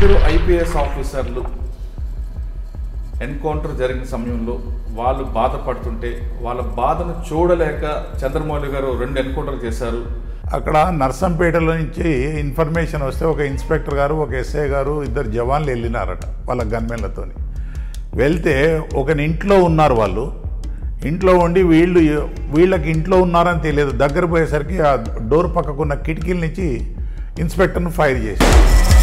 ఇద్దరు ఐపీఎస్ ఆఫీసర్లు ఎన్కౌంటర్ జరిగిన సమయంలో వాళ్ళు బాధపడుతుంటే వాళ్ళ బాధను చూడలేక చంద్రమౌళి గారు రెండు ఎన్కౌంటర్ చేశారు అక్కడ నర్సంపేటలో నుంచి ఇన్ఫర్మేషన్ వస్తే ఒక ఇన్స్పెక్టర్ గారు ఒక ఎస్ఐ గారు ఇద్దరు జవాన్లు వెళ్ళినారట వాళ్ళ గన్మెన్లతో వెళ్తే ఒక ఇంట్లో ఉన్నారు వాళ్ళు ఇంట్లో ఉండి వీళ్ళు వీళ్ళకి ఇంట్లో ఉన్నారని తెలియదు దగ్గర పోయేసరికి ఆ డోర్ పక్కకున్న కిటికీల నుంచి ఇన్స్పెక్టర్ను ఫైర్ చేశారు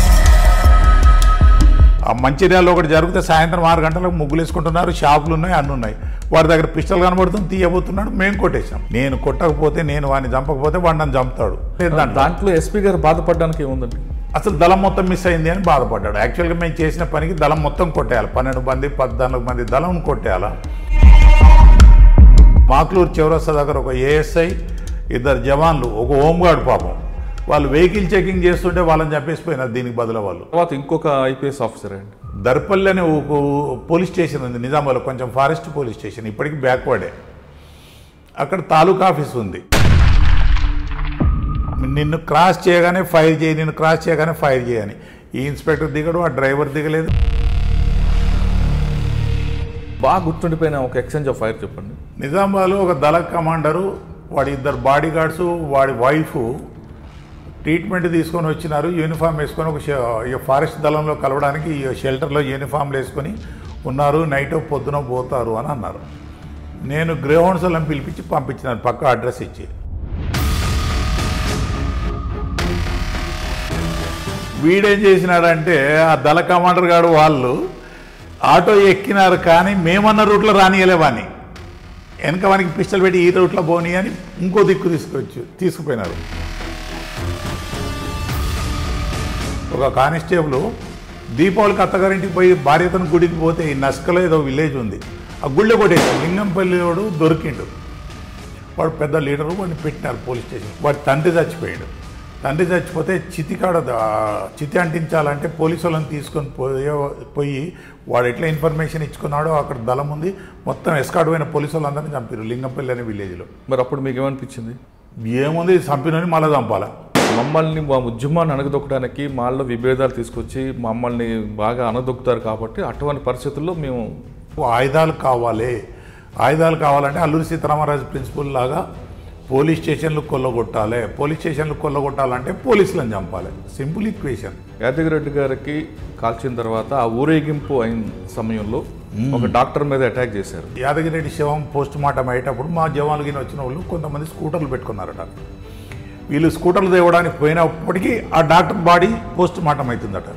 ఆ మంచిర్యాలలో ఒకటి జరిగితే సాయంత్రం ఆరు గంటలకు ముగ్గులు వేసుకుంటున్నారు షాపులు ఉన్నాయి అన్నీ ఉన్నాయి వాడి దగ్గర పిస్టల్ కనబడుతుంది తీయబోతున్నాడు మేము కొట్టేశాం నేను కొట్టకపోతే నేను వాడిని చంపకపోతే వాడు నన్ను చంపుతాడు లేదు దాంట్లో. దాంట్లో ఎస్పీ గారు బాధపడడానికి ఏముందండి అసలు దళం మొత్తం మిస్ అయింది అని బాధపడ్డాడు యాక్చువల్గా మేము చేసిన పనికి దళం మొత్తం కొట్టేయాలి పన్నెండు మంది పద్నాలుగు మంది దళం కొట్టేయాలా మాక్లూరు చౌరస్తా దగ్గర ఒక ఏఎస్ఐ ఇద్దరు జవాన్లు ఒక హోంగార్డ్ పాపం వాళ్ళు వెహికల్ చెకింగ్ చేస్తుంటే వాళ్ళని చంపేసిపోయినారు దీనికి బదులు వాళ్ళు తర్వాత ఇంకొక ఐపీఎస్ ఆఫీసర్ అండి దర్పల్లి అనే ఒక పోలీస్ స్టేషన్ ఉంది నిజామాబాద్లో కొంచెం ఫారెస్ట్ పోలీస్ స్టేషన్ ఇప్పటికీ బ్యాక్వర్డే అక్కడ తాలూకా ఆఫీస్ ఉంది నిన్ను క్రాస్ చేయగానే ఫైర్ చేయి నిన్ను క్రాస్ చేయగానే ఫైర్ చేయని ఈ ఇన్స్పెక్టర్ దిగడు ఆ డ్రైవర్ దిగలేదు బాగా గుర్తుండిపోయిన ఒక ఎక్స్చేంజ్ ఆఫ్ ఫైర్ చెప్పండి నిజామాబాద్లో ఒక దళ కమాండరు వాడి ఇద్దరు బాడీ గార్డ్స్ వాడి వైఫ్ ట్రీట్మెంట్ తీసుకొని వచ్చినారు యూనిఫామ్ వేసుకొని ఒక షె- ఈ ఫారెస్ట్ దళంలో కలవడానికి ఈ షెల్టర్లో యూనిఫామ్లు వేసుకొని ఉన్నారు నైట్ పొద్దున పోతారు అని అన్నారు నేను గ్రేహౌండ్స్ వాళ్ళని పిలిపించి పంపించినాను పక్క అడ్రస్ ఇచ్చి వీడేం చేసినాడంటే ఆ దళ కమాండర్ గారు వాళ్ళు ఆటో ఎక్కినారు కానీ మేమన్న రూట్లో రానియలే వాని వెనక వానికి పిస్టల్ పెట్టి ఈ రూట్లో పోనీ అని ఇంకో దిక్కు తీసుకొచ్చు తీసుకుపోయినారు ఒక కానిస్టేబుల్ దీపావళికి అత్తగారింటికి పోయి భార్యతను గుడికి పోతే ఈ నస్కలో ఏదో విలేజ్ ఉంది ఆ గుళ్ళో కొట్టేసాడు లింగంపల్లి వాడు దొరికిండు వాడు పెద్ద లీడరు వాడిని పెట్టినారు పోలీస్ స్టేషన్ వాడి తండ్రి చచ్చిపోయాడు తండ్రి చచ్చిపోతే చితికాడ ద- చితి అంటించాలంటే పోలీసు వాళ్ళని తీసుకొని పోయే పోయి వాడు ఎట్లా ఇన్ఫర్మేషన్ ఇచ్చుకున్నాడో అక్కడ దళం ఉంది మొత్తం ఎస్కాడ్ పోయిన పోలీసు వాళ్ళందరినీ చంపారు లింగంపల్లి అనే విలేజ్లో మరి అప్పుడు మీకు ఏమనిపించింది ఏముంది చంపినని మళ్ళీ చంపాలా మమ్మల్ని మా ఉద్యమాన్ని అణగదొక్కడానికి మాల్లో విభేదాలు తీసుకొచ్చి మమ్మల్ని బాగా అణగదొక్కుతారు కాబట్టి అటువంటి పరిస్థితుల్లో మేము ఆయుధాలు కావాలి ఆయుధాలు కావాలంటే అల్లూరి సీతారామరాజు ప్రిన్సిపల్ లాగా పోలీస్ స్టేషన్లు కొల్లగొట్టాలి పోలీస్ స్టేషన్లు కొల్లగొట్టాలంటే పోలీసులను చంపాలి సింపుల్ ఈక్వేషన్ యాదగిరెడ్డి గారికి కాల్చిన తర్వాత ఆ ఊరేగింపు అయిన సమయంలో ఒక డాక్టర్ మీద అటాక్ చేశారు యాదగిరెడ్డి శవం పోస్ట్ మార్టం అయ్యేటప్పుడు మా జవాన్లు గిన వచ్చిన వాళ్ళు కొంతమంది స్కూటర్లు పెట్టుకున్నారట వీళ్ళు స్కూటర్లు తేవడానికి పోయినప్పటికీ ఆ డాక్టర్ బాడీ పోస్ట్ మార్టం అవుతుందట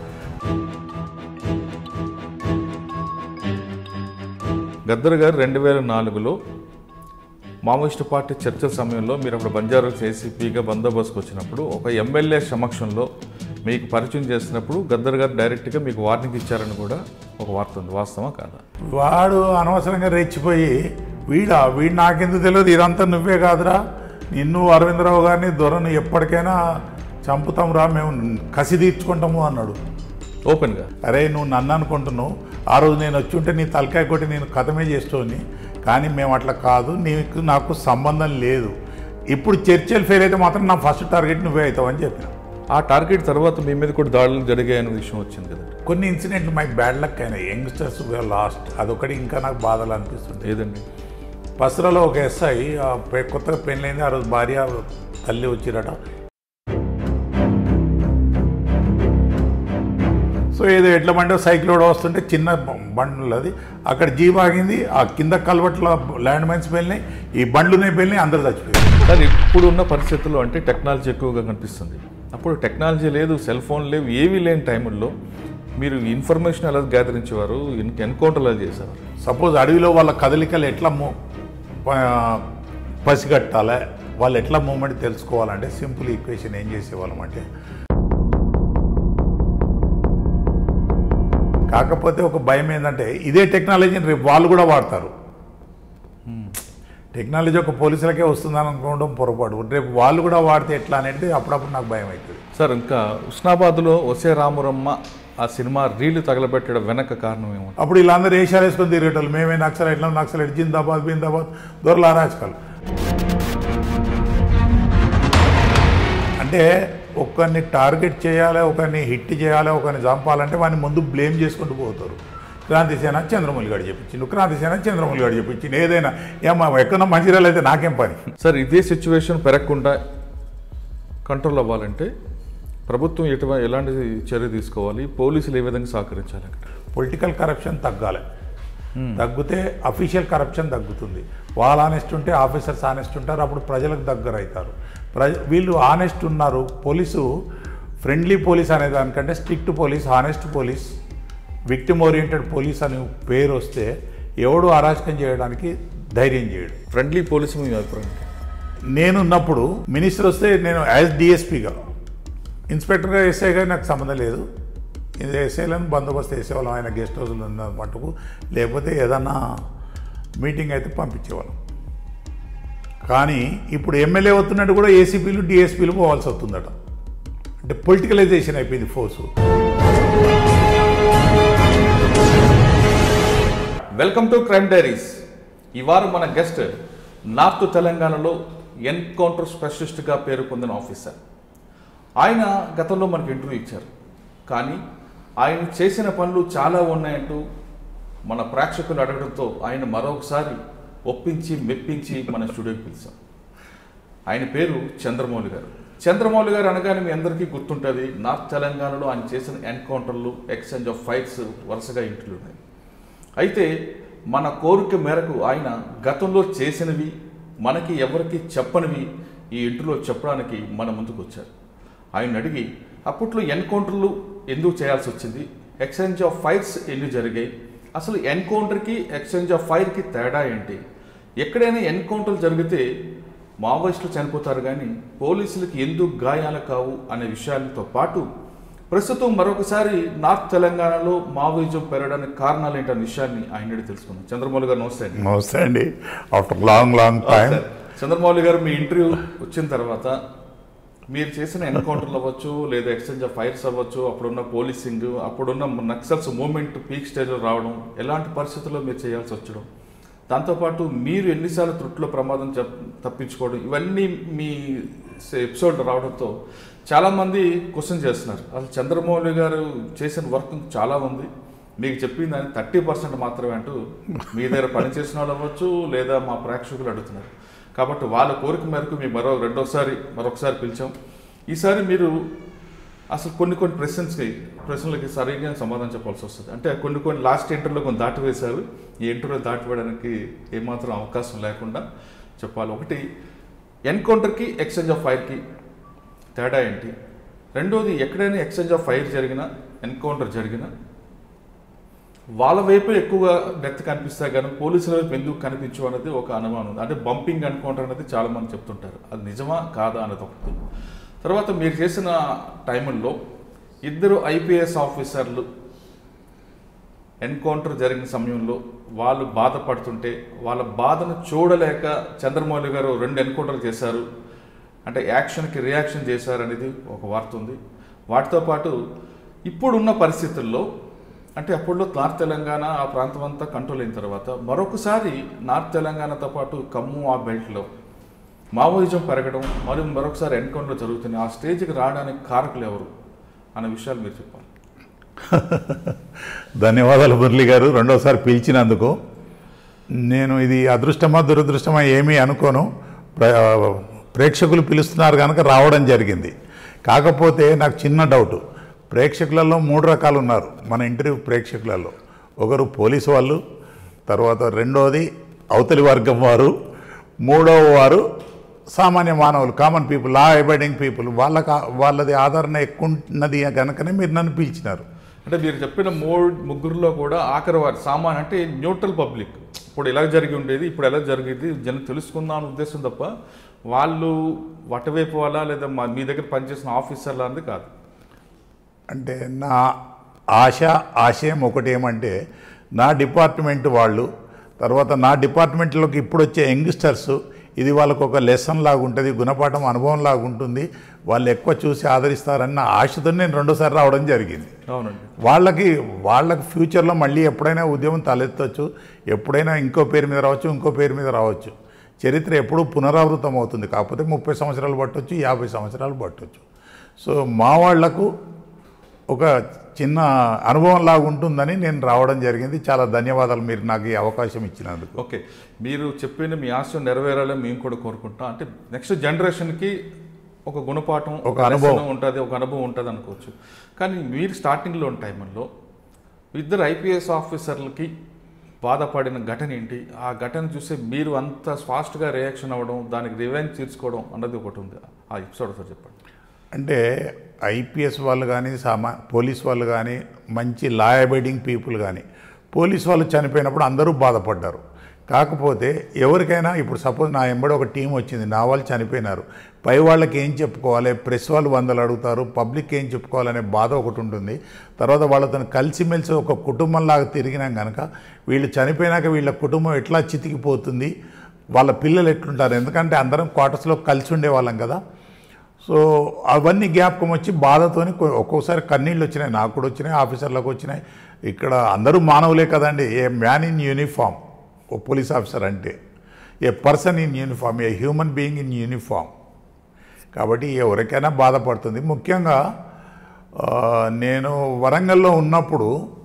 గద్దర్ గారు రెండు వేల నాలుగులో మావోయిస్టు పార్టీ చర్చల సమయంలో మీరు అప్పుడు బంజారాస్ ఏసీపీగా బందోబస్తుకు వచ్చినప్పుడు ఒక ఎమ్మెల్యే సమక్షంలో మీకు పరిచయం చేసినప్పుడు గద్దర్ గారు డైరెక్ట్గా మీకు వార్నింగ్ ఇచ్చారని కూడా ఒక వార్త ఉంది వాస్తవా కాదా వాడు అనవసరంగా రెచ్చిపోయి వీడా వీడు నాకెందుకు తెలియదు ఇదంతా నువ్వే కాదురా నిన్ను అరవిందరావు గారిని దొరను ఎప్పటికైనా చంపుతాం రా మేము కసి తీర్చుకుంటాము అన్నాడు ఓపెన్గా అరే నువ్వు నన్ను అనుకుంటున్నావు ఆ రోజు నేను వచ్చి ఉంటే నీ తలకాయ కొట్టి నేను కథమే చేస్తోని కానీ మేము అట్లా కాదు నీకు నాకు సంబంధం లేదు ఇప్పుడు చర్చలు ఫెయిల్ అయితే మాత్రం నా ఫస్ట్ టార్గెట్ నువ్వే అవుతావు అని చెప్పిన ఆ టార్గెట్ తర్వాత మీ మీద కూడా దాడులు జరిగాయనే విషయం వచ్చింది కదా కొన్ని ఇన్సిడెంట్లు మై బ్యాడ్ లక్ అయినాయి యంగ్స్టర్స్ లాస్ట్ అదొకటి ఇంకా నాకు బాధలు అనిపిస్తుంది ఏదండి పసరలో ఒక ఎస్ఐ ఆ పె- కొత్తగా పెళ్ళైంది ఆ రోజు భార్య తల్లి వచ్చిరట సో ఏదో ఎట్ల బండి సైకిల్ కూడా వస్తుంటే చిన్న బండ్లు అది అక్కడ జీప్ ఆగింది ఆ కింద కల్వట్ల ల్యాండ్ మైన్స్ వెళ్ళినాయి ఈ బండ్లునే వెళ్ళినాయి అందరు చచ్చిపోయారు కానీ ఇప్పుడు ఉన్న పరిస్థితుల్లో అంటే టెక్నాలజీ ఎక్కువగా కనిపిస్తుంది అప్పుడు టెక్నాలజీ లేదు సెల్ ఫోన్ లేవు ఏవీ లేని టైంలో మీరు ఇన్ఫర్మేషన్ ఎలా గ్యాదరించేవారు ఎన్కౌంటర్ ఎలా చేసేవారు సపోజ్ అడవిలో వాళ్ళ కదలికలు ఎట్లా మూ ప- పసిగట్టాలి వాళ్ళు ఎట్లా మూమెంట్ తెలుసుకోవాలంటే సింపుల్ ఈక్వేషన్ ఏం చేసేవాళ్ళం అంటే కాకపోతే ఒక భయం ఏంటంటే ఇదే టెక్నాలజీని రేపు వాళ్ళు కూడా వాడతారు టెక్నాలజీ ఒక పోలీసులకే వస్తుందని అనుకోవడం పొరపాటు రేపు వాళ్ళు కూడా వాడితే ఎట్లా అనేది అప్పుడప్పుడు నాకు భయం అవుతుంది సార్ ఇంకా ఉస్నాబాద్లో వసే రామురమ్మ ఆ సినిమా రీలు తగలబెట్టడం వెనక కారణం ఏమో అప్పుడు వీళ్ళందరూ వేషాలు వేసుకొని తిరిగేటోళ్ళు మేమే నక్సలైట్లా నక్సలైట్ జిందాబాద్ బిందాబాద్ దొరల అరాచకాలు అంటే ఒకరిని టార్గెట్ చేయాలి ఒకరిని హిట్ చేయాలి ఒకరిని చంపాలంటే వాడిని ముందు బ్లేమ్ చేసుకుంటూ పోతారు క్రాంతి సేన చంద్రమౌళి గారు చెప్పించిండు క్రాంతి సేన చంద్రమౌళి గారు చెప్పించిండు ఏదైనా ఏమో ఎక్కడో మంచిర్యాల అయితే నాకేం పని సార్ ఇదే సిచ్యువేషన్ పెరగకుండా కంట్రోల్ అవ్వాలంటే ప్రభుత్వం ఎటువ ఎలాంటి చర్య తీసుకోవాలి పోలీసులు ఏ విధంగా సహకరించాలి అక్కడ పొలిటికల్ కరప్షన్ తగ్గాలి తగ్గితే అఫీషియల్ కరప్షన్ తగ్గుతుంది వాళ్ళు ఆనెస్ట్ ఉంటే ఆఫీసర్స్ ఆనెస్ట్ ఉంటారు అప్పుడు ప్రజలకు దగ్గర అవుతారు ప్రజ వీళ్ళు ఆనెస్ట్ ఉన్నారు పోలీసు ఫ్రెండ్లీ పోలీస్ అనే దానికంటే strict police honest police victim oriented police అనే పేరు వస్తే ఎవడు అరాచకం చేయడానికి ధైర్యం చేయడు ఫ్రెండ్లీ పోలీసు మీ అభిప్రాయం ఏంటి? నేనున్నప్పుడు మినిస్టర్ వస్తే నేను యాజ్ డిఎస్పీగా ఇన్స్పెక్టర్గా ఎస్ఐగా నాకు సంబంధం లేదు ఇది ఎస్ఐలను బందోబస్తు వేసేవాళ్ళం ఆయన గెస్ట్ హౌస్లో ఉన్న మటుకు లేకపోతే ఏదన్నా మీటింగ్ అయితే పంపించేవాళ్ళం కానీ ఇప్పుడు ఎమ్మెల్యే అవుతున్నట్టు కూడా ఏసీపీలు డిఎస్పీలు పోవాల్సి వస్తుందట అంటే పొలిటికలైజేషన్ అయిపోయింది force welcome to crime diaries ఈ వారం మన గెస్ట్ నార్త్ తెలంగాణలో ఎన్కౌంటర్ స్పెషలిస్ట్గా పేరు పొందిన ఆఫీసర్ ఆయన గతంలో మనకు ఇంటర్వ్యూ ఇచ్చారు కానీ ఆయన చేసిన పనులు చాలా ఉన్నాయంటూ మన ప్రేక్షకులు అడగడంతో ఆయన మరొకసారి ఒప్పించి మెప్పించి మన స్టూడియోకి పిలిచాం ఆయన పేరు చంద్రమౌళి గారు చంద్రమౌళి గారు అనగానే మీ అందరికీ గుర్తుంటుంది నార్త్ తెలంగాణలో ఆయన చేసిన ఎన్కౌంటర్లు ఎక్స్చేంజ్ ఆఫ్ ఫైట్స్ వరుసగా ఇంటర్వ్యూ ఉన్నాయి అయితే మన కోరిక మేరకు ఆయన గతంలో చేసినవి మనకి ఎవరికి చెప్పనివి ఈ ఇంటిలో చెప్పడానికి మన ముందుకు వచ్చారు ఆయన అడిగి అప్పట్లో ఎన్కౌంటర్లు ఎందుకు చేయాల్సి వచ్చింది ఎక్స్చేంజ్ ఆఫ్ ఫైర్స్ ఎన్ని జరిగాయి అసలు ఎన్కౌంటర్కి ఎక్స్చేంజ్ ఆఫ్ ఫైర్కి తేడా ఏంటి ఎక్కడైనా ఎన్కౌంటర్లు జరిగితే మావోయిస్టులు చనిపోతారు కానీ పోలీసులకి ఎందుకు గాయాలు కావు అనే విషయాలతో పాటు ప్రస్తుతం మరొకసారి నార్త్ తెలంగాణలో మావోయిజం పెరగడానికి కారణాలు ఏంటనే విషయాన్ని ఆయన అడిగి తెలుసుకుందాం చంద్రమౌళి గారు నమస్తే అండి నమస్తే అండి after long long time sir, Chandramouli గారు మీ ఇంటర్వ్యూ వచ్చిన తర్వాత మీరు చేసిన ఎన్కౌంటర్లు అవ్వచ్చు లేదా ఎక్స్చేంజ్ ఆఫ్ ఫైర్స్ అవ్వచ్చు అప్పుడున్న పోలీసింగ్ అప్పుడున్న నక్సల్స్ మూమెంట్ పీక్ స్టేజ్లో రావడం ఎలాంటి పరిస్థితుల్లో మీరు చేయాల్సి వచ్చడం దాంతోపాటు మీరు ఎన్నిసార్లు త్రుట్లో ప్రమాదం చెప్- తప్పించుకోవడం ఇవన్నీ మీ ఎపిసోడ్ రావడంతో చాలామంది క్వశ్చన్ చేస్తున్నారు అసలు చంద్రమౌళి గారు చేసిన వర్క్ చాలా ఉంది మీకు చెప్పింది దాని థర్టీ పర్సెంట్ మాత్రమే అంటూ మీ దగ్గర పనిచేసిన వాళ్ళు అవ్వచ్చు లేదా మా ప్రేక్షకులు అడుగుతున్నారు కాబట్టి వాళ్ళ కోరిక మేరకు మేము మరో రెండోసారి మరొకసారి పిలిచాం ఈసారి మీరు అసలు కొన్ని కొన్ని ప్రశ్నలకి ప్రశ్నలకి సరిగ్గా సమాధానం చెప్పాల్సి వస్తుంది అంటే కొన్ని కొన్ని లాస్ట్ ఇంటర్వ్యూలో కొన్ని దాటివేశారు ఈ ఇంటర్వ్యూ దాటివేయడానికి ఏమాత్రం అవకాశం లేకుండా చెప్పాలి ఒకటి ఎన్కౌంటర్కి ఎక్స్చేంజ్ ఆఫ్ ఫైర్కి తేడా ఏంటి రెండోది ఎక్కడైనా ఎక్స్చేంజ్ ఆఫ్ ఫైర్ జరిగినా ఎన్కౌంటర్ జరిగినా వాళ్ళ వైపు ఎక్కువగా డెత్ కనిపిస్తాయి కానీ పోలీసుల వైపు ఎందుకు కనిపించు అనేది ఒక అనుమానం ఉంది అంటే బంపింగ్ ఎన్కౌంటర్ అనేది చాలా మంది చెప్తుంటారు అది నిజమా కాదా అనేది ఒకటి తర్వాత మీరు చేసిన టైంలో ఇద్దరు ఐపీఎస్ ఆఫీసర్లు ఎన్కౌంటర్ జరిగిన సమయంలో వాళ్ళు బాధపడుతుంటే వాళ్ళ బాధను చూడలేక చంద్రమౌళి గారు రెండు ఎన్కౌంటర్ చేశారు అంటే యాక్షన్కి రియాక్షన్ చేశారు అనేది ఒక వార్త ఉంది వాటితో పాటు ఇప్పుడున్న పరిస్థితుల్లో అంటే అప్పుడులో నార్త్ తెలంగాణ ఆ ప్రాంతం అంతా కంట్రోల్ అయిన తర్వాత మరొకసారి నార్త్ తెలంగాణతో పాటు ఖమ్మం ఆ బెల్ట్లో మావోయిజం పెరగడం మరియు మరొకసారి ఎన్కౌంటర్ జరుగుతున్నాయి ఆ స్టేజ్కి రావడానికి కారకులు ఎవరు అనే విషయాలు మీరు చెప్పాలి ధన్యవాదాలు మురళి గారు రెండోసారి పిలిచినందుకు నేను ఇది అదృష్టమా దురదృష్టమా ఏమీ అనుకోను ప్ర- ప్రేక్షకులు పిలుస్తున్నారు కనుక రావడం జరిగింది కాకపోతే నాకు చిన్న డౌట్ ప్రేక్షకులలో మూడు రకాలు ఉన్నారు మన ఇంటర్వ్యూ ప్రేక్షకులలో ఒకరు పోలీసు వాళ్ళు తర్వాత రెండోది అవతలి వర్గం వారు మూడవ వారు సామాన్య మానవులు common people law abiding people వాళ్ళకి వాళ్ళది ఆదరణ ఎక్కువ ఉన్నది కనుకనే మీరు నన్ను పిలిచినారు అంటే మీరు చెప్పిన మూడు ముగ్గురులో కూడా ఆఖరి వారి సామాన్ అంటే న్యూట్రల్ పబ్లిక్ ఇప్పుడు ఎలా జరిగి ఉండేది ఇప్పుడు ఎలా జరిగేది జనం తెలుసుకుందాం అనే ఉద్దేశం తప్ప వాళ్ళు వటవైపు వాళ్ళ లేదా మా మీ దగ్గర పనిచేసిన ఆఫీసర్ల అనేది కాదు అంటే నా ఆశ ఆశయం ఒకటి ఏమంటే నా డిపార్ట్మెంట్ వాళ్ళు తర్వాత నా డిపార్ట్మెంట్లోకి ఇప్పుడు వచ్చే యంగ్స్టర్స్ ఇది వాళ్ళకు ఒక లెసన్ లాగా ఉంటుంది గుణపాఠం అనుభవం లాగా ఉంటుంది వాళ్ళు ఎక్కువ చూసి ఆదరిస్తారన్న ఆశతో నేను రెండోసారి రావడం జరిగింది అవునండి వాళ్ళకి వాళ్ళకి ఫ్యూచర్లో మళ్ళీ ఎప్పుడైనా ఉద్యమం తలెత్తవచ్చు ఎప్పుడైనా ఇంకో పేరు మీద రావచ్చు ఇంకో పేరు మీద రావచ్చు చరిత్ర ఎప్పుడూ పునరావృతం అవుతుంది కాకపోతే ముప్పై సంవత్సరాలు పట్టవచ్చు యాభై సంవత్సరాలు పట్టవచ్చు సో మా వాళ్లకు ఒక చిన్న అనుభవం లాగా ఉంటుందని నేను రావడం జరిగింది చాలా ధన్యవాదాలు మీరు నాకు ఈ అవకాశం ఇచ్చినందుకు ఓకే మీరు చెప్పిన మీ ఆశ నెరవేరాలని మేము కూడా కోరుకుంటాం అంటే నెక్స్ట్ జనరేషన్కి ఒక గుణపాఠం ఒక అనుభవం. ఉంటుంది ఒక అనుభవం ఉంటుంది అనుకోవచ్చు కానీ మీరు స్టార్టింగ్లో ఉన్న టైంలో ఇద్దరు ఐపీఎస్ ఆఫీసర్లకి బాధపడిన ఘటన ఏంటి ఆ ఘటన చూసి మీరు అంత ఫాస్ట్గా రియాక్షన్ అవ్వడం దానికి రివెంజ్ తీర్చుకోవడం అన్నది ఒకటి ఉంది ఆ ఎపిసోడ్ సార్ చెప్పండి అంటే ఐపీఎస్ వాళ్ళు కానీ సామా పోలీస్ వాళ్ళు కానీ మంచి లా అబైడింగ్ పీపుల్ కానీ పోలీస్ వాళ్ళు చనిపోయినప్పుడు అందరూ బాధపడ్డారు కాకపోతే ఎవరికైనా ఇప్పుడు సపోజ్ నా ఎంబడి ఒక టీం వచ్చింది నా వాళ్ళు చనిపోయినారు పై వాళ్ళకి ఏం చెప్పుకోవాలి ప్రెస్ వాళ్ళు వందలు అడుగుతారు పబ్లిక్ ఏం చెప్పుకోవాలనే బాధ ఒకటి ఉంటుంది తర్వాత వాళ్ళతో కలిసిమెలిసి ఒక కుటుంబంలాగా తిరిగినాం కనుక వీళ్ళు చనిపోయినాక వీళ్ళ కుటుంబం ఎట్లా చితికిపోతుంది వాళ్ళ పిల్లలు ఎట్లుంటారు ఎందుకంటే అందరం క్వార్టర్స్లో కలిసి ఉండేవాళ్ళం కదా సో అవన్నీ జ్ఞాపకం వచ్చి బాధతోని కొ- ఒక్కోసారి కన్నీళ్ళు వచ్చినాయి నాకు కూడా వచ్చినాయి ఆఫీసర్లకు వచ్చినాయి ఇక్కడ అందరూ మానవులే కదండి ఏ మ్యాన్ ఇన్ యూనిఫామ్ ఓ పోలీస్ ఆఫీసర్ అంటే a person in uniform a human being in uniform కాబట్టి ఎవరికైనా బాధపడుతుంది ముఖ్యంగా ఆ, నేను వరంగల్లో ఉన్నప్పుడు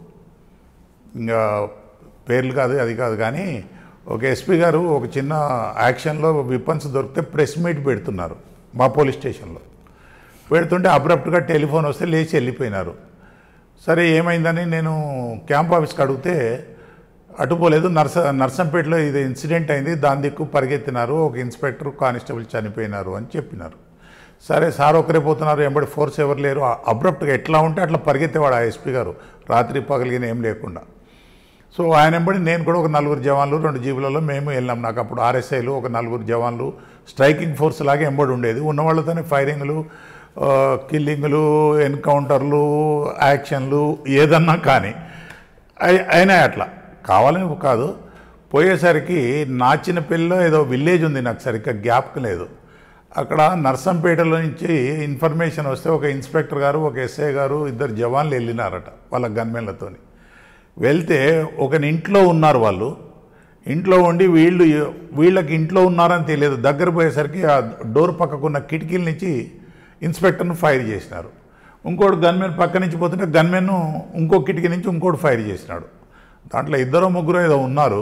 ఇంకా పేర్లు కాదు అది కాదు కానీ ఒక ఎస్పీ గారు ఒక చిన్న యాక్షన్లో విపన్స్ దొరికితే ప్రెస్ మీట్ పెడుతున్నారు మా పోలీస్ స్టేషన్లో పెడుతుంటే అబ్రప్ట్గా టెలిఫోన్ వస్తే లేచి వెళ్ళిపోయినారు సరే ఏమైందని నేను క్యాంప్ ఆఫీస్కి అడిగితే అటుపోలేదు నర్స నర్సంపేటలో ఇది ఇన్సిడెంట్ అయింది దాని దిక్కు పరిగెత్తినారు ఒక ఇన్స్పెక్టర్ కానిస్టేబుల్ చనిపోయినారు అని చెప్పినారు సరే సార్ ఒకరే పోతున్నారు ఎంబడి ఫోర్స్ ఎవరు లేరు అబ్రప్ట్గా ఎట్లా ఉంటే అట్లా పరిగెత్తేవాడు ఆ ఎస్పీ గారు రాత్రి పగలిగిన ఏం లేకుండా సో ఆయన వెంబడి నేను కూడా ఒక నలుగురు జవాన్లు రెండు జీబులలో మేము వెళ్ళాం నాకు అప్పుడు ఆర్ఎస్ఐలు ఒక నలుగురు జవాన్లు స్ట్రైకింగ్ ఫోర్స్ లాగా ఎంబడి ఉండేది ఉన్న వాళ్ళతోనే ఫైరింగ్లు ఆ, కిల్లింగ్లు ఎన్కౌంటర్లు యాక్షన్లు ఏదన్నా కానీ అయి- అయినాయి అట్లా కావాలని కాదు పోయేసరికి నాచినపల్లిలో ఏదో విలేజ్ ఉంది నాకు సరిగ్గా జ్ఞాపకం లేదు అక్కడ నర్సంపేటలో నుంచి ఇన్ఫర్మేషన్ వస్తే ఒక ఇన్స్పెక్టర్ గారు ఒక ఎస్ఐ గారు ఇద్దరు జవాన్లు వెళ్ళినారట వాళ్ళ గన్మెన్లతోని వెళ్తే ఒక ఇంట్లో ఉన్నారు వాళ్ళు ఇంట్లో ఉండి వీళ్ళు వీళ్ళకి ఇంట్లో ఉన్నారని తెలియదు దగ్గర పోయేసరికి ఆ డోర్ పక్కకున్న కిటికీల నుంచి ఇన్స్పెక్టర్ను ఫైర్ చేసినారు ఇంకోటి గన్మెన్ పక్క నుంచి పోతుంటే గన్మెన్ ఇంకో కిటికీ నుంచి ఇంకోటి ఫైర్ చేసినాడు దాంట్లో ఇద్దరు ముగ్గురు ఏదో ఉన్నారు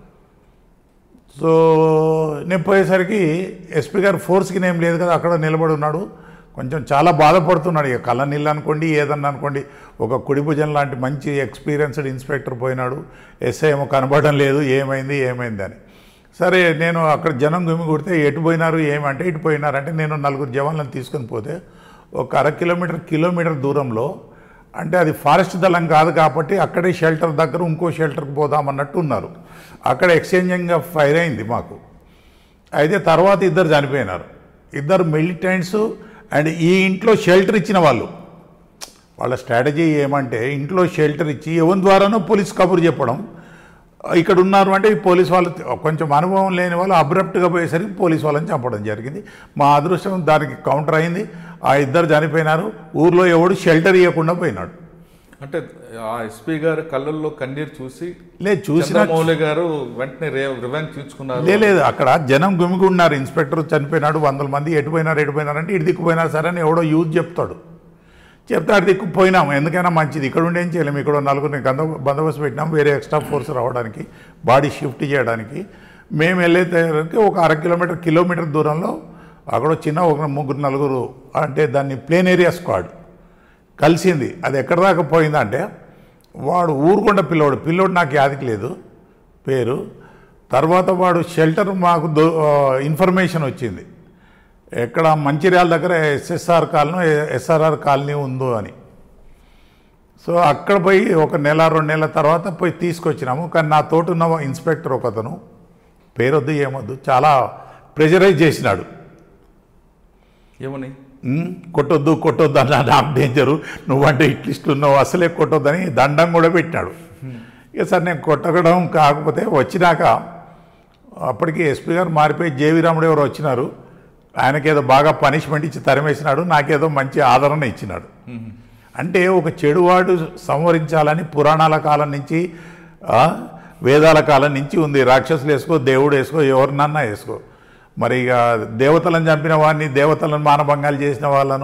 సో నేను పోయేసరికి ఎస్పీ గారు ఫోర్స్కి నేం లేదు కదా అక్కడ నిలబడి ఉన్నాడు కొంచెం చాలా బాధపడుతున్నాడు ఇక కళ్ళ నీళ్ళు అనుకోండి ఏదన్నా అనుకోండి ఒక కుడి భుజం లాంటి మంచి ఎక్స్పీరియన్స్డ్ ఇన్స్పెక్టర్ పోయినాడు ఎస్ఐ ఏమో కనబడడం లేదు ఏమైంది ఏమైంది అని సరే నేను అక్కడ జనం గుమి కొడితే ఎటు పోయినారు ఏమంటే ఇటు పోయినారంటే నేను నలుగురు జవాన్లను తీసుకొని పోతే ఒక అర కిలోమీటర్ కిలోమీటర్ దూరంలో అంటే అది ఫారెస్ట్ దళం కాదు కాబట్టి అక్కడే షెల్టర్ దగ్గర ఇంకో షెల్టర్కి పోదామన్నట్టు ఉన్నారు అక్కడ ఎక్స్చేంజింగ్గా ఫైర్ అయింది మాకు అయితే తర్వాత ఇద్దరు చనిపోయినారు ఇద్దరు మిలిటెంట్స్ అండ్ ఈ ఇంట్లో షెల్టర్ ఇచ్చిన వాళ్ళు వాళ్ళ స్ట్రాటజీ ఏమంటే ఇంట్లో షెల్టర్ ఇచ్చి ఎవరి ద్వారానో పోలీస్ కబురు చెప్పడం ఇక్కడ ఉన్నారు అంటే ఈ పోలీస్ వాళ్ళు కొంచెం అనుభవం లేని వాళ్ళు అబ్రప్ట్గా పోయేసరికి పోలీస్ వాళ్ళని చంపడం జరిగింది మా అదృష్టం దానికి కౌంటర్ అయింది ఆ ఇద్దరు చనిపోయినారు ఊర్లో ఎవడు షెల్టర్ ఇవ్వకుండా పోయినాడు అంటే ఆ ఎస్పీ గారు కళ్ళల్లో కన్నీరు చూసి లేదు చూసిన చంద్రమౌళి గారు వెంటనే రివెంజ్ తీర్చుకున్నారు లే- లేదు అక్కడ జనం గుమిగున్నారు ఇన్స్పెక్టర్ చనిపోయినాడు వందల మంది ఎటుపోయినారు ఎటుపోయినారంటే ఇటు దిక్కుపోయినారు సరే అని ఎవడో యూత్ చెప్తాడు చెప్తే అటు దిక్కు పోయినాము ఎందుకైనా మంచిది ఇక్కడ ఉండి ఏం చేయలేము ఇక్కడ నలుగురిని గంద బందోబస్తు పెట్టినాం వేరే ఎక్స్ట్రా ఫోర్స్ రావడానికి బాడీ షిఫ్ట్ చేయడానికి మేము వెళ్ళేసరికి ఒక అర కిలోమీటర్ కిలోమీటర్ దూరంలో అక్కడ చిన్న ఒక ముగ్గురు నలుగురు అంటే దాన్ని ప్లేన్ ఏరియా స్క్వాడ్ కలిసింది అది ఎక్కడ దాకా పోయిందంటే వాడు ఊరుకొండ పిల్లోడు పిల్లోడు నాకు యాదికి లేదు పేరు తర్వాత వాడు షెల్టర్ మాకు దొ ఇన్ఫర్మేషన్ వచ్చింది ఎక్కడ మంచిర్యాల దగ్గర ఎస్ఎస్ఆర్ కాలనీ ఎస్ఆర్ఆర్ కాలనీ ఉందో అని సో అక్కడ పోయి ఒక నెల రెండు నెలల తర్వాత పోయి తీసుకొచ్చినాము కానీ నా తోటి ఉన్న ఇన్స్పెక్టర్ ఒకతను పేరొద్దు ఏమొద్దు చాలా ప్రెజరైజ్ చేసినాడు ఏమని ఉమ్, కొట్టొద్దు కొట్టొద్దు అన్న నాకు డేంజరు నువ్వంటే ఇట్లిస్ట్ ఉన్నావు అసలే కొట్టొద్దని దండం కూడా పెట్టినాడు ఇక సార్ నేను కొట్టడం కాకపోతే వచ్చినాక అప్పటికి ఎస్పీ గారు మారిపోయి జేవి రాముడు ఎవరు వచ్చినారు ఆయనకేదో బాగా పనిష్మెంట్ ఇచ్చి తరిమేసినాడు నాకేదో మంచి ఆదరణ ఇచ్చినాడు అంటే ఒక చెడువాడు సంవరించాలని పురాణాల కాలం నుంచి ఆ, వేదాల కాలం నుంచి ఉంది రాక్షసులు వేసుకో దేవుడు వేసుకో ఎవరినన్నా వేసుకో మరి ఇక దేవతలను చంపిన వాడిని దేవతలను మానభంగాలు చేసిన వాళ్ళను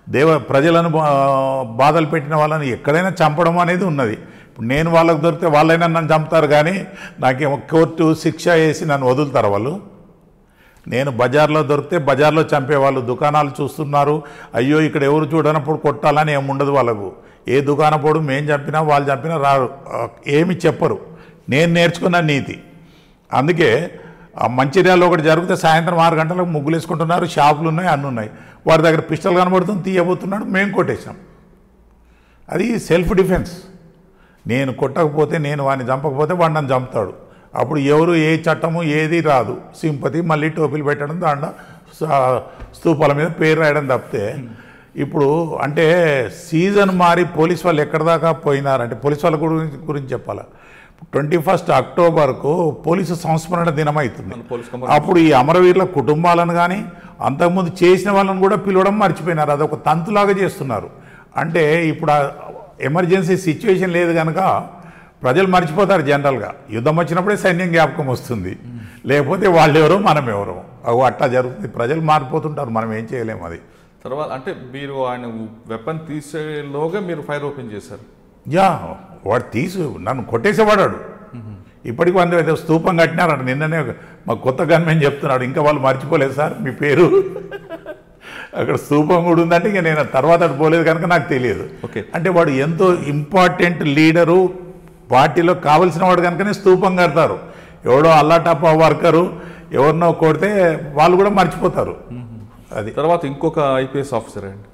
దేవ ప్రజలను బా- బాధలు పెట్టిన వాళ్ళని ఎక్కడైనా చంపడం అనేది ఉన్నది ఇప్పుడు నేను వాళ్ళకు దొరికితే వాళ్ళైనా నన్ను చంపుతారు కానీ నాకేమో కోర్టు శిక్ష వేసి నన్ను వదులుతారు వాళ్ళు నేను బజార్లో దొరికితే బజార్లో చంపేవాళ్ళు దుకాణాలు చూస్తున్నారు అయ్యో ఇక్కడ ఎవరు చూడనప్పుడు కొట్టాలని ఏమి ఉండదు వాళ్ళకు ఏ దుకాణపోడు మేము చంపినా వాళ్ళు చంపినా రారు ఆ, ఏమి చెప్పరు నేను నేర్చుకున్న నీతి అందుకే ఆ మంచిర్యాలలో ఒకటి జరిగితే సాయంత్రం ఆరు గంటలకు ముగ్గులు వేసుకుంటున్నారు షాపులు ఉన్నాయి అన్నీ ఉన్నాయి వాడి దగ్గర పిస్టల్ కనబడుతుంది తీయబోతున్నాడు మేము కొట్టేశాం అది సెల్ఫ్ డిఫెన్స్ నేను కొట్టకపోతే నేను వాడిని చంపకపోతే వాడు నన్ను చంపుతాడు అప్పుడు ఎవరు ఏ చట్టము ఏది రాదు సింపతి మళ్ళీ టోపీలు పెట్టడం దాంట్లో స- స్తూపాల మీద పేరు రాయడం తప్పితే ఇప్పుడు అంటే సీజన్ మారి పోలీస్ వాళ్ళు ఎక్కడి దాకా పోయినారంటే పోలీస్ వాళ్ళ గురించి గురించి చెప్పాలా ట్వంటీ ఫస్ట్ అక్టోబర్కు పోలీసు సంస్మరణ దినం అవుతుంది మన పోలీస్ కమాండ్ అప్పుడు ఈ అమరవీరుల కుటుంబాలను కానీ అంతకుముందు చేసిన వాళ్ళని కూడా పిలవడం మర్చిపోయినారు అదొక తంతులాగా చేస్తున్నారు అంటే ఇప్పుడు ఆ ఎమర్జెన్సీ సిచ్యువేషన్ లేదు కనుక ప్రజలు మర్చిపోతారు జనరల్గా యుద్ధం వచ్చినప్పుడే సైన్యం జ్ఞాపకం వస్తుంది లేకపోతే వాళ్ళు ఎవరో మనం ఎవరో అవు అట్లా జరుగుతుంది ప్రజలు మారిపోతుంటారు మనం ఏం చేయలేము అది తర్వాత అంటే మీరు ఆయన వెపన్ తీసేలోగా మీరు ఫైర్ ఓపెన్ చేశారు యా వాడు తీసు నన్ను కొట్టేసేవాడాడు ఇప్పటికి వంద ఏదో స్తూపం కట్టినారంట నిన్ననే మా కొత్త గన్మెన్ చెప్తున్నాడు ఇంకా వాళ్ళు మర్చిపోలేదు సార్ మీ పేరు అక్కడ స్తూపం కూడా ఉందంటే ఇక నేను తర్వాత అటు పోలేదు కనుక నాకు తెలియదు ఓకే. అంటే వాడు ఎంతో ఇంపార్టెంట్ లీడరు పార్టీలో కావలసిన వాడు కనుకనే స్తూపం కడతారు ఎవడో అల్లాటప్ప వర్కరు ఎవరినో కొడితే వాళ్ళు కూడా మర్చిపోతారు అది తర్వాత ఇంకొక ఐపీఎస్ ఆఫీసర్ అండి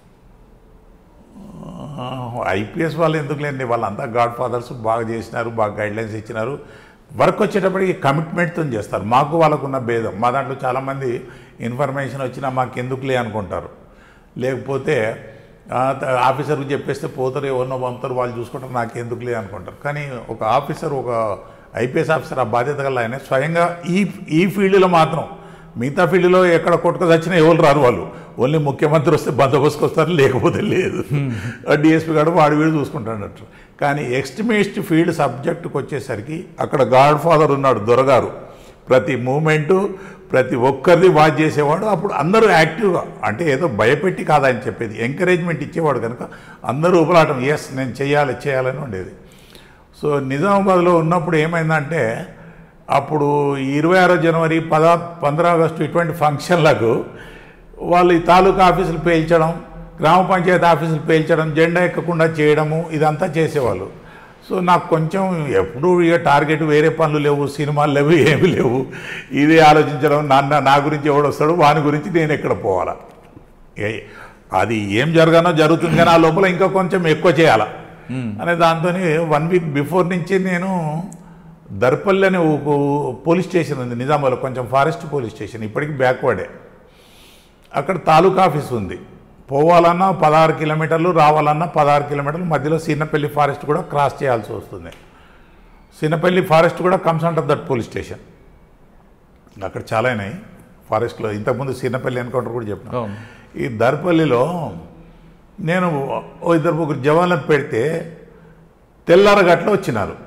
ఐపీఎస్ వాళ్ళు ఎందుకు లేండి వాళ్ళంతా గాడ్ ఫాదర్స్ బాగా చేసినారు బాగా గైడ్లైన్స్ ఇచ్చినారు వర్క్ వచ్చేటప్పటికి కమిట్మెంట్తో చేస్తారు మాకు వాళ్ళకున్న భేదం మా దాంట్లో చాలామంది ఇన్ఫర్మేషన్ వచ్చినా మాకు ఎందుకులే అనుకుంటారు లేకపోతే ఆ, త- ఆఫీసర్కి చెప్పేస్తే పోతారు ఎవరినో పంపుతారు వాళ్ళు చూసుకుంటారు నాకు ఎందుకులే అనుకుంటారు కానీ ఒక ఆఫీసర్ ఒక ఐపీఎస్ ఆఫీసర్ ఆ బాధ్యత గల ఆయన స్వయంగా ఈ ఈ ఫీల్డ్లో మాత్రం మిగతా ఫీల్డ్లో ఎక్కడ కొట్టుకు వచ్చినా ఎవరు రారు వాళ్ళు ఓన్లీ ముఖ్యమంత్రి వస్తే బందోబస్తుకు వస్తారు లేకపోతే లేదు డిఎస్పీ గారు వాడు వీడు చూసుకుంటాడట కానీ ఎక్స్ట్రీమిస్ట్ ఫీల్డ్ సబ్జెక్టుకి వచ్చేసరికి అక్కడ గాడ్ ఫాదర్ ఉన్నాడు దొరగారు ప్రతి మూమెంటు ప్రతి ఒక్కరిది వాచ్ చేసేవాడు అప్పుడు అందరూ యాక్టివ్గా అంటే ఏదో భయపెట్టి కాదని చెప్పేది ఎంకరేజ్మెంట్ ఇచ్చేవాడు కనుక అందరూ ఉపలాటం ఎస్ నేను చేయాలి చేయాలని ఉండేది సో నిజామాబాద్లో ఉన్నప్పుడు ఏమైందంటే అప్పుడు ఇరవై ఆరో జనవరి పద పంద్రా ఆగస్టు ఇటువంటి ఫంక్షన్లకు వాళ్ళు ఈ తాలూకా ఆఫీసులు పేల్చడం గ్రామ పంచాయతీ ఆఫీసులు పేల్చడం జెండా ఎక్కకుండా చేయడము ఇదంతా చేసేవాళ్ళు సో నాకు కొంచెం ఎప్పుడు ఇక టార్గెట్ వేరే పనులు లేవు సినిమాలు లేవు ఏమి లేవు ఇదే ఆలోచించడం నాన్న నా గురించి ఎవడు వస్తాడు వాని గురించి నేను ఎక్కడ పోవాలా ఏ- అది ఏం జరగానో జరుగుతుంది కానీ ఆ లోపల ఇంకా కొంచెం ఎక్కువ చేయాలా అనే దాంతో వన్ వీక్ బిఫోర్ నుంచి నేను దర్పల్లి అనే ఒక పోలీస్ స్టేషన్ ఉంది నిజామాబాద్లో కొంచెం ఫారెస్ట్ పోలీస్ స్టేషన్ ఇప్పటికి బ్యాక్వర్డే అక్కడ తాలూకా ఆఫీస్ ఉంది పోవాలన్నా పదహారు కిలోమీటర్లు రావాలన్నా పదహారు కిలోమీటర్లు మధ్యలో సీనపల్లి ఫారెస్ట్ కూడా క్రాస్ చేయాల్సి వస్తుంది సీనపల్లి ఫారెస్ట్ కూడా comes under that police station అక్కడ చాలా అయినాయి ఫారెస్ట్లో ఇంతకుముందు సీనపల్లి ఎన్కౌంటర్ కూడా చెప్పిన అవును ఈ దర్పల్లిలో నేను ఓ ఇద్దరు ముగ్గురు జవాన్లకు పెడితే తెల్లారగట్లో వచ్చినారు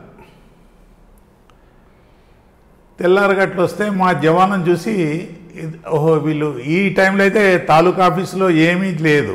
తెల్లారగట్లు వస్తే మా జవానం చూసి ఇది- ఓహో వీళ్ళు ఈ టైంలో అయితే తాలూకా ఆఫీసులో ఏమీ లేదు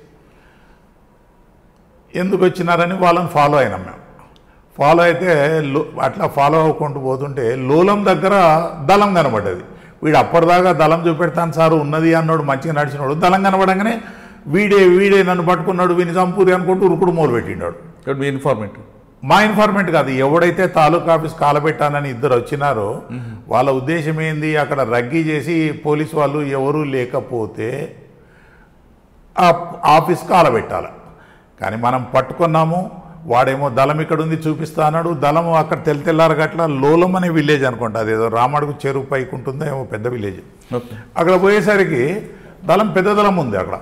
ఎందుకు వచ్చినారని వాళ్ళని ఫాలో అయినాం మేము ఫాలో అయితే లో- అట్లా ఫాలో అవ్వకుండా పోతుంటే లోలం దగ్గర దళం కనబడ్డది వీడు అప్పటిదాకా దళం చూపెడతాను సారు ఉన్నది అన్నాడు మంచిగా నడిచినాడు దళం కనబడంగానే వీడే వీడే నన్ను పట్టుకున్నాడు వీని చంపూరి అనుకుంటూ ఉరుకుడు మొదలు పెట్టినాడు ఇక్కడ మీ ఇన్ఫార్మేట్ మా ఇన్ఫార్మెంట్ కాదు ఎవడైతే తాలూకా ఆఫీస్ కాలబెట్టానని ఇద్దరు వచ్చినారో వాళ్ళ ఉద్దేశం ఏంది అక్కడ రగ్గీ చేసి పోలీస్ వాళ్ళు ఎవరూ లేకపోతే ఆ ఆఫీస్ కాలబెట్టాలి కానీ మనం పట్టుకున్నాము వాడేమో దళం ఇక్కడ ఉంది చూపిస్తా అన్నాడు దళము అక్కడ తెల్ల తెల్లారు గట్ల లోలం అనే విలేజ్ అనుకుంటా అదేదో రామడుగు చెరువు పైకి ఉంటుందో ఏమో పెద్ద విలేజ్ ఓకే అక్కడ పోయేసరికి దళం పెద్ద దళం ఉంది అక్కడ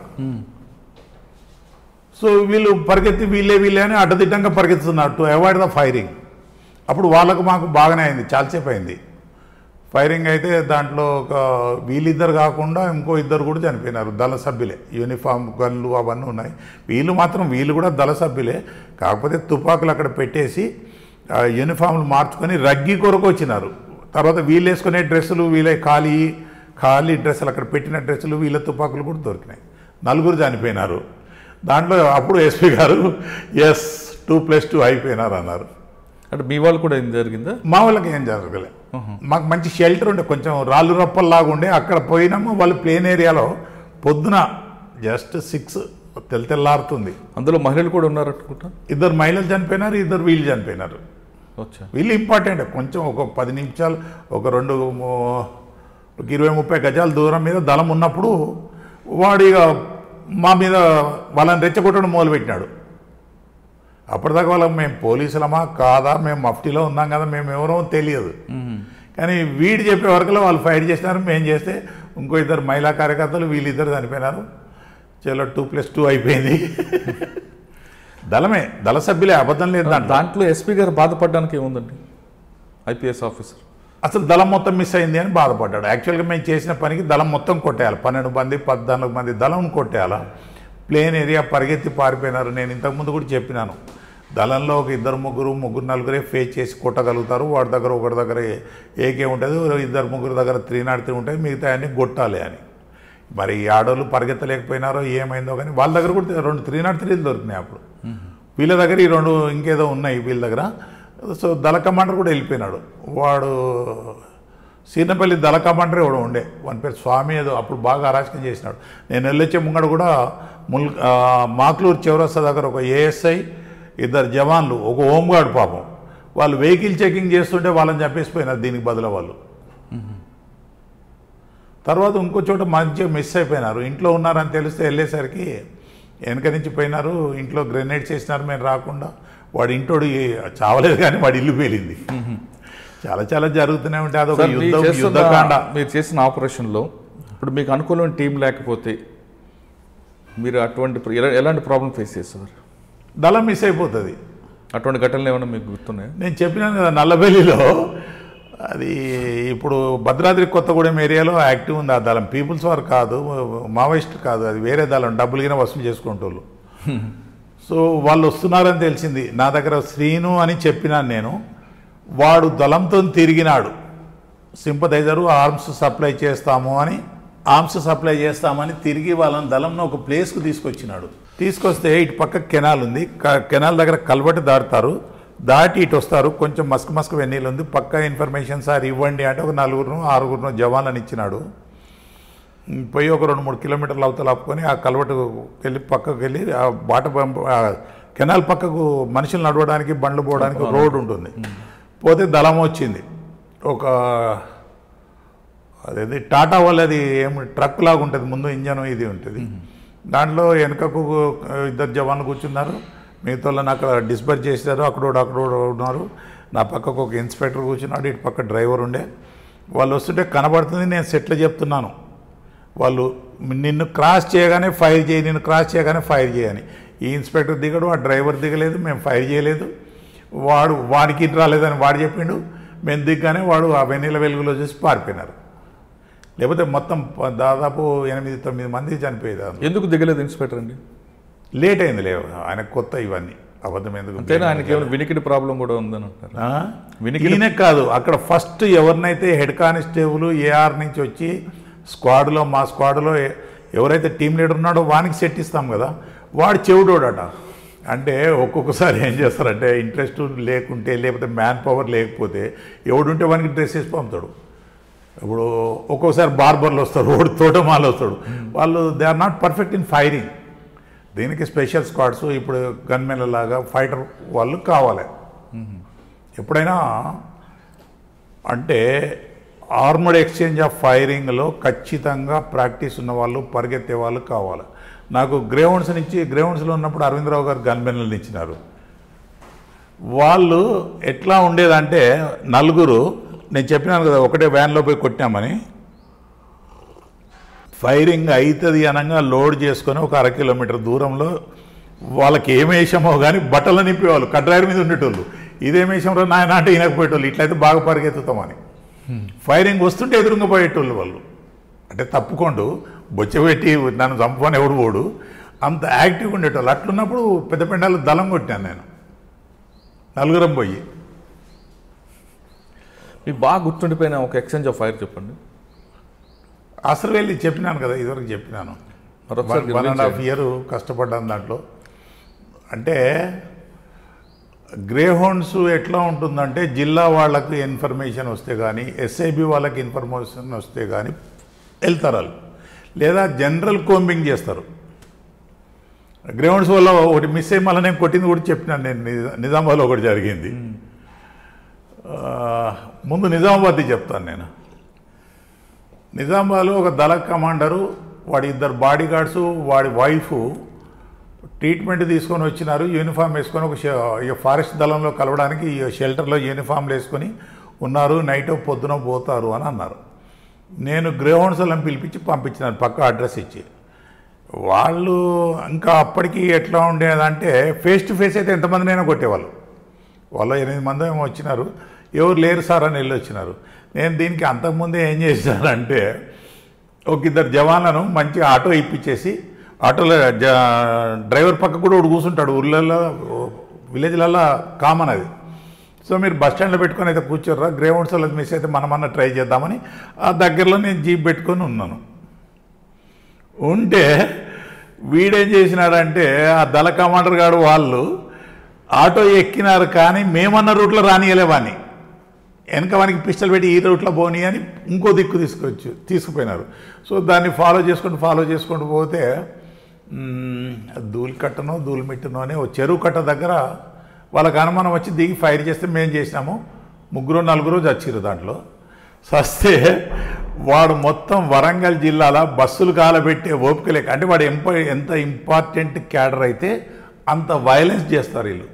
సో వీళ్ళు పరిగెత్తి వీళ్ళే వీళ్ళే అని అడ్డదిడ్డంగా పరిగెత్తుతున్నారు టు అవాయిడ్ ద ఫైరింగ్ అప్పుడు వాళ్ళకు మాకు బాగానే అయింది చాలాసేపు అయింది ఫైరింగ్ అయితే దాంట్లో ఒక వీళ్ళిద్దరు కాకుండా ఇంకో ఇద్దరు కూడా చనిపోయినారు దళ సభ్యులే యూనిఫామ్ గన్లు అవన్నీ ఉన్నాయి వీళ్ళు మాత్రం వీళ్ళు కూడా దళ సభ్యులే కాకపోతే తుపాకులు అక్కడ పెట్టేసి ఆ యూనిఫామ్లు మార్చుకొని రగ్గి కొరకు వచ్చినారు తర్వాత వీళ్ళు వేసుకునే డ్రెస్సులు వీళ్ళే ఖాళీ ఖాళీ డ్రెస్సులు అక్కడ పెట్టిన డ్రెస్సులు వీళ్ళ తుపాకులు కూడా దొరికినాయి నలుగురు చనిపోయినారు దాంట్లో అప్పుడు ఎస్పీ గారు ఎస్ టూ ప్లస్ టూ అయిపోయినారు అన్నారు అంటే మీ వాళ్ళు కూడా ఏం జరిగిందా మా వాళ్ళకి ఏం జరగలే మాకు మంచి షెల్టర్ ఉండే కొంచెం రాళ్ళు రప్పల్లాగా ఉండే అక్కడ పోయినాము వాళ్ళు ప్లేన్ ఏరియాలో పొద్దున జస్ట్ సిక్స్ తెల్ల తెల్లారుతుంది అందులో మహిళలు కూడా ఉన్నారు అనుకుంటా ఇద్దరు మహిళలు చనిపోయినారు ఇద్దరు వీళ్ళు చనిపోయినారు వచ్చా వీళ్ళు ఇంపార్టెంట్ కొంచెం ఒక పది నిమిషాలు ఒక రెండు మూ- ఒక ఇరవై ముప్పై గజాల దూరం మీద దళం ఉన్నప్పుడు వాడు ఇక మా మీద వాళ్ళని రెచ్చగొట్టడం మొదలుపెట్టినాడు అప్పటిదాకా వాళ్ళకి మేము పోలీసులమా కాదా మేము మఫ్టీలో ఉన్నాం కదా మేము ఎవరో తెలియదు కానీ వీడు చెప్పే వరకులో వాళ్ళు ఫైట్ చేసినారు మేము చేస్తే ఇంకో ఇద్దరు మహిళా కార్యకర్తలు వీళ్ళిద్దరు చనిపోయినారు చలో టూ ప్లస్ టూ అయిపోయింది దళమే దళ సభ్యులే అబద్ధం లేదు దాంట్లో దాంట్లో ఎస్పీ గారు బాధపడడానికి ఏముందండి ఐపీఎస్ ఆఫీసర్ అసలు దళం మొత్తం మిస్ అయింది అని బాధపడ్డాడు యాక్చువల్గా మేము చేసిన పనికి దళం మొత్తం కొట్టేయాలి పన్నెండు మంది పద్నాలుగు మంది దళం కొట్టేయాలా ప్లేన్ ఏరియా పరిగెత్తి పారిపోయినారు నేను ఇంతకుముందు కూడా చెప్పినాను దళంలో ఒక ఇద్దరు ముగ్గురు ముగ్గురు నలుగురే ఫేస్ చేసి కొట్టగలుగుతారు వాడి దగ్గర ఒకటి దగ్గర ఏకే ఉంటుంది ఇద్దరు ముగ్గురు దగ్గర త్రీ నాట్ త్రీ ఉంటాయి మిగతా అన్ని కొట్టాలి అని మరి ఈ ఆడోళ్ళు పరిగెత్తలేకపోయినారో ఏమైందో కానీ వాళ్ళ దగ్గర కూడా రెండు త్రీ నాట్ త్రీలు దొరికినాయి అప్పుడు వీళ్ళ దగ్గర ఈ రెండు ఇంకేదో ఉన్నాయి వీళ్ళ దగ్గర సో దళ కమాండర్ కూడా వెళ్ళిపోయినాడు వాడు సీనపల్లి దళ కమాండర్ ఎవడు ఉండే వాని పేరు స్వామి ఏదో అప్పుడు బాగా అరాచకం చేసినాడు నేను వెళ్ళొచ్చే ముంగడు కూడా ముల్ ఆ, మాక్లూరు చౌరస్తా దగ్గర ఒక ఏఎస్ఐ ఇద్దరు జవాన్లు ఒక హోంగార్డ్ పాపం వాళ్ళు వెహికల్ చెకింగ్ చేస్తుంటే వాళ్ళని చంపేసిపోయినారు దీనికి బదులు వాళ్ళు తర్వాత ఇంకో చోట మంచిగా మిస్ అయిపోయినారు ఇంట్లో ఉన్నారని తెలిస్తే వెళ్ళేసరికి వెనక నుంచి పోయినారు ఇంట్లో గ్రెనేడ్ చేసినారు మేము రాకుండా వాడి ఇంటోడు ఏ- చావలేదు కానీ వాడి ఇల్లు పేలింది చాలా చాలా జరుగుతూనే ఉంటాయి అదొక సార్ మీరు యుద్ధం చేస్తున్న యుద్ధకాండ మీరు చేసిన ఆపరేషన్లో ఇప్పుడు మీకు అనుకూలమైన టీం లేకపోతే మీరు అటువంటి ప్ర- ఎలా- ఎలాంటి ప్రాబ్లం ఫేస్ చేస్తారు దళం మిస్ అయిపోతుంది అటువంటి ఘటనలు ఏమైనా మీకు గుర్తున్నాయా నేను చెప్పినాను కదా నల్లబెల్లిలో అది ఇప్పుడు భద్రాద్రి కొత్తగూడెం ఏరియాలో యాక్టివ్ ఉంది ఆ దళం పీపుల్స్ వారు కాదు మావోయిస్ట్ కాదు అది వేరే దళం డబ్బులు గిన వసూలు చేసుకుంటోళ్ళు సో వాళ్ళు వస్తున్నారని తెలిసింది నా దగ్గర శ్రీను అని చెప్పినాను నేను వాడు దళంతో తిరిగినాడు సింపదైజరు ఆర్మ్స్ సప్లై చేస్తాము అని ఆర్మ్స్ సప్లై చేస్తామని తిరిగి వాళ్ళని దళంను ఒక ప్లేస్కు తీసుకొచ్చినాడు తీసుకొస్తే ఇటు పక్క కెనాల్ ఉంది క- కెనాల్ దగ్గర కల్వటి దాటుతారు దాటి ఇటు వస్తారు కొంచెం మస్క్ మస్క్ వెన్నీళ్ళు ఉంది పక్క ఇన్ఫర్మేషన్ సార్ ఇవ్వండి అంటే ఒక నలుగురును ఆరుగురును జవాన్లను ఇచ్చినాడు ఉమ్, పోయి ఒక రెండు మూడు కిలోమీటర్లు అవతల ఆపుకొని ఆ కలవటు వెళ్ళి పక్కకు వెళ్ళి ఆ బాట పంప- ఆ కెనాల్ పక్కకు మనుషులు నడవడానికి బండ్లు పోవడానికి రోడ్ ఉంటుంది పోతే దళం వచ్చింది ఒక అదేది టాటా వాళ్ళది ఏం ట్రక్ లాగా ఉంటుంది ముందు ఇంజన్ ఇది ఉంటుంది దాంట్లో వెనుకకు ఇద్దరు జవాన్లు కూర్చున్నారు మిగతా వాళ్ళని అక్కడ డిస్పర్స్ చేశారు అక్కడోడు అక్కడోడు ఉన్నారు నా పక్కకు ఒక ఇన్స్పెక్టర్ కూర్చున్నాడు ఇటు పక్క డ్రైవర్ ఉండే వాళ్ళు వస్తుంటే కనబడుతుంది నేను సెట్లు చెప్తున్నాను వాళ్ళు నిన్ను క్రాస్ చేయగానే ఫైర్ చేయి నిన్ను క్రాస్ చేయగానే ఫైర్ చేయని ఈ ఇన్స్పెక్టర్ దిగడు ఆ డ్రైవర్ దిగలేదు మేము ఫైర్ చేయలేదు వాడు వాడికి ఇటు రాలేదని వాడు చెప్పిండు మేము దిగ్గానే వాడు ఆ వెన్నెల వెలుగులో చూసి పారిపోయినారు లేకపోతే మొత్తం ప- దాదాపు ఎనిమిది తొమ్మిది మంది చనిపోయేది ఎందుకు దిగలేదు ఇన్స్పెక్టర్ అండి లేట్ అయింది లేవు ఆయన కొత్త ఇవన్నీ అబద్ధం ఎందుకు అంతేనా ఆయనకి ఏమైనా వినికిడి ప్రాబ్లం కూడా ఉందని అంటారు ఆ? వినికిడి- ఈయన కాదు అక్కడ ఫస్ట్ ఎవరినైతే హెడ్ కానిస్టేబుల్ ఏఆర్ నుంచి వచ్చి స్క్వాడ్లో మా స్క్వాడ్లో ఎ- ఎవరైతే టీం లీడర్ ఉన్నాడో వానికి సెట్ ఇస్తాం కదా వాడు చెవుడోడట అంటే ఒక్కొక్కసారి ఏం చేస్తారంటే ఇంట్రెస్ట్ లేకుంటే లేకపోతే మ్యాన్ పవర్ లేకపోతే ఎవడుంటే వానికి డ్రెస్ వేసి పంపుతాడు ఇప్పుడు ఒక్కొక్కసారి బార్బర్లు వస్తారు ఓడి తోటమాలు వస్తాడు వాళ్ళు they are not perfect in firing దీనికి స్పెషల్ స్క్వాడ్స్ ఇప్పుడు గన్మెన్ల లాగా ఫైటర్ వాళ్ళు కావాలి ఎప్పుడైనా అంటే ఆర్మడ్ ఎక్స్చేంజ్ ఆఫ్ ఫైరింగ్లో ఖచ్చితంగా ప్రాక్టీస్ ఉన్న వాళ్ళు పరిగెత్తే వాళ్ళు కావాలి నాకు గ్రేవౌండ్స్ నుంచి గ్రేవౌండ్స్లో ఉన్నప్పుడు అరవిందరావు గారు గన్మెన్లను ఇచ్చినారు వాళ్ళు ఎట్లా ఉండేదంటే నలుగురు నేను చెప్పినాను కదా ఒకటే వ్యాన్లో పోయి కొట్టామని ఫైరింగ్ అవుతుంది అనగా లోడ్ చేసుకొని ఒక అర కిలోమీటర్ దూరంలో వాళ్ళకి ఏం వేసామో కానీ బట్టలు నింపేవాళ్ళు కడ్రాయర్ మీద ఉండేటోళ్ళు ఇదేం వేసామో నాయన అంటే వినకపోయేటోళ్ళు ఇట్లయితే బాగా పరిగెత్తుతామని ఫైరింగ్ వస్తుంటే ఎదురుగా పోయేటోళ్ళు వాళ్ళు అంటే తప్పుకోండు బొచ్చబెట్టి నన్ను చంపుకొని ఎవడు పోడు అంత యాక్టివ్గా ఉండేటోళ్ళు అట్లున్నప్పుడు పెద్ద పెండాలు దళం కొట్టాను నేను నలుగురం పోయి మీకు బాగా గుర్తుండిపోయిన ఒక ఎక్స్చేంజ్ ఆఫ్ ఫైర్ చెప్పండి అసలు వెళ్ళి చెప్పినాను కదా ఇదివరకు చెప్పినాను మరి ఒకసారి వన్ అండ్ హాఫ్ వివరించండి. ఇయర్ కష్టపడ్డాను దాంట్లో అంటే గ్రే హోన్స్ ఎట్లా ఉంటుందంటే జిల్లా వాళ్ళకు ఇన్ఫర్మేషన్ వస్తే కానీ ఎస్ఐబి వాళ్ళకి ఇన్ఫర్మేషన్ వస్తే కానీ వెళ్తారు వాళ్ళు లేదా జనరల్ కోంబింగ్ చేస్తారు గ్రౌండ్స్ వల్ల ఒకటి మిస్ అయ్యి మళ్ళీ నేను కొట్టింది కూడా చెప్పినాను నేను నిజా- నిజామాబాద్లో ఒకటి జరిగింది ఆ, ముందు నిజామాబాద్ది చెప్తాను నేను నిజామాబాద్లో ఒక దళ కమాండరు వాడి ఇద్దరు బాడీ గార్డ్స్ వాడి వైఫ్ ట్రీట్మెంట్ తీసుకొని వచ్చినారు యూనిఫామ్ వేసుకొని ఒక షె- ఈ ఫారెస్ట్ దళంలో కలవడానికి ఈ షెల్టర్లో యూనిఫామ్లు వేసుకొని ఉన్నారు నైట్ పొద్దున పోతారు అని అన్నారు నేను గ్రేహౌండ్స్ వాళ్ళని పిలిపించి పంపించినాను పక్క అడ్రస్ ఇచ్చి వాళ్ళు ఇంకా అప్పటికి ఎట్లా ఉండేదంటే ఫేస్ టు ఫేస్ అయితే ఎంతమందినైనా కొట్టేవాళ్ళు వాళ్ళు ఎనిమిది మంది ఏమో వచ్చినారు ఎవరు లేరు సార్ అని వెళ్ళి వచ్చినారు నేను దీనికి అంతకుముందే ఏం చేశానంటే ఒక ఇద్దరు జవాన్లను మంచి ఆటో ఇప్పించేసి ఆటోలో జ డ్రైవర్ పక్క కూడా ఒకడు కూర్చుంటాడు ఊళ్ళల్లో విలేజ్లలో కామన్ అది సో మీరు బస్ స్టాండ్లో పెట్టుకొని అయితే కూర్చోర్రా గ్రేవౌండ్స్ వాళ్ళకి మిస్ అయితే మనమన్నా ట్రై చేద్దామని ఆ దగ్గరలో నేను జీప్ పెట్టుకొని ఉన్నాను ఉంటే వీడేం చేసినాడంటే ఆ దళ కమాండర్ గారు వాళ్ళు ఆటో ఎక్కినారు కానీ మేమన్న రూట్లో రానియలే వాని వెనక వానికి పిస్టల్ పెట్టి ఈ రూట్లో పోనీ అని ఇంకో దిక్కు తీసుకొచ్చు తీసుకుపోయినారు సో దాన్ని ఫాలో చేసుకుంటూ ఫాలో చేసుకుంటూ పోతే మ్, ధూళి కట్టనో ధూళి మిట్టనో అని ఓ చెరువు కట్ట దగ్గర వాళ్ళకి అనుమానం వచ్చి దిగి ఫైర్ చేస్తే మేము చేసినాము ముగ్గురు నలుగురు చచ్చిరు దాంట్లో సస్తే వాడు మొత్తం వరంగల్ జిల్లాలో బస్సులు కాలబెట్టే ఓపిక లేక అంటే వాడు ఎంప ఎంత ఇంపార్టెంట్ క్యాడర్ అయితే అంత వైలెన్స్ చేస్తారు వీళ్ళు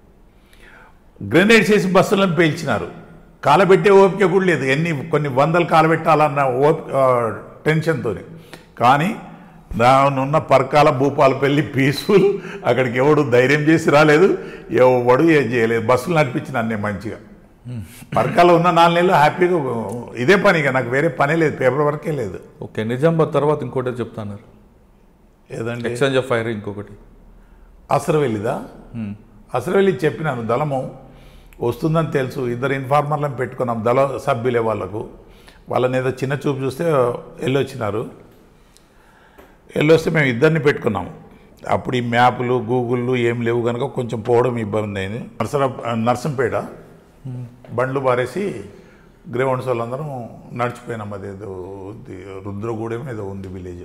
గ్రెనేడ్స్ వేసి బస్సులను పేల్చినారు కాలబెట్టే ఓపిక కూడా లేదు ఎన్ని కొన్ని వందలు కాలబెట్టాలన్న ఓపిక టెన్షన్తో కానీ దానున్న పరకాల భూపాలపల్లి పీస్ఫుల్ అక్కడికి ఎవడు ధైర్యం చేసి రాలేదు ఎవడు ఏం చేయలేదు బస్సులు నడిపించిన నేను మంచిగా పరకాల ఉన్న నాలుగు నెలలు హ్యాపీగా ఇదే పని ఇక నాకు వేరే పనే లేదు పేపర్ వర్కే లేదు ఓకే నిజామాబాద్ తర్వాత ఇంకోటి చెప్తాను ఏదండి ఎక్స్చేంజ్ ఆఫ్ ఫైర్ ఇంకొకటి అసరవెల్లిదా అసరవెల్లి చెప్పినాను దళము వస్తుందని తెలుసు ఇద్దరు ఇన్ఫార్మర్లను పెట్టుకున్నాం దళ సభ్యులే వాళ్ళకు వాళ్ళని ఏదో చిన్న చూపు చూస్తే వెళ్ళొచ్చినారు వెళ్ళొస్తే మేము ఇద్దరిని పెట్టుకున్నాము అప్పుడు ఈ మ్యాపులు గూగుళ్ళు ఏం లేవు కనుక కొంచెం పోవడం ఇబ్బంది అయింది నర్సర నర్సంపేట బండ్లు బారేసి గ్రౌండ్స్ వాళ్ళందరం నడిచిపోయినాం అదేదో ఉంది, రుద్రగూడెం ఏదో ఉంది విలేజ్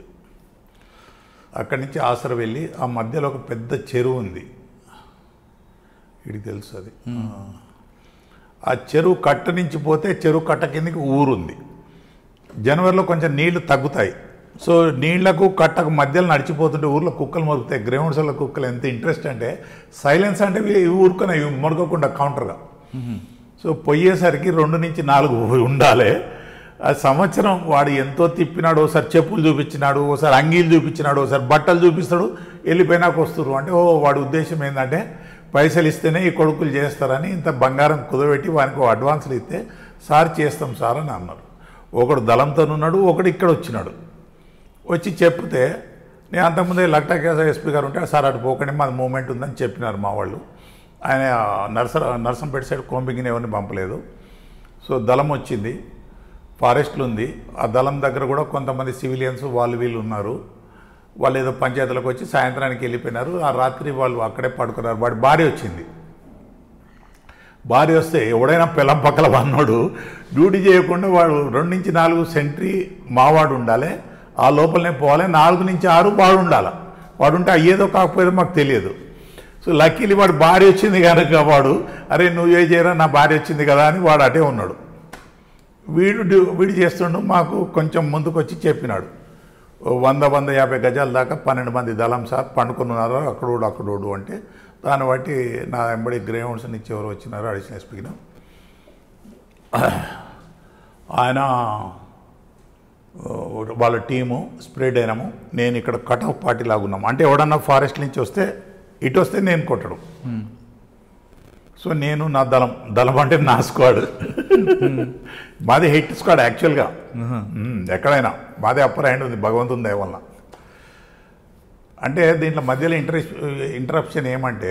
అక్కడి నుంచి ఆసర వెళ్ళి ఆ మధ్యలో ఒక పెద్ద చెరువు ఉంది ఇది తెలుసు అది ఆ చెరువు కట్ట నుంచి పోతే చెరువు కట్ట కిందకి ఊరుంది జనవరిలో కొంచెం నీళ్లు తగ్గుతాయి సో నీళ్లకు కట్టకు మధ్యలో నడిచిపోతుంటే ఊర్లో కుక్కలు మొరుగుతాయి గ్రౌండ్స్లో కుక్కలు ఎంత ఇంట్రెస్ట్ అంటే సైలెన్స్ అంటే ఇవి ఊరుకొని ఇవి మొరగకుండా కౌంటర్గా సో పోయేసరికి రెండు నుంచి నాలుగు ఉండాలి ఆ సంవత్సరం వాడు ఎంతో తిప్పినాడు ఒకసారి చెప్పులు చూపించినాడు ఒకసారి అంగీలు చూపించినాడు ఒకసారి బట్టలు చూపిస్తాడు వెళ్ళిపోయినాక వస్తారు అంటే ఓ వాడి ఉద్దేశం ఏంటంటే పైసలు ఇస్తేనే ఈ కొడుకులు చేస్తారని ఇంత బంగారం కుదబెట్టి వానికి ఓ అడ్వాన్సులు ఇస్తే సార్ చేస్తాం సార్ అని అన్నారు ఒకడు దళంతో ఉన్నాడు ఒకడు ఇక్కడ వచ్చినాడు వచ్చి చెప్తే నేను అంతకుముందే లక్టా కేస ఎస్పీ గారు ఉంటే సార్ అటు పోకండి మాది మూమెంట్ ఉందని చెప్పినారు మా వాళ్ళు ఆయన నర్సర నర్సంపేట సైడ్ కోంబింగ్ని ఎవరిని పంపలేదు సో దళం వచ్చింది ఫారెస్ట్లు ఉంది ఆ దళం దగ్గర కూడా కొంతమంది సివిలియన్స్ వాళ్ళు వీళ్ళు ఉన్నారు వాళ్ళు ఏదో పంచాయతీలకు వచ్చి సాయంత్రానికి వెళ్ళిపోయినారు ఆ రాత్రి వాళ్ళు అక్కడే పడుకున్నారు వాడి భార్య వచ్చింది భార్య వస్తే ఎవడైనా పిల్లం పక్కల వన్నోడు డ్యూటీ చేయకుండా వాడు రెండు నుంచి నాలుగు సెంట్రీ మావాడు ఉండాలి ఆ లోపలనే పోవాలి నాలుగు నుంచి ఆరు వాడు ఉండాలి వాడు ఉంటే అయ్యేదో కాకపోయేదో మాకు తెలియదు సో లక్కీలి వాడు భార్య వచ్చింది కనుక వాడు అరే నువ్వు ఏ చేయరా నా భార్య వచ్చింది కదా అని వాడు అటే ఉన్నాడు వీడు డ్యూ- వీడు చేస్తుండు మాకు కొంచెం ముందుకు వచ్చి చెప్పినాడు ఓ వంద వంద యాభై గజాల దాకా పన్నెండు మంది దళం సార్ పండుకున్నారు అక్కడోడు అక్కడోడు అంటే దాన్ని బట్టి నా ఎంబడి గ్రేహౌండ్స్ నుంచి ఎవరు వచ్చినారు అడిషనల్ ఎస్పీకి ఆయన ఓ, వాళ్ళ టీము స్ప్రెడ్ అయినాము నేను ఇక్కడ కట్ ఆఫ్ పార్టీ లాగున్నాము అంటే ఎవడన్నా ఫారెస్ట్ నుంచి వస్తే ఇటు వస్తే నేను కొట్టడం సో నేను నా దళం దళం అంటే నా స్క్వాడ్ మాది హిట్ స్క్వాడ్ యాక్చువల్గా మ్మ్, ఎక్కడైనా మాదే అప్పర్ హ్యాండ్ ఉంది భగవంతుని దయ వల్ల అంటే దీంట్లో మధ్యలో ఇంటరెస్ట్ ఇంటరప్షన్ ఏమంటే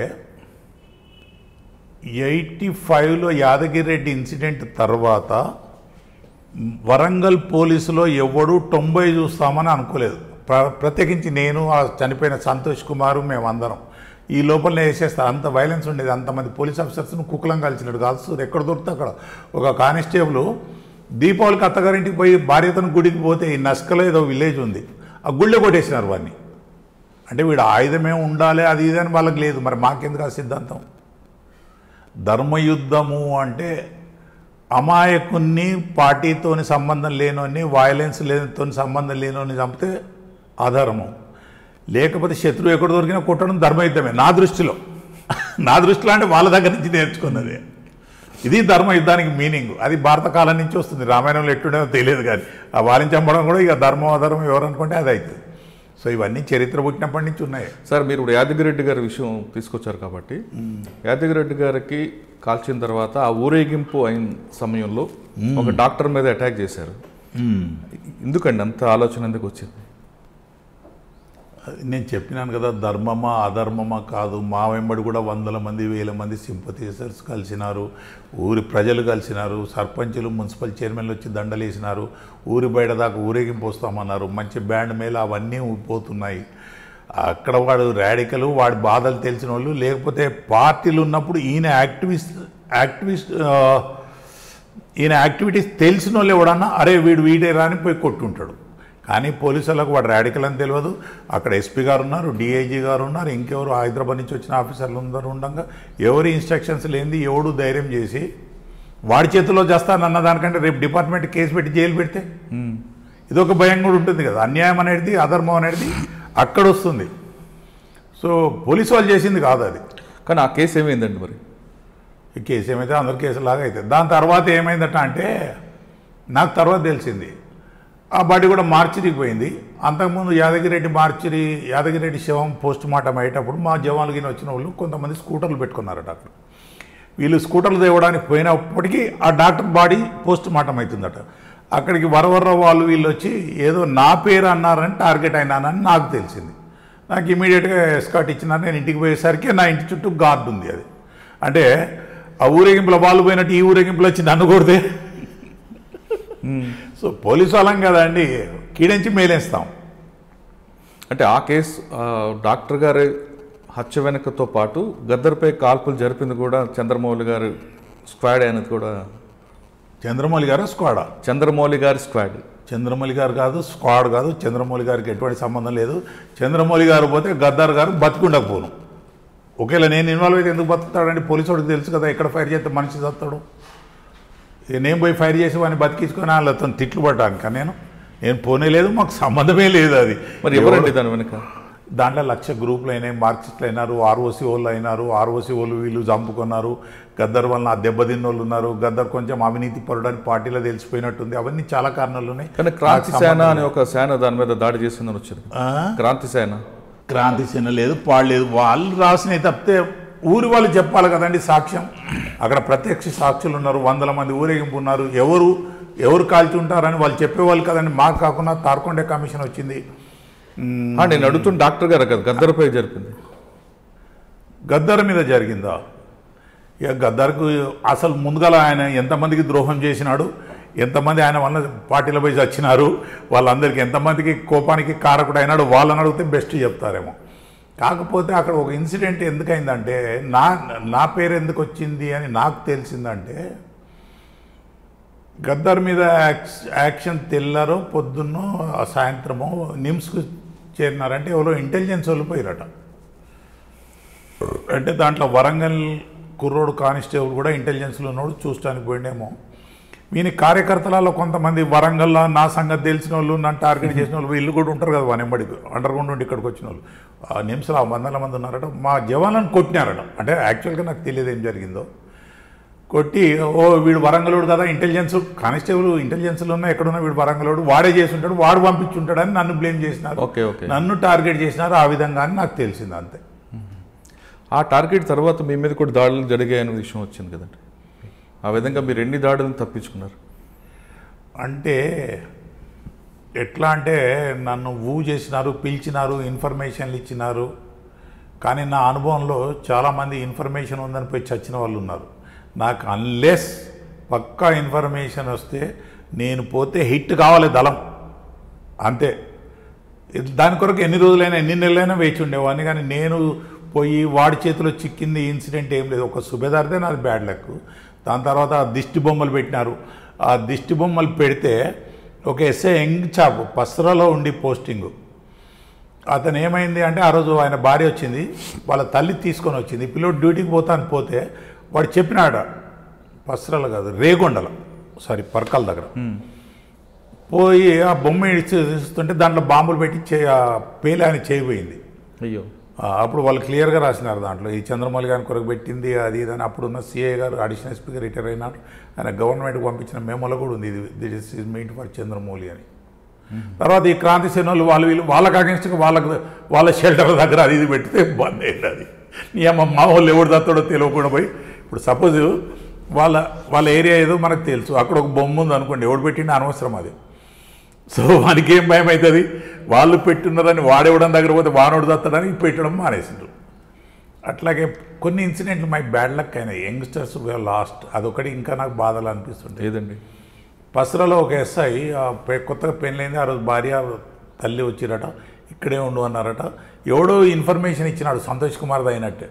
ఎయిటీ ఫైవ్లో యాదగిరి రెడ్డి ఇన్సిడెంట్ తర్వాత వరంగల్ పోలీసులో ఎవడు తొంభై చూస్తామని అనుకోలేదు ప్ర ప్రత్యేకించి నేను ఆ చనిపోయిన సంతోష్ కుమారు మేమందరం ఈ లోపలనే వేసేస్తారు అంత వైలెన్స్ ఉండేది అంతమంది పోలీస్ ఆఫీసర్స్ను కుక్కలం కలిసినాడు కాల్స్తారు ఎక్కడ దొరికితే అక్కడ ఒక కానిస్టేబుల్ దీపావళికి అత్తగారింటికి పోయి భార్యతను గుడికి పోతే ఈ నస్కలో ఏదో విలేజ్ ఉంది ఆ గుళ్ళో కొట్టేసినారు వాడిని అంటే వీడు ఆయుధమే ఉండాలి అది ఇది అని వాళ్ళకి లేదు మరి మాకెందుకు ఆ సిద్ధాంతం ధర్మయుద్ధము అంటే అమాయకుణ్ణి పార్టీతోని సంబంధం లేనోని వైలెన్స్ లేనితో సంబంధం లేనోని చంపితే అధర్మం లేకపోతే శత్రువు ఎక్కడ దొరికినా కొట్టడం ధర్మయుద్ధమే నా దృష్టిలో నా దృష్టిలో అంటే వాళ్ళ దగ్గర నుంచి నేర్చుకున్నది ఇది ధర్మయుద్ధానికి మీనింగ్ అది భారత కాలం నుంచి వస్తుంది రామాయణంలో ఎట్టుండేదో తెలియదు కానీ ఆ వాళ్ళని చంపడం కూడా ఇక ధర్మం అధర్మం ఎవరనుకుంటే అది అవుతుంది సో ఇవన్నీ చరిత్ర పుట్టినప్పటి నుంచి ఉన్నాయి సార్ మీరు ఇప్పుడు యాదగిరెడ్డి గారి విషయం తీసుకొచ్చారు కాబట్టి యాదగిరెడ్డి గారికి కాల్చిన తర్వాత ఆ ఊరేగింపు అయిన సమయంలో ఒక డాక్టర్ మీద అటాక్ చేశారు ఎందుకండి అంత ఆలోచన ఎందుకు వచ్చింది నేను చెప్పినాను కదా ధర్మమా అధర్మమా కాదు మా వెంబడి కూడా వందల మంది వేల మంది సింపథైజర్స్ కలిసినారు ఊరి ప్రజలు కలిసినారు సర్పంచులు మున్సిపల్ చైర్మన్లు వచ్చి దండలేసినారు ఊరి బయట దాకా ఊరేగింపు వస్తామన్నారు మంచి బ్యాండ్ మేళ అవన్నీ పోతున్నాయి అక్కడ వాడు రాడికలు వాడి బాధలు తెలిసిన వాళ్ళు లేకపోతే పార్టీలు ఉన్నప్పుడు ఈయన యాక్టివిస్ట్ యాక్టివిస్ట్ ఆ, ఈయన యాక్టివిటీస్ తెలిసిన వాళ్ళు ఎవడన్నా అరే వీడు వీడేరా అని పోయి కొట్టుంటాడు కానీ పోలీసులకు వాడు రాడికల్ అని తెలియదు అక్కడ ఎస్పీ గారు ఉన్నారు డిఐజీ గారు ఉన్నారు ఇంకెవరు హైదరాబాద్ నుంచి వచ్చిన ఆఫీసర్లు అందరూ ఉండగా ఎవరి ఇన్స్ట్రక్షన్స్ లేనిది ఎవడు ధైర్యం చేసి వాడి చేతిలో చేస్తానన్న దానికంటే రేపు డిపార్ట్మెంట్ కేసు పెట్టి జైలు పెడితే ఇదొక భయం కూడా ఉంటుంది కదా అన్యాయం అనేది అధర్మం అనేది అక్కడ వస్తుంది సో పోలీసు వాళ్ళు చేసింది కాదు అది కానీ ఆ కేసు ఏమైందండి మరి ఈ కేసు ఏమైతే అందరి కేసులాగా అయితే దాని తర్వాత ఏమైందట అంటే నాకు తర్వాత తెలిసింది ఆ బాడీ కూడా మార్చిరికి పోయింది అంతకుముందు యాదగిరెడ్డి మార్చిరి యాదగిరెడ్డి శవం పోస్ట్ మార్టం అయ్యేటప్పుడు మా జవాన్లు గిన వచ్చిన వాళ్ళు కొంతమంది స్కూటర్లు పెట్టుకున్నారట అక్కడ వీళ్ళు స్కూటర్లు తేవడానికి పోయినప్పటికీ ఆ డాక్టర్ బాడీ పోస్ట్ మార్టం అవుతుందట అక్కడికి వరవర్ర వాళ్ళు వీళ్ళు వచ్చి ఏదో నా పేరు అన్నారని టార్గెట్ అయినానని నాకు తెలిసింది నాకు ఇమీడియట్గా ఎస్కాట్ ఇచ్చినారు నేను ఇంటికి పోయేసరికి నా ఇంటి చుట్టూ గార్డు ఉంది అది అంటే ఆ ఊరేగింపుల వాళ్ళు పోయినట్టు ఈ ఊరేగింపులు వచ్చి నన్ను కొడితే సో పోలీసు వాళ్ళం కదండి కీడించి మేలేస్తాం అంటే ఆ కేసు ఆ, డాక్టర్ గారి హత్య వెనుకతో పాటు గద్దర్పై కాల్పులు జరిపింది కూడా చంద్రమౌళి గారు స్క్వాడ్ అనేది కూడా చంద్రమౌళి గారు స్క్వాడా చంద్రమౌళి గారి స్క్వాడ్ చంద్రమౌళి గారు కాదు స్క్వాడ్ కాదు చంద్రమౌళి గారికి ఎటువంటి సంబంధం లేదు చంద్రమౌళి గారు పోతే గద్దార్ గారు బతికుండకపోను ఒకవేళ నేను ఇన్వాల్వ్ అయితే ఎందుకు బతుకుతాడండి పోలీసు వాడికి తెలుసు కదా ఎక్కడ ఫైర్ చేస్తే మనిషి చస్తాడు ఇక నేను పోయి ఫైర్ చేసి వాడిని బతికించుకొని వాళ్ళతో తిట్లు పడ్డాను నేను నేను పోనే లేదు మాకు సంబంధమే లేదు అది మరి ఎవరండి దాని వెనుక దాంట్లో లక్ష గ్రూపులు అయినాయి మార్క్సిస్టులు అయినారు ఆర్ఓసి వాళ్ళు అయినారు ఆర్ఓసి వాళ్ళు వీళ్ళు చంపుకున్నారు గద్దర్ వలన ఆ దెబ్బతిన్న వాళ్ళు ఉన్నారు గద్దర్ కొంచెం అవినీతి పరుడని పార్టీలో తెలిసిపోయినట్టుంది అవన్నీ చాలా కారణాలు ఉన్నాయి కానీ క్రాంతి నాకు సేన సంబంధం అనే ఒక సేన దాని మీద దాడి చేసిందని వచ్చింది ఆ? క్రాంతి సేన క్రాంతి చిన్న లేదు పాడలేదు వాళ్ళు రాసినవి తప్పితే ఊరి వాళ్ళు చెప్పాలి కదండి సాక్ష్యం అక్కడ ప్రత్యక్ష సాక్షులు ఉన్నారు వందల మంది ఊరేగింపు ఉన్నారు ఎవరు ఎవరు కాల్చి ఉంటారని వాళ్ళు చెప్పేవాళ్ళు కదండి మాకు కాకుండా తార్కొండే కమిషన్ వచ్చింది మ్, ఆ, నేను అడుగుతున్న డాక్టర్ గారు కదా గద్దర్పై జరిపింది గద్దర్ మీద జరిగిందా ఇక గద్దర్కు అసలు ముందుగల ఆయన ఎంతమందికి ద్రోహం చేసినాడు ఎంతమంది ఆయన వల్ల పార్టీలో పోయి వచ్చినారు వాళ్ళందరికీ ఎంతమందికి కోపానికి కారకుడు అయినాడు వాళ్ళని అడిగితే బెస్ట్ చెప్తారేమో కాకపోతే అక్కడ ఒక ఇన్సిడెంట్ ఎందుకైందంటే నా నా పేరు ఎందుకు వచ్చింది అని నాకు తెలిసిందంటే గద్దర్ మీద యాక్స్ యాక్షన్ తెల్లారో పొద్దున్నో ఆ సాయంత్రమో నిమ్స్కు చేరినారంటే ఎవరో ఇంటెలిజెన్స్ వాళ్ళు పోయిరట అంటే దాంట్లో వరంగల్ కుర్రోడు కానిస్టేబుల్ కూడా ఇంటెలిజెన్స్లో ఉన్నాడు చూడటానికి పోయిండేమో వీని కార్యకర్తలలో కొంతమంది వరంగల్లో నా సంగతి తెలిసిన వాళ్ళు నన్ను టార్గెట్ చేసిన వాళ్ళు వీళ్ళు కూడా ఉంటారు కదా వానెంబడి అండర్ గ్రౌండ్ నుండి ఇక్కడికి వచ్చిన వాళ్ళు ఆ నిమిషాలు ఆ వందల మంది ఉన్నారట మా జవాన్లను కొట్టినారట అంటే యాక్చువల్గా నాకు తెలియదు ఏం జరిగిందో కొట్టి ఓ వీడు వరంగలోడు కదా ఇంటెలిజెన్స్ కానిస్టేబుల్ ఇంటెలిజెన్స్లో ఉన్న ఎక్కడున్నా వీడు వరంగలోడు వాడే చేసి ఉంటాడు వాడు పంపించుంటాడని నన్ను బ్లేమ్ చేసినారు ఓకే ఓకే నన్ను టార్గెట్ చేసినారు ఆ విధంగా అని నాకు తెలిసింది అంతే ఆ టార్గెట్ తర్వాత మీ మీద కూడా దాడులు జరిగాయనే విషయం వచ్చింది కదండి ఆ విధంగా మీరు ఎన్ని దాడులను తప్పించుకున్నారు అంటే ఎట్లా అంటే నన్ను ఊ చేసినారు పిలిచినారు ఇన్ఫర్మేషన్లు ఇచ్చినారు కానీ నా అనుభవంలో చాలామంది ఇన్ఫర్మేషన్ ఉందని పోయి చచ్చిన వాళ్ళు ఉన్నారు నాకు అన్లెస్ పక్కా ఇన్ఫర్మేషన్ వస్తే నేను పోతే హిట్ కావాలి దళం అంతే దాని కొరకు ఎన్ని రోజులైనా ఎన్ని నెలలైనా వేచి ఉండేవాడిని కానీ నేను పోయి వాడి చేతిలో చిక్కింది ఇన్సిడెంట్ ఏం లేదు ఒక సుబేదార్దే నాది బ్యాడ్ లక్ దాని తర్వాత ఆ దిష్టి బొమ్మలు పెట్టినారు ఆ దిష్టి బొమ్మలు పెడితే ఒక ఎస్ఐ యంగ్ చాప్ పసరాలో ఉండి పోస్టింగు అతను ఏమైంది అంటే ఆ రోజు ఆయన భార్య వచ్చింది వాళ్ళ తల్లి తీసుకొని వచ్చింది పిల్లోడు డ్యూటీకి పోతాను పోతే వాడు చెప్పినాడ పసరాలు కాదు రేగొండల సారీ పరకాల దగ్గర పోయి ఆ బొమ్మ ఇస్తుంటే దాంట్లో బాంబులు పెట్టి చే ఆ పేలి ఆయన చేయబోయింది అయ్యో ఆ, అప్పుడు వాళ్ళు క్లియర్గా రాసినారు దాంట్లో ఈ చంద్రమౌళి గారిని కొరకు పెట్టింది అది ఇది అని అప్పుడున్న సిఐ గారు అడిషనల్ ఎస్పీగా రిటైర్ అయినారు ఆయన గవర్నమెంట్కి పంపించిన మెమోలో కూడా ఉంది ఇది this is meet for Chandramouli అని తర్వాత ఈ క్రాంతి సేనలు వాళ్ళు వీళ్ళు వాళ్ళకి అగెన్స్ట్గా వాళ్ళకు వాళ్ళ షెల్టర్ దగ్గర అది ఇది పెడితే బంద్ అయింది అది నీ అమ్మ మా వాళ్ళు ఎవడు దత్తాడో తెలియకుండా పోయి ఇప్పుడు సపోజ్ వాళ్ళ వాళ్ళ ఏరియా ఏదో మనకు తెలుసు అక్కడ ఒక బొమ్మ ఉంది అనుకోండి ఎవడు పెట్టిండే అనవసరం అది సో వానికి ఏం భయం అవుతుంది వాళ్ళు పెట్టున్నారని వాడేవడం దగ్గర పోతే వానోడు దత్తడని పెట్టడం మానేసిండ్రు అట్లాగే కొన్ని ఇన్సిడెంట్లు మై బ్యాడ్ లక్ అయినాయి యంగ్స్టర్స్ లాస్ట్ అదొకటి ఇంకా నాకు బాధలు అనిపిస్తుంది ఏదండి పసరలో ఒక ఎస్ఐ ఆ పె- కొత్తగా పెళ్ళైంది ఆ రోజు భార్య తల్లి వచ్చిరట ఇక్కడే ఉండు అన్నారట ఎవడో ఇన్ఫర్మేషన్ ఇచ్చినాడు సంతోష్ కుమార్ది అయినట్టే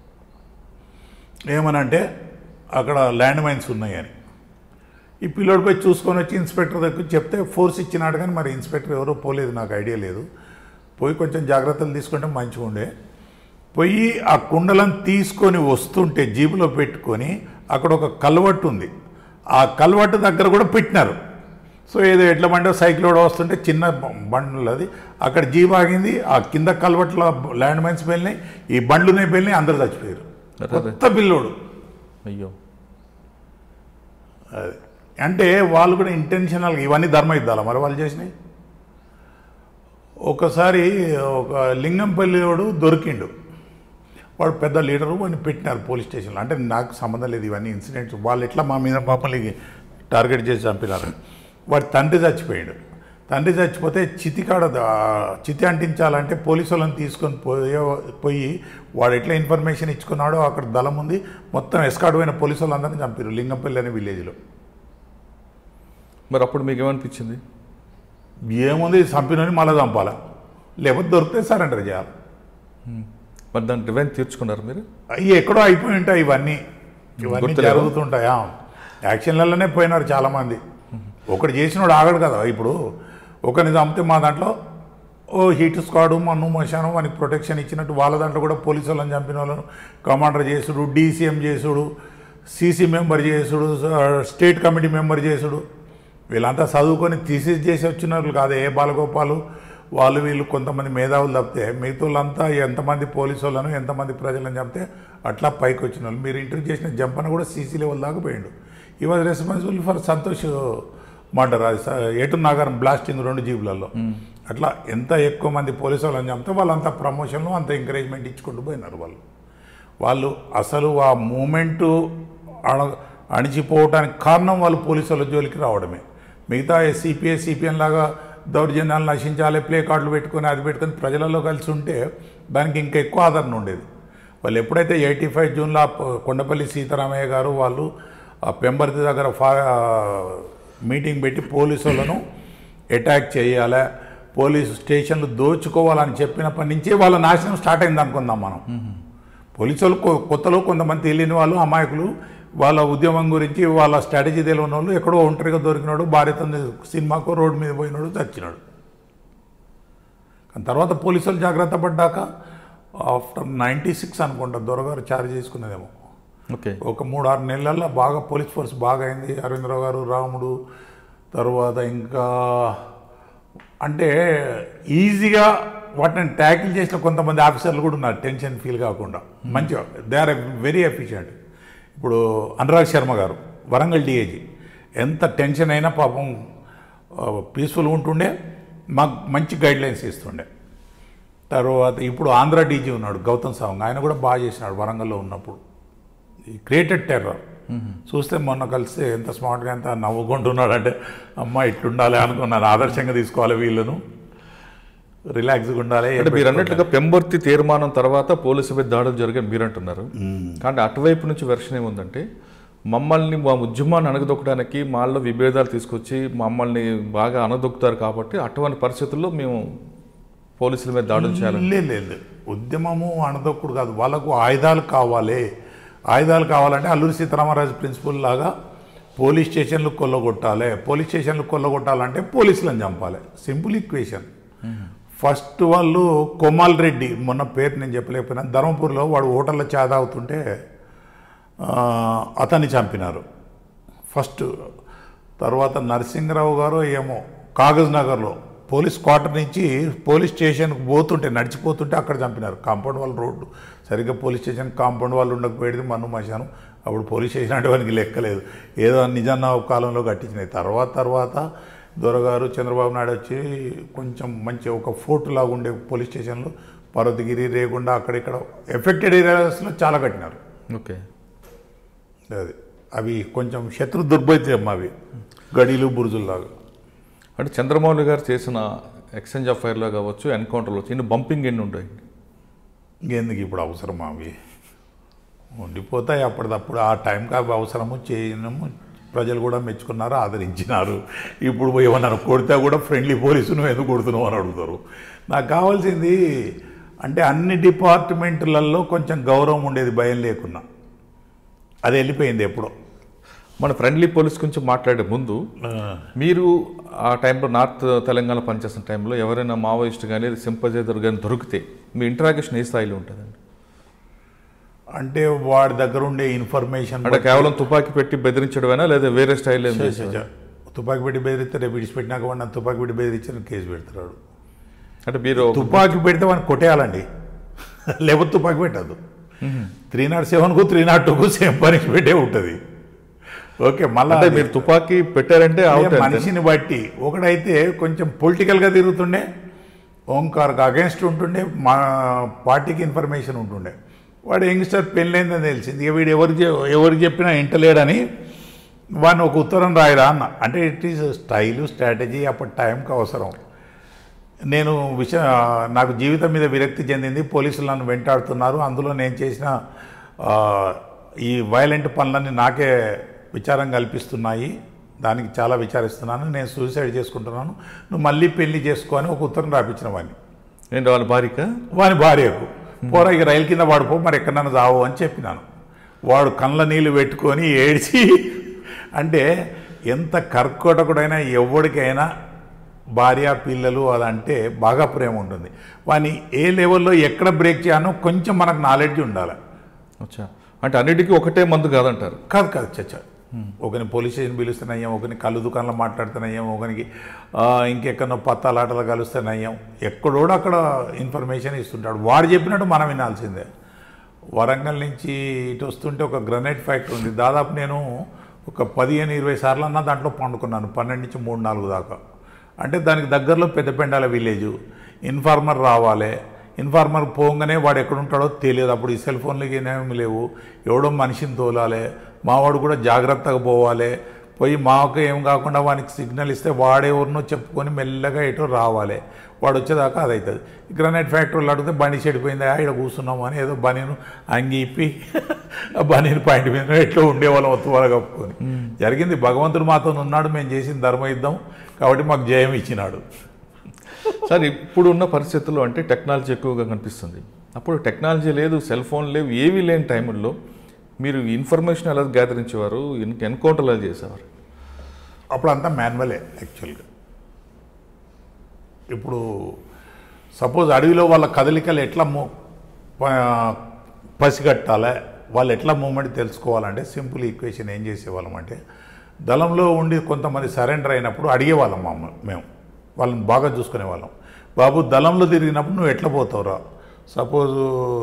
ఏమనంటే అక్కడ ల్యాండ్ మైన్స్ ఉన్నాయని ఈ పిల్లోడు పోయి చూసుకొని వచ్చి ఇన్స్పెక్టర్ దగ్గర చెప్తే ఫోర్స్ ఇచ్చినాడు కానీ మరి ఇన్స్పెక్టర్ ఎవరో పోలేదు నాకు ఐడియా లేదు పోయి కొంచెం జాగ్రత్తలు తీసుకుంటే మంచిగా ఉండే పోయి ఆ కుండలను తీసుకొని వస్తుంటే జీబులో పెట్టుకొని అక్కడ ఒక కల్వట్టు ఉంది ఆ కల్వట్టు దగ్గర కూడా పెట్టినారు సో ఏదో ఎట్ల బండి సైకిల్ కూడా వస్తుంటే చిన్న బండ్లు అది అక్కడ జీప్ ఆగింది ఆ కింద కల్వట్ల ల్యాండ్ మైన్స్ వెళ్ళినాయి ఈ బండ్లునే వెళ్ళినాయి అందరు చచ్చిపోయారు అరే. కొత్త పిల్లోడు అయ్యో అది అంటే వాళ్ళు కూడా ఇంటెన్షనల్గా ఇవన్నీ ధర్మ యుద్ధాలు మరి వాళ్ళు చేసినాయి ఒకసారి ఒక లింగంపల్లి వాడు దొరికిండు వాడు పెద్ద లీడరు వాడిని పెట్టినారు పోలీస్ స్టేషన్లో అంటే నాకు సంబంధం లేదు ఇవన్నీ ఇన్సిడెంట్స్ వాళ్ళు ఎట్లా మా మీద మమ్మల్ని టార్గెట్ చేసి చంపినారు వాడి తండ్రి చచ్చిపోయాడు తండ్రి చచ్చిపోతే చితికాడ ద- చితి అంటించాలంటే పోలీసు వాళ్ళని తీసుకొని పోయే పోయి వాడు ఎట్లా ఇన్ఫర్మేషన్ ఇచ్చుకున్నాడో అక్కడ దళం ఉంది మొత్తం ఎస్కాడ్ పోయిన పోలీసు వాళ్ళందరినీ చంపారు లింగంపల్లి అనే విలేజ్లో మరి అప్పుడు మీకు ఏమనిపించింది ఏముంది చంపినని మళ్ళీ చంపాలా లేకపోతే దొరికితే సరెండర్ చేయాలి మరి దాన్ని రివెంజ్ తీర్చుకున్నారు మీరు అవి ఎక్కడో అయిపోయి ఉంటాయి ఇవన్నీ ఇవన్నీ గుర్తులేవా? జరుగుతుంటాయా యాక్షన్లలోనే పోయినారు చాలామంది ఒకటి చేసినోడు ఆగడు కదా ఇప్పుడు ఒకరిని చంపితే మా దాంట్లో ఓ హీట్ స్క్వాడ్ మన్ను మశానం వానికి ప్రొటెక్షన్ ఇచ్చినట్టు వాళ్ళ దాంట్లో కూడా పోలీసు వాళ్ళని చంపిన వాళ్ళను కమాండర్ చేసుడు డీసీఎం చేసుడు సీసీ మెంబర్ చేసుడు స్టేట్ కమిటీ మెంబర్ చేసుడు వీళ్ళంతా చదువుకొని థీసిస్ చేసి వచ్చిన వాళ్ళు కాదు ఏ బాలగోపాలు వాళ్ళు వీళ్ళు కొంతమంది మేధావులు తప్పితే మిగతా వాళ్ళంతా ఎంతమంది పోలీసు వాళ్ళను ఎంతమంది ప్రజలను చంపితే అట్లా పైకి వచ్చిన వాళ్ళు మీరు ఇంటర్వ్యూ చేసిన జంపన కూడా సీసీ లెవెల్ దాకా పోయిండు he was responsible for Santosh murder అది స- ఏటు నాగారం బ్లాస్టింగ్ రెండు జీబులలో అట్లా ఎంత ఎక్కువ మంది పోలీసు వాళ్ళని చంపితే వాళ్ళంతా ప్రమోషన్లు అంత ఎంకరేజ్మెంట్ ఇచ్చుకుంటూ పోయినారు వాళ్ళు వాళ్ళు అసలు ఆ మూమెంటు అణ అణిచిపోవటానికి కారణం వాళ్ళు పోలీసు వాళ్ళ జోలికి రావడమే మిగతా సిపిఐ సిపిఎం లాగా దౌర్జన్యాలు నశించాలి ప్లే కార్డులు పెట్టుకొని అది పెట్టుకొని ప్రజలలో కలిసి ఉంటే దానికి ఇంకా ఎక్కువ ఆదరణ ఉండేది వాళ్ళు ఎప్పుడైతే ఎయిటీ ఫైవ్ జూన్లో ఆ ప- కొండపల్లి సీతారామయ్య గారు వాళ్ళు ఆ పెంబర్తి దగ్గర ఫా మీటింగ్ పెట్టి పోలీసు వాళ్ళను అటాక్ చేయాలి పోలీసు స్టేషన్లు దోచుకోవాలని చెప్పినప్పటి నుంచే వాళ్ళ నాశనం స్టార్ట్ అయింది అనుకుందాం మనం పోలీసు వాళ్ళు కొ- కొత్తలో కొంతమంది తెలియని వాళ్ళు అమాయకులు వాళ్ళ ఉద్యమం గురించి వాళ్ళ స్ట్రాటజీ తెలియని వాళ్ళు ఎక్కడో ఒంటరిగా దొరికినాడు భార్యతో సినిమాకు రోడ్డు మీద పోయినాడు చచ్చినాడు కానీ తర్వాత పోలీసు వాళ్ళు జాగ్రత్త పడ్డాక ఆఫ్టర్ నైంటీ సిక్స్ అనుకుంటా దొరగారు ఛార్జ్ చేసుకునేదేమో ఓకే ఒక మూడు ఆరు నెలల్లో బాగా పోలీస్ ఫోర్స్ బాగా అయింది అరవిందరావు గారు రాముడు తర్వాత ఇంకా అంటే ఈజీగా వాటిని ట్యాకిల్ చేసిన కొంతమంది ఆఫీసర్లు కూడా ఉన్నారు టెన్షన్ ఫీల్ కాకుండా మంచిగా దే ఆర్ వెరీ ఎఫిషియంట్ ఇప్పుడు అనురాగ్ శర్మ గారు వరంగల్ డిఏజీ ఎంత టెన్షన్ అయినా పాపం పీస్ఫుల్గా ఉంటుండే మాకు మంచి గైడ్ లైన్స్ ఇస్తుండే తర్వాత ఇప్పుడు ఆంధ్ర డీజీ ఉన్నాడు గౌతమ్ సావంగ్ ఆయన కూడా బాగా చేసినాడు వరంగల్లో ఉన్నప్పుడు ఈ క్రియేటెడ్ టెర్రర్ చూస్తే మొన్న కలిస్తే ఎంత స్మార్ట్గా ఎంత నవ్వుకుంటున్నాడు అంటే అమ్మ ఇట్లుండాలి అనుకున్నాను ఆదర్శంగా తీసుకోవాలి వీళ్ళను రిలాక్స్గా ఉండాలి అంటే మీరు అన్నట్లుగా పెంబర్తి తీర్మానం తర్వాత పోలీసు మీద దాడులు జరిగాయి మీరు అంటున్నారు కానీ అటువైపు నుంచి వెర్షన్ ఏముందంటే మమ్మల్ని మా ఉద్యమాన్ని అణగదొక్కడానికి మాలో విభేదాలు తీసుకొచ్చి మమ్మల్ని బాగా అనదొక్కుతారు కాబట్టి అటువంటి పరిస్థితుల్లో మేము పోలీసుల మీద దాడులు చేయాలని లేదు లేదు లేదు. ఉద్యమము అణదొక్కుడు కాదు వాళ్ళకు ఆయుధాలు కావాలి ఆయుధాలు కావాలంటే అల్లూరి సీతారామరాజు ప్రిన్సిపల్ లాగా పోలీస్ స్టేషన్లు కొల్లగొట్టాలి పోలీస్ స్టేషన్లు కొల్లగొట్టాలంటే పోలీసులను చంపాలి సింపుల్ ఈక్వేషన్ ఫస్ట్ వాళ్ళు కొమాల్ రెడ్డి మొన్న పేరు నేను చెప్పలేకపోయినా ధర్మపూర్లో వాడు హోటల్లో చా తాగుతుంటే ఆ, అతన్ని చంపినారు ఫస్ట్ తర్వాత నరసింహరావు గారు ఏమో కాగజ్ నగర్లో పోలీస్ క్వార్టర్ నుంచి పోలీస్ స్టేషన్కి పోతుంటే నడిచిపోతుంటే అక్కడ చంపినారు కాంపౌండ్ వాళ్ళ రోడ్డు సరిగ్గా పోలీస్ స్టేషన్ కాంపౌండ్ వాళ్ళు ఉండకపోయేది మన్ను మశాను అప్పుడు పోలీస్ స్టేషన్ అంటే వానికి లెక్కలేదు ఏదో నిజాన్న కాలంలో కట్టించినాయి తర్వాత తర్వాత దొరగారు చంద్రబాబు నాయుడు వచ్చి కొంచెం మంచి ఒక ఫోర్ట్ లాగా ఉండే పోలీస్ స్టేషన్లో పర్వతగిరి రేగుండా అక్కడిక్కడ ఎఫెక్టెడ్ ఏరియాస్లో చాలా కట్టినారు ఓకే అది అవి కొంచెం శత్రు దుర్భైత్యం అవి గడీలు బురుజుల్లాగా అంటే చంద్రమౌళి గారు చేసిన ఎక్స్చేంజ్ ఆఫ్ ఫైర్లో కావచ్చు ఎన్కౌంటర్లో చిన్న బంపింగ్ ఎన్ని ఉంటాయి ఇంకెందుకు ఇప్పుడు అవసరం అవి ఉండిపోతాయి అప్పటిదప్పుడు ఆ టైంకి అవి అవసరము చేయనము ప్రజలు కూడా మెచ్చుకున్నారు ఆదరించినారు ఇప్పుడు పోయి ఏమన్నారు కొడితే కూడా ఫ్రెండ్లీ పోలీసు నువ్వు ఎందుకు కొడుతున్నావు అని అడుగుతారు నాకు కావాల్సింది అంటే అన్ని డిపార్ట్మెంట్లలో కొంచెం గౌరవం ఉండేది భయం లేకున్నా అది వెళ్ళిపోయింది ఎప్పుడో మన ఫ్రెండ్లీ పోలీస్ గురించి మాట్లాడే ముందు మీరు ఆ టైంలో నార్త్ తెలంగాణ పనిచేసిన టైంలో ఎవరైనా మావోయిస్ట్ కానీ సింపజైజర్ కానీ దొరికితే మీ ఇంటరాగేషన్ ఏ స్థాయిలో ఉంటుందండి అంటే వాడి దగ్గర ఉండే ఇన్ఫర్మేషన్ అంటే కేవలం తుపాకీ పెట్టి బెదిరించడమేనా లేదా వేరే స్టైల్ ఏం చే- చేసేవారా? చే- చే. తుపాకీ పెట్టి బెదిరిస్తే రేపు విడిచిపెట్టినాక వాడిని నన్ను తుపాకీ పెట్టి బెదిరించిన కేసు పెడతాడు అంటే మీరు తుపాకీ పెడితే వాడిని కొట్టేయాలండి లేకపోతే తుపాకీ పెట్టద్దు త్రీ నాట్ సెవెన్కు త్రీ నాట్ టూకు సేమ్ పనిష్మెంటే ఉంటుంది ఓకే మళ్ళీ అంటే మీరు తుపాకీ పెట్టారంటే అవుట్ అంతే. మనిషిని బట్టి ఒకడైతే కొంచెం పొలిటికల్గా తిరుగుతుండే ఓంకార్కి అగేన్స్ట్ ఉంటుండే మా పార్టీకి ఇన్ఫర్మేషన్ ఉంటుండే వాడు యంగ్స్టర్ పెళ్ళైందని తెలిసింది ఇక వీడు ఎవరు చె- ఎవరికి చెప్పినా ఇంటలేడని వాడిని ఒక ఉత్తరం రాయరా అన్న అంటే ఇట్ ఈస్ స్టైలు స్ట్రాటజీ అప్పటి టైంకి అవసరం నేను విష నాకు జీవితం మీద విరక్తి చెందింది పోలీసులు నన్ను వెంటాడుతున్నారు అందులో నేను చేసిన ఆ, ఈ వైలెంట్ పనులన్నీ నాకే విచారం కల్పిస్తున్నాయి దానికి చాలా విచారిస్తున్నాను నేను సూసైడ్ చేసుకుంటున్నాను నువ్వు మళ్ళీ పెళ్లి చేసుకో అని ఒక ఉత్తరం రాపించిన వాడిని ఏంటి వాళ్ళ భార్యక వాని భార్యకు పోరా ఇక రైలు కింద పడిపో మరి ఎక్కడన్నా చావు అని చెప్పినాను వాడు కళ్ళ నీళ్ళు పెట్టుకొని ఏడ్చి అంటే ఎంత కర్కోటకుడైనా ఎవరికైనా భార్య పిల్లలు అదంటే బాగా ప్రేమ ఉంటుంది వాని ఏ లెవెల్లో ఎక్కడ బ్రేక్ చేయాలో కొంచెం మనకు నాలెడ్జ్ ఉండాలి అచ్చా అంటే అన్నిటికీ ఒకటే మందు కాదంటారు కాదు కాదు చచ్చ ఒకరిని పోలీస్ స్టేషన్ పిలుస్తున్నాయ్యాం ఒకరిని కళ్ళు దుకాణంలో మాట్లాడుతున్నాయ్యాం ఒకరికి ఆ, ఇంకెక్కడో పత్తాలాటలు కలుస్తున్నాయ్యాం ఎక్కడోడు అక్కడ ఇన్ఫర్మేషన్ ఇస్తుంటాడు వాడు చెప్పినట్టు మనం వినాల్సిందే వరంగల్ నుంచి ఇటు వస్తుంటే ఒక గ్రనైట్ ఫ్యాక్టరీ ఉంది దాదాపు నేను ఒక పదిహేను ఇరవై సార్లు అన్నా దాంట్లో పండుకున్నాను పన్నెండు నుంచి మూడు నాలుగు దాకా అంటే దానికి దగ్గరలో పెద్దపెండాల విలేజ్ ఇన్ఫార్మర్ రావాలి ఇన్ఫార్మర్ పోగానే వాడు ఎక్కడ ఉంటాడో తెలియదు అప్పుడు ఈ సెల్ ఫోన్లకి ఏమేమి లేవు ఎవడో మనిషిని తోలాలి మావాడు కూడా జాగ్రత్తగా పోవాలి పోయి మాకు ఏం కాకుండా వానికి సిగ్నల్ ఇస్తే వాడెవరినో చెప్పుకొని మెల్లగా ఎటో రావాలి వాడు వచ్చేదాకా అది అవుతుంది గ్రనైట్ ఫ్యాక్టరీలో అడిగితే బండి చెడిపోయిందా ఇక్కడ కూర్చున్నాము అని ఏదో బనీను అంగి ఇప్పి ఆ బనీని పాయింట్ మీద ఎట్లా ఉండేవాళ్ళం ఒత్తువాళ్ళ కప్పుకొని జరిగింది భగవంతుడు మాతో ఉన్నాడు మేము చేసిన ధర్మయుద్ధం కాబట్టి మాకు జయం ఇచ్చినాడు సార్ ఇప్పుడు ఉన్న పరిస్థితుల్లో అంటే టెక్నాలజీ ఎక్కువగా కనిపిస్తుంది అప్పుడు టెక్నాలజీ లేదు సెల్ ఫోన్ లేవు ఏవీ లేని టైంలో మీరు ఇన్ఫర్మేషన్ ఎలా గ్యాదరించేవారు ఎన్కౌంటర్లు ఎలా చేసేవారు అప్పుడు అంతా మాన్యువలే యాక్చువల్గా ఇప్పుడు సపోజ్ అడవిలో వాళ్ళ కదలికలు ఎట్లా మూ ప- పసిగట్టాలి వాళ్ళు ఎట్లా మూమెంట్ తెలుసుకోవాలంటే సింపుల్ ఈక్వేషన్ ఏం చేసేవాళ్ళం అంటే దళంలో ఉండి కొంతమంది సరెండర్ అయినప్పుడు అడిగేవాళ్ళం మా మేము వాళ్ళని బాగా చూసుకునే వాళ్ళం బాబు దళంలో తిరిగినప్పుడు నువ్వు ఎట్లా పోతావురా సపోజు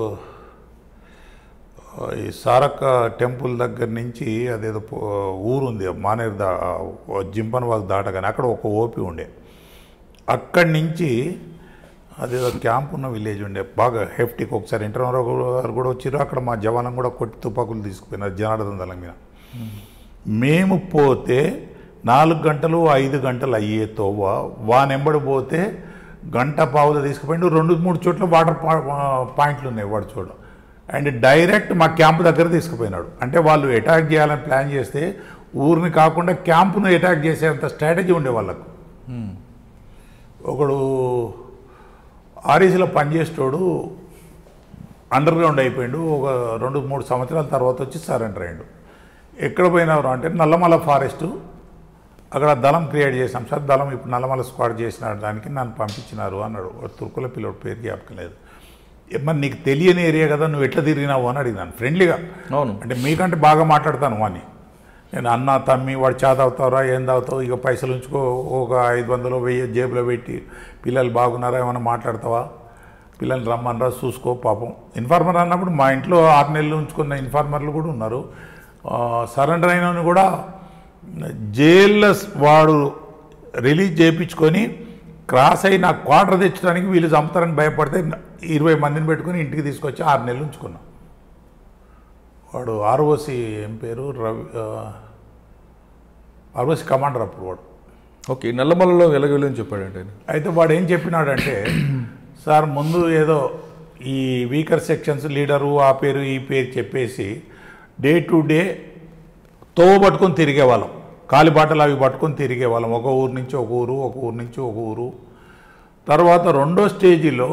ఈ సారక్క టెంపుల్ దగ్గర నుంచి అదేదో పో- ఊరుంది మానేరు దా జింపన్ వాక్ దాటగానే అక్కడ ఒక ఓపి ఉండే అక్కడి నుంచి అదేదో క్యాంప్ ఉన్న విలేజ్ ఉండే బాగా హెఫ్టీకి ఒకసారి ఇంటర్నరావు గారు కూడా వచ్చారు అక్కడ మా జవానం కూడా కొట్టి తుపాకులు తీసుకుపోయినారు జనార్దన్ దళం మీద మేము పోతే నాలుగు గంటలు ఐదు గంటలు అయ్యే తోవ వానెంబడి పోతే గంట పావులు తీసుకుపోయిండు రెండు మూడు చోట్ల వాటర్ పా- పాయింట్లు ఉన్నాయి వాడు చూడ అండ్ డైరెక్ట్ మా క్యాంప్ దగ్గర తీసుకుపోయినాడు అంటే వాళ్ళు అటాక్ చేయాలని ప్లాన్ చేస్తే ఊరిని కాకుండా క్యాంపును అటాక్ చేసేంత స్ట్రాటజీ ఉండే వాళ్ళకు ఒకడు ఆర్ఈసీలో పనిచేసేటోడు అండర్ గ్రౌండ్ అయిపోయిండు ఒక రెండు మూడు సంవత్సరాల తర్వాత వచ్చి సరెండర్ అయ్యిండు ఎక్కడ పోయినారు అంటే నల్లమల ఫారెస్టు అక్కడ దళం క్రియేట్ చేసాం సార్ దళం ఇప్పుడు నల్లమల స్క్వాడ్ చేసిన దానికి నన్ను పంపించినారు అన్నాడు వాడు తుర్కుల పిల్లడు పేరు జ్ఞాపకం లేదు "ఏ మరి నీకు తెలియని ఏరియా కదా నువ్వు ఎట్లా తిరిగినావు అని అడిగినాను ఫ్రెండ్లీగా అవును అంటే మీకంటే బాగా మాట్లాడతాను వాడిని నేను అన్న తమ్మి వాడు చా తాగుతారా ఏం తాగుతావు ఇక పైసలు ఉంచుకో ఒక ఐదు వందలు వెయ్యి జేబులో పెట్టి పిల్లలు బాగున్నారా ఏమైనా మాట్లాడతావా పిల్లల్ని రమ్మనరా చూసుకో పాపం ఇన్ఫార్మర్ అన్నప్పుడు మా ఇంట్లో ఆరు నెలలు ఉంచుకున్న ఇన్ఫార్మర్లు కూడా ఉన్నారు ఆ, సరెండర్ అయిన కూడా జైల్లో వాడు రిలీజ్ చేయించుకొని క్రాస్ అయి నాకు క్వార్టర్ తెచ్చడానికి వీళ్ళు చంపుతారని భయపడితే ఇరవై మందిని పెట్టుకొని ఇంటికి తీసుకొచ్చి ఆరు నెలలు ఉంచుకున్నాం వాడు ఆర్ఓసి ఏం పేరు రవి ఆర్ఓసి కమాండర్ అప్పుడు వాడు ఓకే ఈ నల్లమలలో వెలగలని చెప్పాడంటే ఆయన అయితే వాడు ఏం చెప్పినాడంటే సార్ ముందు ఏదో ఈ వీకర్ సెక్షన్స్ లీడరు ఆ పేరు ఈ పేరు చెప్పేసి డే టు డే తో పట్టుకొని తిరిగేవాళ్ళం కాలిబాటలు అవి పట్టుకొని తిరిగేవాళ్ళం ఒక ఊరు నుంచి ఒక ఊరు ఒక ఊరు నుంచి ఒక ఊరు తర్వాత రెండో స్టేజీలో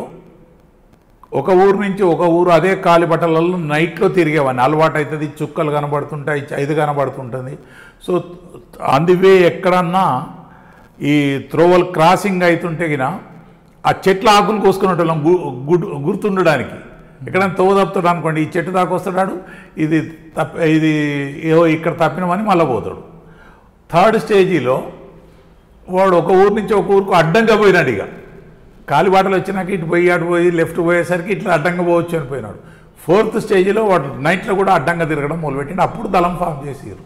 ఒక ఊరు నుంచి ఒక ఊరు అదే కాలిబట్టలలో నైట్లో తిరిగేవాడిని అలవాటు అవుతుంది చుక్కలు కనబడుతుంటాయి ఇది కనబడుతుంటుంది సో అందువే ఎక్కడన్నా ఈ త్రోవల్ క్రాసింగ్ అవుతుంటే గిన ఆ చెట్ల ఆకులు కోసుకునేటోళ్ళం గు గుడ్ గుర్తుండడానికి ఎక్కడైనా తోవ తప్పుతాడు అనుకోండి ఈ చెట్టు దాకా వస్తాడు ఇది తప్ప ఇది ఏవో ఇక్కడ తప్పినమని మళ్ళీ పోతాడు థర్డ్ స్టేజీలో వాడు ఒక ఊరు నుంచి ఒక ఊరుకు అడ్డంగా పోయినాడు ఇక కాలిబాటలు వచ్చినాక ఇటు పోయి అటు పోయి లెఫ్ట్ పోయేసరికి ఇట్లా అడ్డంగా పోవచ్చు అని పోయినాడు ఫోర్త్ స్టేజ్లో వాడు నైట్లో కూడా అడ్డంగా తిరగడం మొదలుపెట్టిండు అప్పుడు దళం ఫామ్ చేసిరు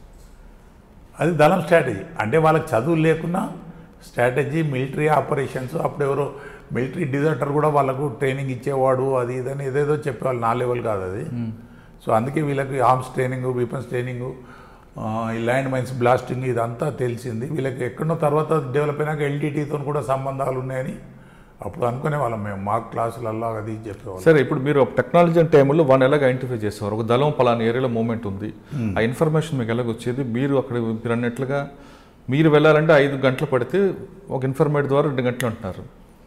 అది దళం స్ట్రాటజీ అంటే వాళ్ళకి చదువు లేకున్నా స్ట్రాటజీ మిలిటరీ ఆపరేషన్స్ అప్పుడు ఎవరో మిలిటరీ డిజర్టర్ కూడా వాళ్ళకు ట్రైనింగ్ ఇచ్చేవాడు అది ఇదని ఏదేదో చెప్పేవాళ్ళు నా లెవెల్ కాదు అది సో అందుకే వీళ్ళకి ఆర్మ్స్ ట్రైనింగ్ వీపన్స్ ట్రైనింగ్ ఈ ల్యాండ్ మైన్స్ బ్లాస్టింగ్ ఇదంతా తెలిసింది వీళ్ళకి ఎక్కడో తర్వాత డెవలప్ అయినాక ఎల్టీటీతో కూడా సంబంధాలు ఉన్నాయని అప్పుడు అనుకునే వాళ్ళం మేము మా క్లాసులలో అది చెప్పేవాళ్ళం సరే ఇప్పుడు మీరు టెక్నాలజీ అంటే టైంలో వన్ ఎలాగ ఐడెంటిఫై చేసేవారు ఒక దళం పలానా ఏరియాలో మూమెంట్ ఉంది ఆ ఇన్ఫర్మేషన్ మీకు ఎలాగ వచ్చేది మీరు అక్కడ మీరు అన్నట్లుగా మీరు వెళ్ళాలంటే ఐదు గంటలు పడితే ఒక ఇన్ఫర్మేట్ ద్వారా రెండు గంటలు అంటున్నారు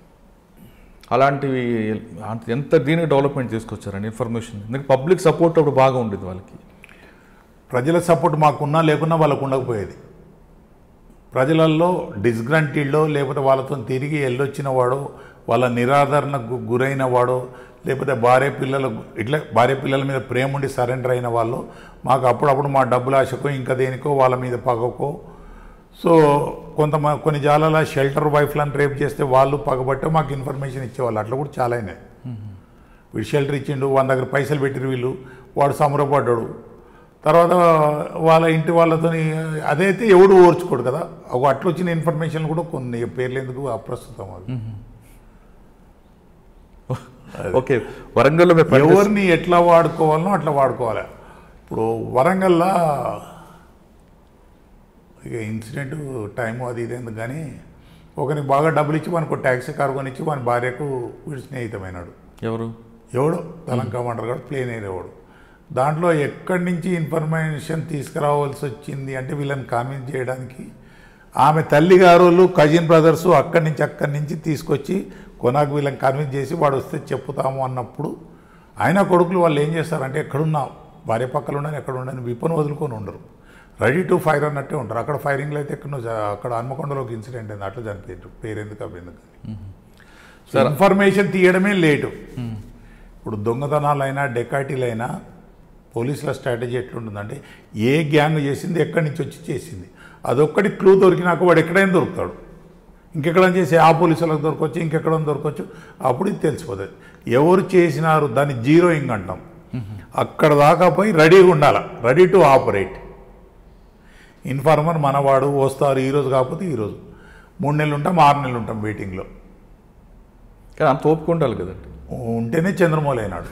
అలాంటివి అంత- ఎంత దీనికి డెవలప్మెంట్ తీసుకొచ్చారండి ఇన్ఫర్మేషన్ ఎందుకంటే పబ్లిక్ సపోర్ట్ అప్పుడు బాగా ఉండేది వాళ్ళకి ప్రజల సపోర్ట్ మాకున్నా లేకున్నా వాళ్ళకు ఉండకపోయేది ప్రజలలో డిస్గ్రంటీల్లో లేకపోతే వాళ్ళతో తిరిగి వెళ్ళొచ్చిన వాడు వాళ్ళ నిరాదరణకు గురైన వాడు లేకపోతే భార్య పిల్లల ఇట్లా భార్య పిల్లల మీద ప్రేమ ఉండి సరెండర్ అయిన వాళ్ళు మాకు అప్పుడప్పుడు మా డబ్బుల ఆశకో ఇంకా దేనికో వాళ్ళ మీద పగకో సో కొంతమంది కొన్ని జాలాల షెల్టర్ వైఫ్లను రేపు చేస్తే వాళ్ళు పగబట్టే మాకు ఇన్ఫర్మేషన్ ఇచ్చేవాళ్ళు అట్లా కూడా చాలా అయినాయి వీడు షెల్టర్ ఇచ్చిండు వాళ్ళ దగ్గర పైసలు పెట్టిరు వీళ్ళు వాడు సంబరపడ్డాడు తర్వాత వాళ్ళ ఇంటి వాళ్ళతో అదైతే ఎవడు ఓర్చుకోడు కదా ఒక అట్లా వచ్చిన ఇన్ఫర్మేషన్ కూడా కొన్ని పేర్లు ఎందుకు అప్రస్తుతం అది ఓకే వరంగల్లో మీరు పనిచేసే- ఎవరిని ఎట్లా వాడుకోవాలనో అట్లా వాడుకోవాలి ఇప్పుడు వరంగల్లో ఇక ఇన్సిడెంట్ టైము అది ఇది ఎందుకు కానీ ఒకరికి బాగా డబ్బులు ఇచ్చి మనకు ట్యాక్సీ కారు కొనిచ్చి వాని భార్యకు వీడు స్నేహితమైనాడు ఎవరు ఎవడు దళం కమాండర్ గారు ప్లేన్ ఏరేవాడు దాంట్లో ఎక్కడి నుంచి ఇన్ఫర్మేషన్ తీసుకురావాల్సి వచ్చింది అంటే వీళ్ళని కాన్విన్స్ చేయడానికి ఆమె తల్లి గారు కజిన్ బ్రదర్స్ అక్కడి నుంచి అక్కడి నుంచి తీసుకొచ్చి కొనాకు వీళ్ళని కన్విన్స్ చేసి వాడు వస్తే చెప్పుతాము అన్నప్పుడు ఆయన కొడుకులు వాళ్ళు ఏం చేస్తారంటే ఎక్కడున్నా భార్య పక్కన ఉండని ఎక్కడ ఉండని విపను వదులుకొని ఉండరు రెడీ టు ఫైర్ అన్నట్టే ఉంటారు అక్కడ ఫైరింగ్లో అయితే ఎక్కడో జ- అక్కడ హన్మకొండలో ఒక ఇన్సిడెంట్ అయింది అట్లా చనిపోయారు పేరెందుకు అవి ఎందుకు సో ఇన్ఫర్మేషన్ తీయడమే లేటు ఇప్పుడు దొంగతనాలైనా డెకాటీలైనా పోలీసుల స్ట్రాటజీ ఎట్లుంటుందంటే ఏ గ్యాంగ్ చేసింది ఎక్కడి నుంచి వచ్చి చేసింది అదొక్కటి క్లూ దొరికినాక వాడు ఎక్కడైనా దొరుకుతాడు ఇంకెక్కడైనా చేసి ఆ పోలీసులకు దొరకవచ్చు ఇంకెక్కడ దొరకవచ్చు అప్పుడు ఇది తెలిసిపోతుంది ఎవరు చేసినారు దాన్ని జీరోయింగ్ అంటాం అక్కడ దాకా పోయి రెడీగా ఉండాలి రెడీ టు ఆపరేట్ ఇన్ఫార్మర్ మనవాడు వస్తారు ఈరోజు కాకపోతే ఈరోజు మూడు నెలలు ఉంటాం ఆరు నెలలు ఉంటాం వెయిటింగ్లో కానీ అంత ఓపిక ఉండాలి కదండి ఉంటేనే చంద్రమౌళి అయినాడు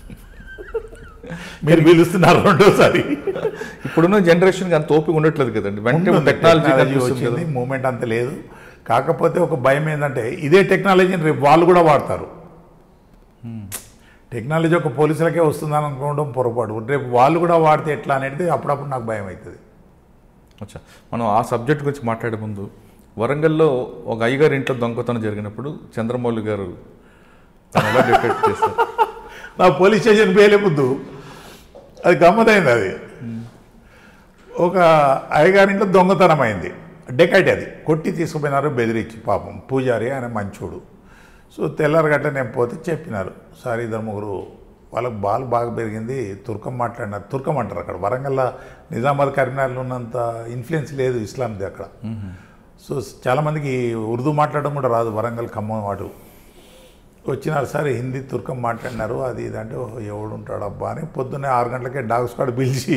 మీరు పిలుస్తున్నారు రెండోసారి ఇప్పుడున్న జనరేషన్కి అంత ఓపిక ఉండట్లేదు కదండి వెంటనే ఉంటుంది. టెక్నాలజీ టెక్నాలజీ కనిపిస్తుంది కదా. వచ్చింది మూమెంట్ అంత లేదు కాకపోతే ఒక భయం ఏంటంటే ఇదే టెక్నాలజీని రేపు వాళ్ళు కూడా వాడతారు టెక్నాలజీ ఒక పోలీసులకే వస్తుందని అనుకోవడం పొరపాటు రేపు వాళ్ళు కూడా వాడితే ఎట్లా అనేది అప్పుడప్పుడు నాకు భయం అవుతుంది అచ్చా మనం ఆ సబ్జెక్ట్ గురించి మాట్లాడే ముందు వరంగల్లో ఒక అయ్యగారి ఇంట్లో దొంగతనం జరిగినప్పుడు చంద్రమౌళి గారు తను ఎలా డిటెక్ట్ చేస్తారు నా పోలీస్ స్టేషన్ పేలే ముద్దు అది గమ్మతైంది అది ఒక అయ్యగారింట్లో దొంగతనం అయింది డెకైట్ అది కొట్టి తీసుకుపోయినారు బెదిరించి పాపం పూజారి ఆయన మంచోడు సో తెల్లారగట్ట నేను పోతే చెప్పినారు సార్ ఇద్దరు ముగ్గురు వాళ్ళకి బాల్ బాగా పెరిగింది తుర్కం మాట్లాడినారు తుర్కం అంటారు అక్కడ వరంగల్ నిజామాబాద్ కరీంనగర్లో ఉన్నంత ఇన్ఫ్లుయెన్స్ లేదు ఇస్లాంది అక్కడ సో చాలామందికి ఉర్దూ మాట్లాడడం కూడా రాదు వరంగల్ ఖమ్మం వాడు వచ్చినారు సార్ హిందీ తుర్కం మాట్లాడినారు అది ఇది అంటే "ఓహో, ఎవడు ఉంటాడు అబ్బా అని పొద్దున్నే ఆరు గంటలకే డాగ్ స్క్వాడ్ పిలిచి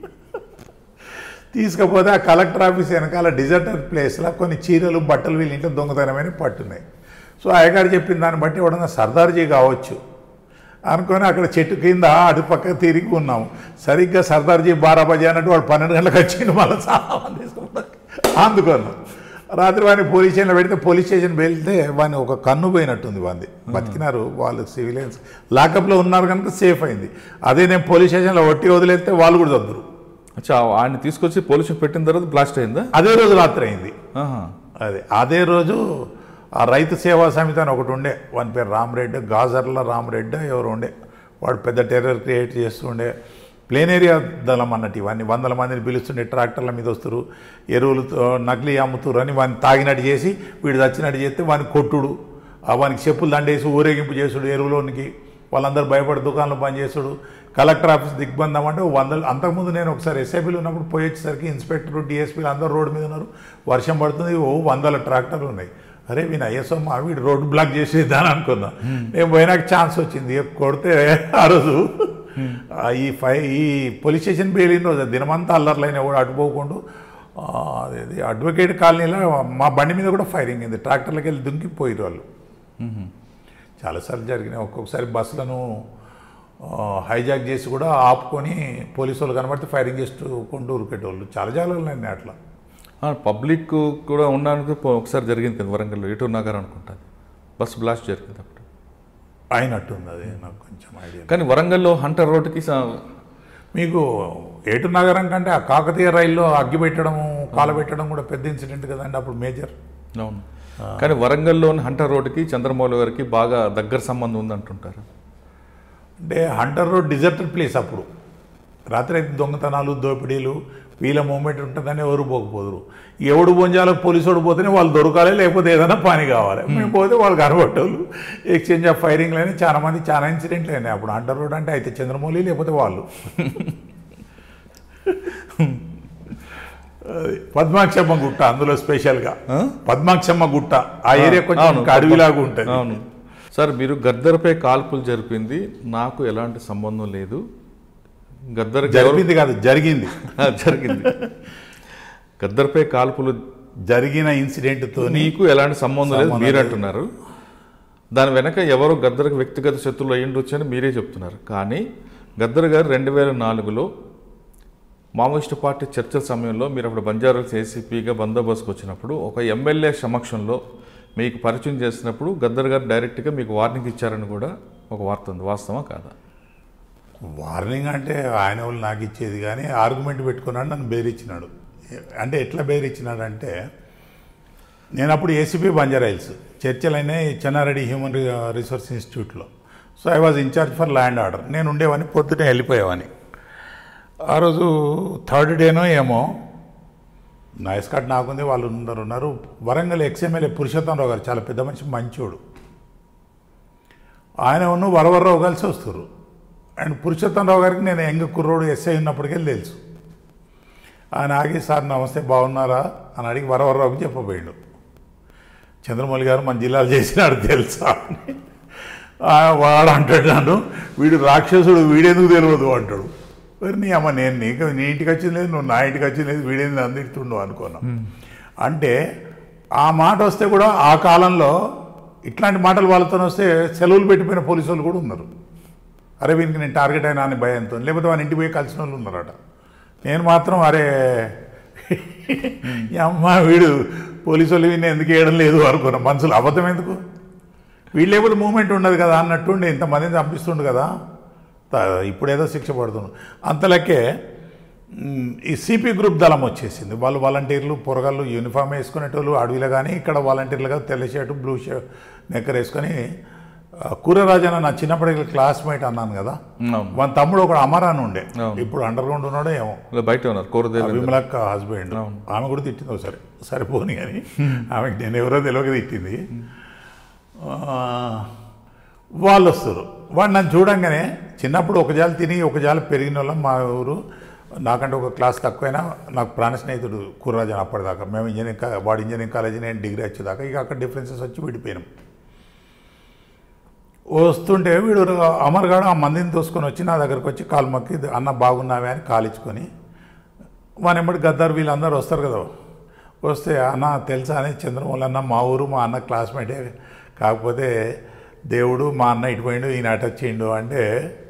తీసుకపోతే ఆ కలెక్టర్ ఆఫీస్ వెనకాల డిజర్టర్ ప్లేస్లో కొన్ని చీరలు బట్టలు వీళ్ళ ఇంట్లో దొంగతనమని పట్టున్నాయి సో అయ్యగారు చెప్పిన దాన్ని బట్టి ఎవడన్నా సర్దార్జీ కావచ్చు అనుకొని అక్కడ చెట్టు కింద అటు పక్క తిరిగి ఉన్నాము సరిగ్గా సర్దార్జీ బారాబాజీ అన్నట్టు వాడు పన్నెండు గంటలకు వచ్చిండు మళ్ళీ చాలా మంది తీసుకుంటారు అందుకున్నాం రాత్రి వాడిని పోలీస్ స్టేషన్లో పెడితే పోలీస్ స్టేషన్ వెళ్తే వాడిని ఒక కన్ను పోయినట్టుంది వాంది బతికినారు వాళ్ళు సివిలియన్స్ లాకప్లో ఉన్నారు కనుక సేఫ్ అయింది అదే నేను పోలీస్ స్టేషన్లో ఒట్టి వదిలేస్తే వాళ్ళు కూడా చదువురు అచ్చా ఆయన తీసుకొచ్చి పోలీసు పెట్టిన తర్వాత బ్లాస్ట్ అయిందా అదే రోజు రాత్రి అయింది ఆహా. అదే అదే రోజు ఆ రైతు సేవా సమితి అని ఒకటి ఉండే వాని పేరు రామరెడ్డి గాజర్ల రామరెడ్డి ఎవరు ఉండే వాడు పెద్ద టెర్రర్ క్రియేట్ చేస్తుండే ప్లేన్ ఏరియా దళం అన్నట్టు ఇవన్నీ వందల మందిని పిలుస్తుండే ట్రాక్టర్ల మీద వస్తారు ఎరువులతో నకిలీ అమ్ముతురు అని వాడిని తాగినట్టు చేసి వీడు చచ్చినట్టు చేస్తే వాని కొట్టుడు ఆ వానికి చెప్పులు దండేసి ఊరేగింపు చేసుడు ఎరువులోనికి వాళ్ళందరూ భయపడి దుకాణంలో బంద్ చేసుడు కలెక్టర్ ఆఫీస్ దిగ్బంధం అంటే ఓ వందలు అంతకుముందు నేను ఒకసారి ఎస్ఐబీలు ఉన్నప్పుడు పోయి వచ్చేసరికి ఇన్స్పెక్టర్ డిఎస్పీలు అందరూ రోడ్డు మీద ఉన్నారు వర్షం పడుతుంది ఓ వందల ట్రాక్టర్లు ఉన్నాయి అరే వీని ఐఎస్ఓ మా వీడు రోడ్డు బ్లాక్ చేసేద్దాని అనుకున్నా నేను పోయినాక ఛాన్స్ వచ్చింది ఇక కొడితే ఆ రోజు ఆ ఈ ఫై ఈ పోలీస్ స్టేషన్ బెయిలిన రోజు దినమంతా అల్లర్లైన కూడా అటుపోకుండా ఆ, అదేది అడ్వకేట్ కాలనీలో మా బండి మీద కూడా ఫైరింగ్ అయింది ట్రాక్టర్లకి వెళ్ళి దుంకి పోయిరు వాళ్ళు చాలాసార్లు జరిగినాయి ఒక్కొక్కసారి బస్సులను ఆ, హైజాక్ చేసి కూడా ఆపుకొని పోలీసు వాళ్ళు కనబడితే ఫైరింగ్ చేస్తూ కొంటూ ఉరికేటోళ్ళు చాలా చాలా ఉన్నాయి అట్లా ఆ, పబ్లిక్ కూడా ఉండడానికి పో- ఒకసారి జరిగింది కదా వరంగల్లో ఎటు నగర్ అనుకుంటుంది బస్ బ్లాస్ట్ జరిగింది అప్పుడు అయినట్టుంది అది నాకు కొంచెం ఐడియా కానీ వరంగల్లో హంటర్ రోడ్డుకి స- మీకు ఏటు నగరం కంటే ఆ కాకతీయ రైల్లో అగ్గి పెట్టడము కాలబెట్టడం కూడా పెద్ద ఇన్సిడెంట్ కదండి అప్పుడు మేజర్ అవును కానీ వరంగల్లోని హంటర్ రోడ్డుకి చంద్రమౌళి గారికి బాగా దగ్గర సంబంధం ఉంది అంటుంటారు అంటే హంటర్ రోడ్ డిజర్టెడ్ ప్లేస్ అప్పుడు రాత్రి అయితే దొంగతనాలు దోపిడీలు వీళ్ళ మూమెంట్ ఉంటుందని ఎవరు పోకపోదురు ఎవడు బొంజాలో పోలీసు పోతేనే వాళ్ళు దొరకాలి లేకపోతే ఏదైనా పని కావాలి మేము పోతే వాళ్ళు కనబట్టోళ్ళు ఎక్స్చేంజ్ ఆఫ్ ఫైరింగ్లు అయినా చాలా మంది చాలా ఇన్సిడెంట్లు అయినాయి అప్పుడు హంటర్ రోడ్ అంటే అయితే చంద్రమౌళి లేకపోతే వాళ్ళు అది పద్మాక్షమ్మ గుట్ట అందులో స్పెషల్గా ఆ? పద్మాక్షమ్మ గుట్ట ఆ ఏరియా కొంచెం అవును, ఇంకా అడవిలాగా ఉంటుంది అవును సార్ మీరు గద్దర్పై కాల్పులు జరిపింది నాకు ఎలాంటి సంబంధం లేదు గద్దర్ జరిగింది కాదు జరిగింది జరిగింది గద్దర్పై కాల్పులు జరిగిన ఇన్సిడెంట్తో నీకు ఎలాంటి సంబంధం లేదు సంబంధం మీరు లేదు. అంటున్నారు దాని వెనక ఎవరో గద్దర్కి వ్యక్తిగత శత్రువులు అయ్యిండొచ్చు అని మీరే చెప్తున్నారు కానీ గద్దర్ గారు రెండు వేల నాలుగులో మావోయిస్టు పార్టీ చర్చల సమయంలో మీరు అప్పుడు బంజారాస్ ఏసీపీగా బందోబస్తుకు వచ్చినప్పుడు ఒక ఎమ్మెల్యే సమక్షంలో మీకు పరిచయం చేసినప్పుడు గద్దర్ గారు డైరెక్ట్గా మీకు వార్నింగ్ ఇచ్చారని కూడా ఒక వార్త ఉంది వాస్తవా కాదా వార్నింగ్ అంటే ఆయన వాళ్ళు నాకు ఇచ్చేది కానీ ఆర్గ్యుమెంట్ పెట్టుకున్నాడు నన్ను బెదిరించినాడు అంటే ఎట్లా బెదిరించినాడు అంటే నేను అప్పుడు ఏసీపీ బంజారాయిల్స్ చర్చలైన చెన్నారెడ్డి హ్యూమన్ రి- రిసోర్స్ ఇన్స్టిట్యూట్లో so I was incharge for land order నేను ఉండేవాడిని పొద్దునే వెళ్ళిపోయేవాని ఆ రోజు థర్డ్ డేనో ఏమో నా ఎస్కాట్ నాకుంది వాళ్ళు ఉన్నారు ఉన్నారు వరంగల్ ఎక్స్ఎమ్మెల్యే పురుషోత్తమరావు గారు చాలా పెద్ద మనిషి మంచోడు ఆయన ఉన్న వరవరరావు కలిసి వస్తారు అండ్ పురుషోత్తమరావు గారికి నేను ఎంగ కుర్రోడు ఎస్ఐ ఉన్నప్పటికే తెలుసు ఆయన ఆగి సార్ నమస్తే బాగున్నారా అని అడిగి వరవరరావుకి చెప్పబోయాడు చంద్రమౌళి గారు మన జిల్లాలో చేసినాడు తెలుసా అని ఆ, వాడు అంటాడు నన్ను వీడు రాక్షసుడు వీడెందుకు తెలియదు అంటాడు మరి నీ అమ్మ నేను నీకు నీ ఇంటికి వచ్చింది లేదు నువ్వు నా ఇంటికి వచ్చింది లేదు వీడేంది అందిస్తుండు అనుకున్నాం అంటే ఆ మాట వస్తే కూడా ఆ కాలంలో ఇట్లాంటి మాటలు వాళ్ళతో వస్తే సెలవులు పెట్టిపోయిన పోలీసు వాళ్ళు కూడా ఉన్నారు అరే వీనికి నేను టార్గెట్ అయినా అని భయంతో లేకపోతే వాళ్ళ ఇంటికి పోయి కలిసిన వాళ్ళు ఉన్నారట నేను మాత్రం అరే ఈ అమ్మ వీడు పోలీసు వాళ్ళు వీడిని ఎందుకు వేయడం లేదు అనుకున్నా మనసులో అబద్ధం ఎందుకు వీళ్ళు లేకపోతే మూమెంట్ ఉండదు కదా అన్నట్టుండి ఇంతమందిని చంపిస్తుండు కదా త- ఇప్పుడేదో శిక్ష పడుతుంది అంతలకే మ్, ఈ సిపి గ్రూప్ దళం వచ్చేసింది వాళ్ళు వాలంటీర్లు పొరగాళ్ళు యూనిఫామ్ వేసుకునేటోళ్ళు అడవిలో కానీ ఇక్కడ వాలంటీర్లుగా తెల్ల షర్టు బ్లూ షర్ట్ నెక్కర్ వేసుకొని ఆ, కూరరాజన నా చిన్నప్పటి క్లాస్మేట్ అన్నాను కదా అవును మన తమ్ముడు ఒక అమర్ అని ఉండే అవును. ఇప్పుడు అండర్ గ్రౌండ్ ఉన్నాడో ఏమో ఇలా బయట ఉన్నారు కోరదేవి విమలక్క హస్బెండ్ ఆమె కూడా తిట్టింది ఒకసారి సరిపోని కానీ ఆమెకి నేను ఎవరో తెలియక తిట్టింది ఆ, వాళ్ళు వస్తారు వాడు నన్ను చూడంగానే చిన్నప్పుడు ఒక జాలి తిని ఒక జాలి పెరిగిన వాళ్ళం మా ఊరు నాకంటే ఒక క్లాస్ తక్కువైనా నాకు ప్రాణ స్నేహితుడు కుర్రాజన్ అప్పటిదాకా మేము ఇంజనీరింగ్ కా- వాడు ఇంజనీరింగ్ కాలేజీ నేను డిగ్రీ వచ్చేదాకా ఇక అక్కడ డిఫరెన్సెస్ వచ్చి విడిపోయినాం వస్తుంటే వీడు అమర్గాడు ఆ మందిని తోసుకొని వచ్చి నా దగ్గరకు వచ్చి కాలు మొక్కి అన్న బాగున్నావే అని కాలించుకొని వానెమ్మడి గద్దారు వీళ్ళందరూ వస్తారు కదా వస్తే అన్న తెలుసా అని చంద్రమౌళి అన్న మా ఊరు మా అన్న క్లాస్మేటే కాకపోతే దేవుడు మా అన్న ఇటు పోయిండు ఈయన అటు వచ్చిండు అంటే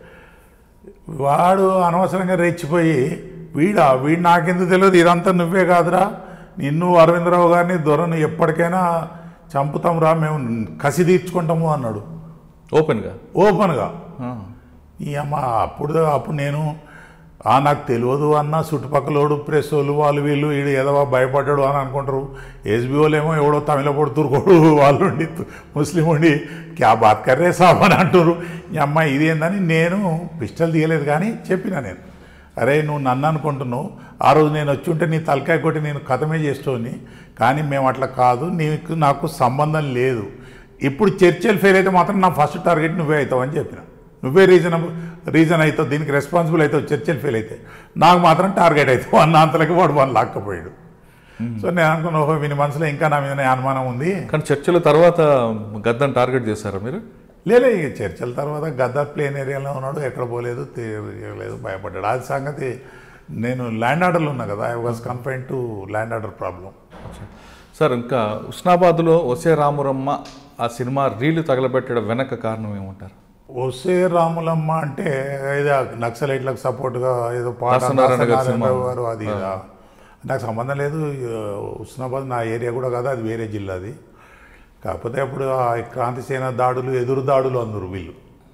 వాడు అనవసరంగా రెచ్చిపోయి వీడా వీడు నాకెందుకు తెలియదు ఇదంతా నువ్వే కాదురా నిన్ను అరవిందరావు గారిని దొరను ఎప్పటికైనా చంపుతాం రా మేము కసి తీర్చుకుంటాము అన్నాడు ఓపెన్గా ఓపెన్గా ఈ అమ్మ అప్పుడు అప్పుడు నేను ఆ నాకు తెలియదు అన్న చుట్టుపక్కలోడు ప్రెస్ వాళ్ళు వాళ్ళు వీళ్ళు వీడు ఏదో భయపడ్డాడు అని అనుకుంటారు ఎస్బీ వాళ్ళు ఏమో ఎవడో తమిళ పొడుతురుకోడు వాళ్ళు ఉండి ముస్లిం ఉండి క్యా బాత్ కర్రే సాబ్ అని అంటారు ఈ అమ్మ ఇదేందని నేను పిస్టల్ తీయలేదు కానీ చెప్పిన నేను అరే నువ్వు నన్ను అనుకుంటున్నావు ఆ రోజు నేను వచ్చి ఉంటే నీ తలకాయ కొట్టి నేను కథమే చేస్తోని కానీ మేము అట్లా కాదు నీకు నాకు సంబంధం లేదు ఇప్పుడు చర్చలు ఫెయిల్ అయితే మాత్రం నా ఫస్ట్ టార్గెట్ నువ్వే అవుతావు అని చెప్పిన నువ్వే రీజన్ రీజన్ అవుతావు దీనికి రెస్పాన్సిబుల్ అవుతావు చర్చలు ఫెయిల్ అయితే నాకు మాత్రం టార్గెట్ అవుతావు అన్న అంతలకి వాడు వాళ్ళు లాక్కపోయాడు సో నేను అనుకున్నా ఓహో వీని మనసులో ఇంకా నా మీద అనుమానం ఉంది కానీ చర్చల తర్వాత గద్దం టార్గెట్ చేశారా మీరు లేలే ఇక చర్చల తర్వాత గద్దర్ ప్లేన్ ఏరియాలో ఉన్నాడు ఎక్కడ పోలేదు తిరగలేదు భయపడ్డాడు అది సంగతి నేను ల్యాండ్ ఆర్డర్లో ఉన్నా కదా I was confine to land order problem sir ఇంకా ఉస్నాబాద్లో వసే రామురమ్మ ఆ సినిమా రీలు తగలబెట్టడం వెనక కారణం ఏమంటారు ఒసే రాములమ్మ అంటే ఏదో నక్సలైట్లకు సపోర్ట్గా ఏదో పాట దాసనారాయణ గారి సినిమా. దాసనారాయణ గారు అది ఇదా. నాకు సంబంధం లేదు ఉస్నాబాద్ నా ఏరియా కూడా కాదు అది వేరే జిల్లాది కాకపోతే అప్పుడు ఆ క్రాంతిసేన దాడులు ఎదురు దాడులు అందరు వీళ్ళు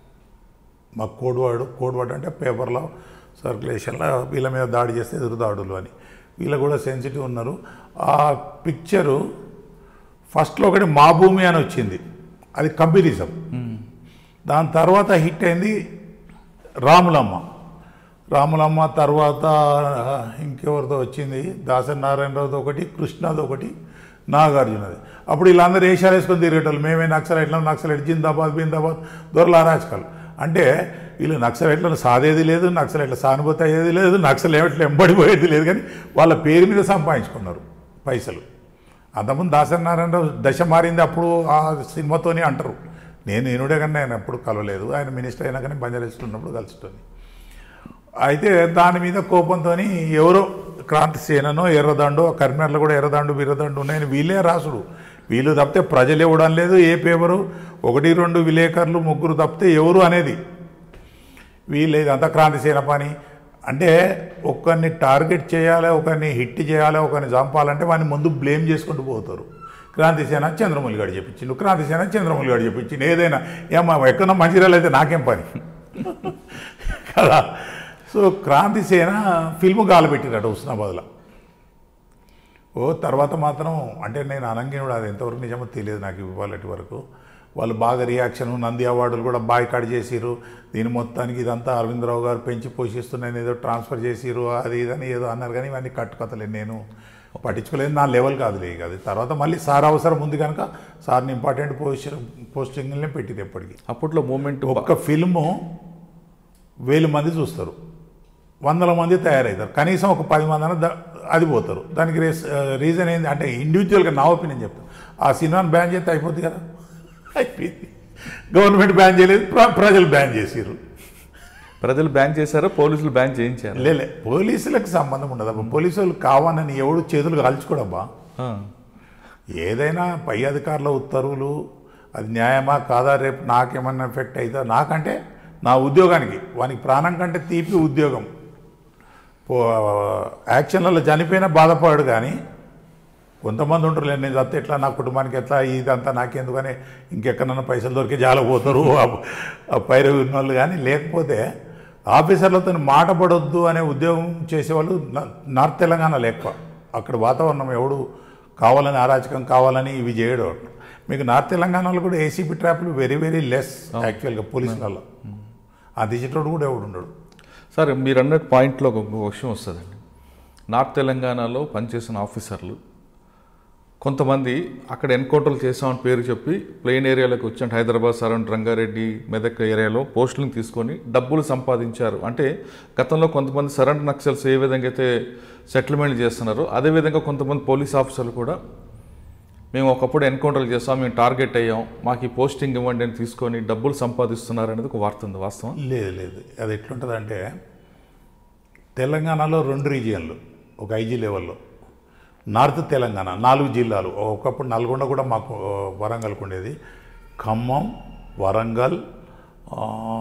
మా కోడ్వాడు కోడ్వాడు అంటే పేపర్లో సర్క్యులేషన్లో వీళ్ళ మీద దాడి చేస్తే ఎదురు దాడులు అని వీళ్ళు కూడా సెన్సిటివ్ ఉన్నారు ఆ పిక్చరు ఫస్ట్లో ఒకటి మా భూమి అని వచ్చింది అది కంపెనీజం దాని తర్వాత హిట్ అయింది రాములమ్మ రాములమ్మ తర్వాత ఇంకెవరితో వచ్చింది దాసరి నారాయణరావుతో ఒకటి కృష్ణది ఒకటి నాగార్జునది అప్పుడు వీళ్ళందరూ వేషాలు వేసుకొని తిరిగేటోళ్ళు మేమే నక్సలైట్లం నక్సలైట్ జిందాబాద్ బిందాబాద్ దొరల అరాచకాలు అంటే వీళ్ళు నక్సలైట్లను సాదేది లేదు నక్సలైట్ల సానుభూతి అయ్యేది లేదు నక్సలైట్లు ఎంబడిపోయేది లేదు కానీ వాళ్ళ పేరు మీద సంపాదించుకున్నారు పైసలు అంతకుముందు దాసరి నారాయణరావు దశ మారింది అప్పుడు ఆ సినిమాతోనే అంటారు నేను ఈనుడే కానీ ఆయన ఎప్పుడు కలవలేదు ఆయన మినిస్టర్ అయినా కానీ బంజారాస్లో ఉన్నప్పుడు కలుస్తుంది అయితే దాని మీద కోపంతో ఎవరో క్రాంతి సేననో ఎర్రదండో కరీంనగర్లో కూడా ఎర్రదండు బిర్రదండు ఉన్నాయని వీళ్ళే రాసుడు వీళ్ళు తప్పితే ప్రజలు ఇవ్వడం లేదు ఏ పేపరు ఒకటి రెండు విలేకరులు ముగ్గురు తప్పితే ఎవరు అనేది వీళ్ళు ఇదంతా క్రాంతి సేన పని అంటే ఒకరిని టార్గెట్ చేయాలి ఒకరిని హిట్ చేయాలి ఒకరిని చంపాలంటే వాడిని ముందు బ్లేమ్ చేసుకుంటూ పోతారు క్రాంతి సేన చంద్రమౌళి గారు చెప్పించిండు క్రాంతి సేన చంద్రమౌళి గారు చెప్పించిండు ఏదైనా ఏమా ఎక్కడో మంచిర్యాల అయితే నాకేం పని కదా సో క్రాంతి సేన ఫిల్మ్ గాలబెట్టిరట హుస్నాబాద్లో ఓ తర్వాత మాత్రం అంటే నేను అనంగినుడు అది ఎంతవరకు నిజమో తెలియదు నాకు ఇవ్వాలటి వరకు వాళ్ళు బాగా రియాక్షన్ నంది అవార్డులు కూడా బాయ్కాట్ చేసిరు దీని మొత్తానికి ఇదంతా అరవిందరావు గారు పెంచి పోషిస్తున్నాయని ఏదో ట్రాన్స్ఫర్ చేసిరు అది ఇదని ఏదో అన్నారు కానీ ఇవన్నీ కట్టుకథలే నేను పట్టించుకోలేదు నా లెవెల్ కాదులే ఇక అది తర్వాత మళ్ళీ సార్ అవసరం ఉంది కనుక సార్ని ఇంపార్టెంట్ పోస్టింగ్ పోస్టింగ్లనే పెట్టింది ఎప్పటికీ అప్పట్లో మూమెంట్ ఒక్క ఫిల్ము వేలు మంది చూస్తారు వందల మంది తయారవుతారు కనీసం ఒక పది మంది అన్న దా- అది పోతారు దానికి రీస్- రీజన్ ఏంటి అంటే ఇండివిజువల్గా నా ఒపీనియన్ చెప్తాను ఆ సినిమాని బ్యాన్ చేస్తే అయిపోద్ది కదా అయిపోయింది గవర్నమెంట్ బ్యాన్ చేయలేదు ప్ర- ప్రజలు బ్యాన్ చేసిర్రు ప్రజలు బ్యాన్ చేశారా పోలీసులు బ్యాన్ చేయించారు లేలే పోలీసులకు సంబంధం ఉండదు అబ్బా పోలీసు వాళ్ళు కావాలని ఎవడు చేతులు కాల్చుకోడబ్బా ఏదైనా పై అధికారుల ఉత్తర్వులు అది న్యాయమా కాదా రేపు నాకేమన్నా ఎఫెక్ట్ అవుతుందా నాకంటే నా ఉద్యోగానికి వానికి ప్రాణం కంటే తీపి ఉద్యోగం పో యాక్షన్లలో చనిపోయినా బాధపడాడు కానీ కొంతమంది ఉంటారు లేదు నేను చస్తే ఎట్లా నా కుటుంబానికి ఎట్లా ఇదంతా నాకెందుకని ఇంకెక్కడన్నా పైసలు దొరికి జాలపోతారు ఆ- ఆ పైరు ఉన్న వాళ్ళు కానీ లేకపోతే ఆఫీసర్లతో మాట పడొద్దు అనే ఉద్యోగం చేసేవాళ్ళు నా- నార్త్ తెలంగాణలో ఎక్కువ అక్కడ వాతావరణం ఎవడు కావాలని అరాచకం కావాలని ఇవి చేయడం మీకు నార్త్ తెలంగాణలో కూడా ఏసీపీ ట్రాప్లు వెరీ వెరీ లెస్ యాక్చువల్గా పోలీసులలో ఆ దిశటోడు కూడా ఎవడు ఉండడు సార్ మీరు అన్నట్టు పాయింట్లో ఒక ఒక విషయం వస్తుందండి నార్త్ తెలంగాణలో పనిచేసిన ఆఫీసర్లు కొంతమంది అక్కడ ఎన్కౌంటర్లు చేసామని పేరు చెప్పి ప్లెయిన్ ఏరియాలోకి వచ్చి అంటే హైదరాబాద్ సరౌండ్ రంగారెడ్డి మెదక్ ఏరియాలో పోస్టులను తీసుకొని డబ్బులు సంపాదించారు అంటే గతంలో కొంతమంది సరెండర్ నక్సల్స్ ఏ విధంగా అయితే సెటిల్మెంట్ చేస్తున్నారో అదేవిధంగా కొంతమంది పోలీస్ ఆఫీసర్లు కూడా మేము ఒకప్పుడు ఎన్కౌంటర్లు చేస్తాం మేము టార్గెట్ అయ్యాం మాకు ఈ పోస్టింగ్ ఇవ్వండి అని తీసుకొని డబ్బులు సంపాదిస్తున్నారు అనేది ఒక వార్త ఉంది వాస్తవం లేదు లేదు అది ఎట్లుంటుందంటే తెలంగాణలో రెండు రీజియన్లు ఒక ఐజీ లెవెల్లో నార్త్ తెలంగాణ నాలుగు జిల్లాలు ఒకప్పుడు నల్గొండ కూడా మాకు ఆ, వరంగల్కు ఉండేది ఖమ్మం వరంగల్ ఆ,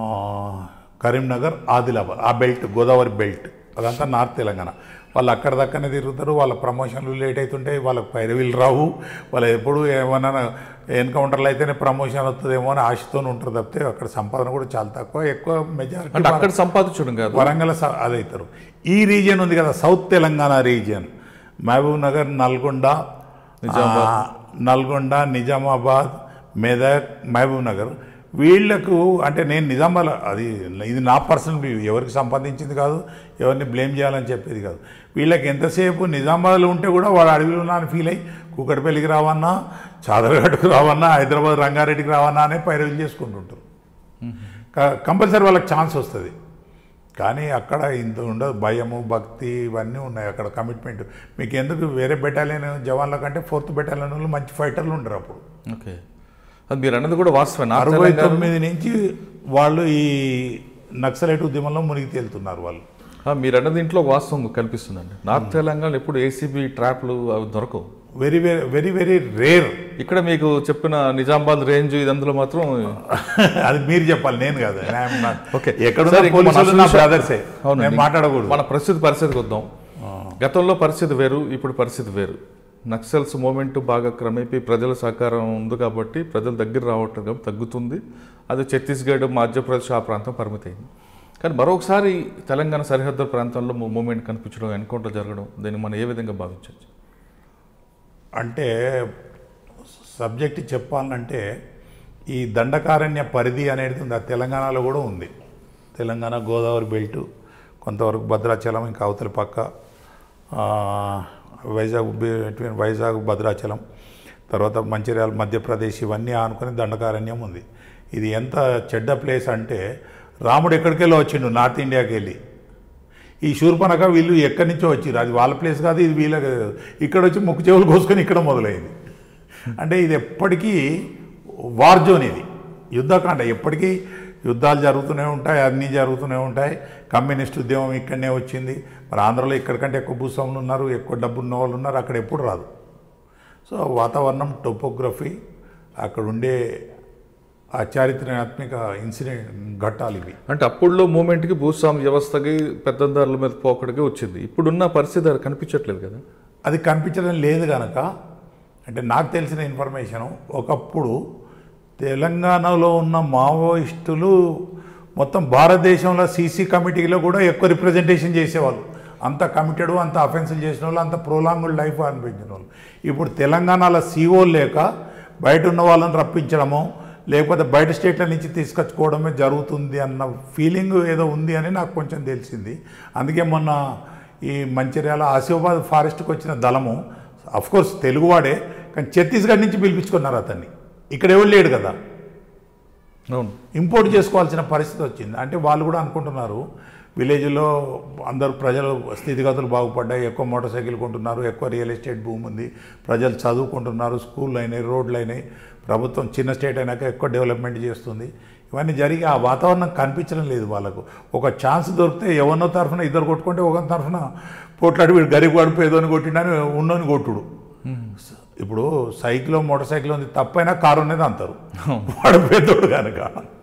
కరీంనగర్ ఆదిలాబాద్ ఆ బెల్ట్ గోదావరి బెల్ట్ అదంతా నార్త్ తెలంగాణ వాళ్ళు అక్కడ దక్కనే తిరుగుతారు వాళ్ళ ప్రమోషన్లు లేట్ అవుతుంటాయి వాళ్ళకి పైరవీలు రావు వాళ్ళు ఎప్పుడు ఏమన్నా ఎన్కౌంటర్లు అయితేనే ప్రమోషన్ వస్తుందేమో అని ఆశతో ఉంటారు తప్పితే అక్కడ సంపాదన కూడా చాలా తక్కువ ఎక్కువ మెజారిటీ అంటే అక్కడ సంపాదించడం కాదు వరంగల్ స- అదవుతారు ఈ రీజియన్ ఉంది కదా south Telangana region Mahabubnagar Nalgonda ఆ, నల్గొండ నిజామాబాద్ మెదక్ మహబూబ్ నగర్ వీళ్లకు అంటే నేను నిజామాబాద్ అది ఇది నా పర్సనల్ వ్యూ ఎవరికి సంపాదించింది కాదు ఎవరిని బ్లేమ్ చేయాలని చెప్పేది కాదు వీళ్ళకి ఎంతసేపు నిజామాబాద్లో ఉంటే కూడా వాడు అడవిలో ఉన్నా అని ఫీల్ అయ్యి కూకటిపల్లికి రావన్నా చాదరగడ్డకు రావన్నా హైదరాబాద్ రంగారెడ్డికి రావన్నా అనే పైరవీలు చేసుకుంటుంటారు క- కంపల్సరీ వాళ్ళకి ఛాన్స్ వస్తుంది కానీ అక్కడ ఇంత ఉండదు భయము భక్తి ఇవన్నీ ఉన్నాయి అక్కడ కమిట్మెంట్ మీకు ఎందుకు వేరే బెటాలియన్ జవాన్ల కంటే ఫోర్త్ బెటాలియన్ వాళ్ళు మంచి ఫైటర్లు ఉండరు అప్పుడు ఓకే అది మీరు అన్నది కూడా వాస్తవం నార్త్ అరవై తెలంగాణ తొమ్మిది నుంచి వాళ్ళు ఈ నక్సలైట్ ఉద్యమంలో మునిగి తేలుతున్నారు వాళ్ళు ఆ, మీరు అన్నది ఇంట్లో వాస్తవం కనిపిస్తుందండి నార్త్ తెలంగాణలో ఎప్పుడు ఏసీబీ ట్రాప్లు అవి దొరకవు very very very very rare ఇక్కడ మీకు చెప్పిన నిజామాబాద్ రేంజ్ ఇదందులో మాత్రం అది మీరు చెప్పాలి నేను కాదు I am not. ఓకే ఎక్కడున్న సార్, ఇంకో మన పోలీసులు నా అసలు బ్రదర్సే అవునండి. నేను మాట్లాడకూడదు మన పరిస్థితి పరిస్థితికి వద్దాం గతంలో పరిస్థితి వేరు ఇప్పుడు పరిస్థితి వేరు నక్సల్స్ మూమెంట్ బాగా క్రమేపీ ప్రజల సహకారం ఉంది కాబట్టి ప్రజల దగ్గర రావటం కాబట్టి తగ్గుతుంది అది ఛత్తీస్గఢ్ మధ్యప్రదేశ్ ఆ ప్రాంతం పరిమితమైంది కానీ మరొకసారి తెలంగాణ సరిహద్దు ప్రాంతంలో మూమెంట్ కనిపించడం ఎన్కౌంటర్ జరగడం దీన్ని మనం ఏ విధంగా భావించవచ్చు అంటే సబ్జెక్ట్ చెప్పాలంటే ఈ దండకారణ్య పరిధి అనేది ఉంది అది తెలంగాణలో కూడా ఉంది తెలంగాణ గోదావరి బెల్ట్ కొంతవరకు భద్రాచలం ఇంకా అవతలి పక్క ఆ, వైజాగ్ బిట్వీన్ వైజాగ్ భద్రాచలం తర్వాత మంచిర్యాల మధ్యప్రదేశ్ ఇవన్నీ ఆనుకొని దండకారణ్యం ఉంది ఇది ఎంత చెడ్డ ప్లేస్ అంటే రాముడు ఎక్కడికెళ్ళి వచ్చిండు నార్త్ ఇండియాకి వెళ్ళి ఈ శూర్పనక వీళ్ళు ఎక్కడి నుంచో వచ్చిర్రు అది వాళ్ళ ప్లేస్ కాదు ఇది వీళ్ళ కాదు. ఇక్కడ వచ్చి ముక్కు చెవులు కోసుకొని ఇక్కడ మొదలైంది అంటే ఇది ఎప్పటికీ వార్ జోన్ ఇది యుద్ధకాండ ఎప్పటికీ యుద్ధాలు జరుగుతూనే ఉంటాయి అన్నీ జరుగుతూనే ఉంటాయి కమ్యూనిస్ట్ ఉద్యమం ఇక్కడనే వచ్చింది మరి ఆంధ్రలో ఇక్కడికంటే ఎక్కువ భూస్వాములు ఉన్నారు ఎక్కువ డబ్బు ఉన్న వాళ్ళు ఉన్నారు అక్కడ ఎప్పుడు రాదు సో వాతావరణం టోపోగ్రఫీ అక్కడ ఉండే ఆ చారిత్రాత్మక ఇన్సిడెంట్ ఘట్టాలు ఇవి అంటే అప్పుడులో మూమెంట్కి భూస్వామ్య వ్యవస్థకి పెద్దందారుల మీద పోకడికి వచ్చింది ఇప్పుడున్న పరిస్థితి అది కనిపించట్లేదు కదా అది కనిపించడం లేదు కనుక అంటే నాకు తెలిసిన ఇన్ఫర్మేషను ఒకప్పుడు తెలంగాణలో ఉన్న మావోయిస్టులు మొత్తం భారతదేశంలో సీసీ కమిటీలో కూడా ఎక్కువ రిప్రజెంటేషన్ చేసేవాళ్ళు అంత కమిటెడ్ అంత అఫెన్సులు చేసిన వాళ్ళు అంత ప్రోలాంగుడ్ లైఫ్ అనిపించిన వాళ్ళు ఇప్పుడు తెలంగాణలో సీఓ లేక బయట ఉన్న వాళ్ళని రప్పించడము లేకపోతే బయట స్టేట్ల నుంచి తీసుకొచ్చుకోవడమే జరుగుతుంది అన్న ఫీలింగ్ ఏదో ఉంది అని నాకు కొంచెం తెలిసింది అందుకే మొన్న ఈ మంచిర్యాల ఆసిఫాబాద్ ఫారెస్ట్కి వచ్చిన దళము కోర్స్ తెలుగువాడే కానీ ఛత్తీస్గఢ్ నుంచి పిలిపించుకున్నారు అతన్ని ఇక్కడ ఎవరు లేడు కదా అవును ఇంపోర్ట్ చేసుకోవాల్సిన పరిస్థితి వచ్చింది అంటే వాళ్ళు కూడా అనుకుంటున్నారు విలేజ్లో అందరు ప్రజలు స్థితిగతులు బాగుపడ్డాయి ఎక్కువ మోటార్ సైకిల్ కొంటున్నారు ఎక్కువ రియల్ ఎస్టేట్ భూమి ఉంది ప్రజలు చదువుకుంటున్నారు స్కూళ్ళు అయినాయి రోడ్లు అయినాయి ప్రభుత్వం చిన్న స్టేట్ అయినాక ఎక్కువ డెవలప్మెంట్ చేస్తుంది ఇవన్నీ జరిగి ఆ వాతావరణం కనిపించడం లేదు వాళ్ళకు ఒక ఛాన్స్ దొరికితే ఎవరినో తరఫున ఇద్దరు కొట్టుకుంటే ఒక తరఫున పోట్లాడి వీడు గరీబ్ గడుపు ఏదోని కొట్టిండని ఉన్నోని కొట్టుడు ఇప్పుడు సైకిల్ మోటార్ సైకిల్ ఉంది తప్పైనా కారు ఉన్నది అంటారు వాడు పెద్దోడు కనుక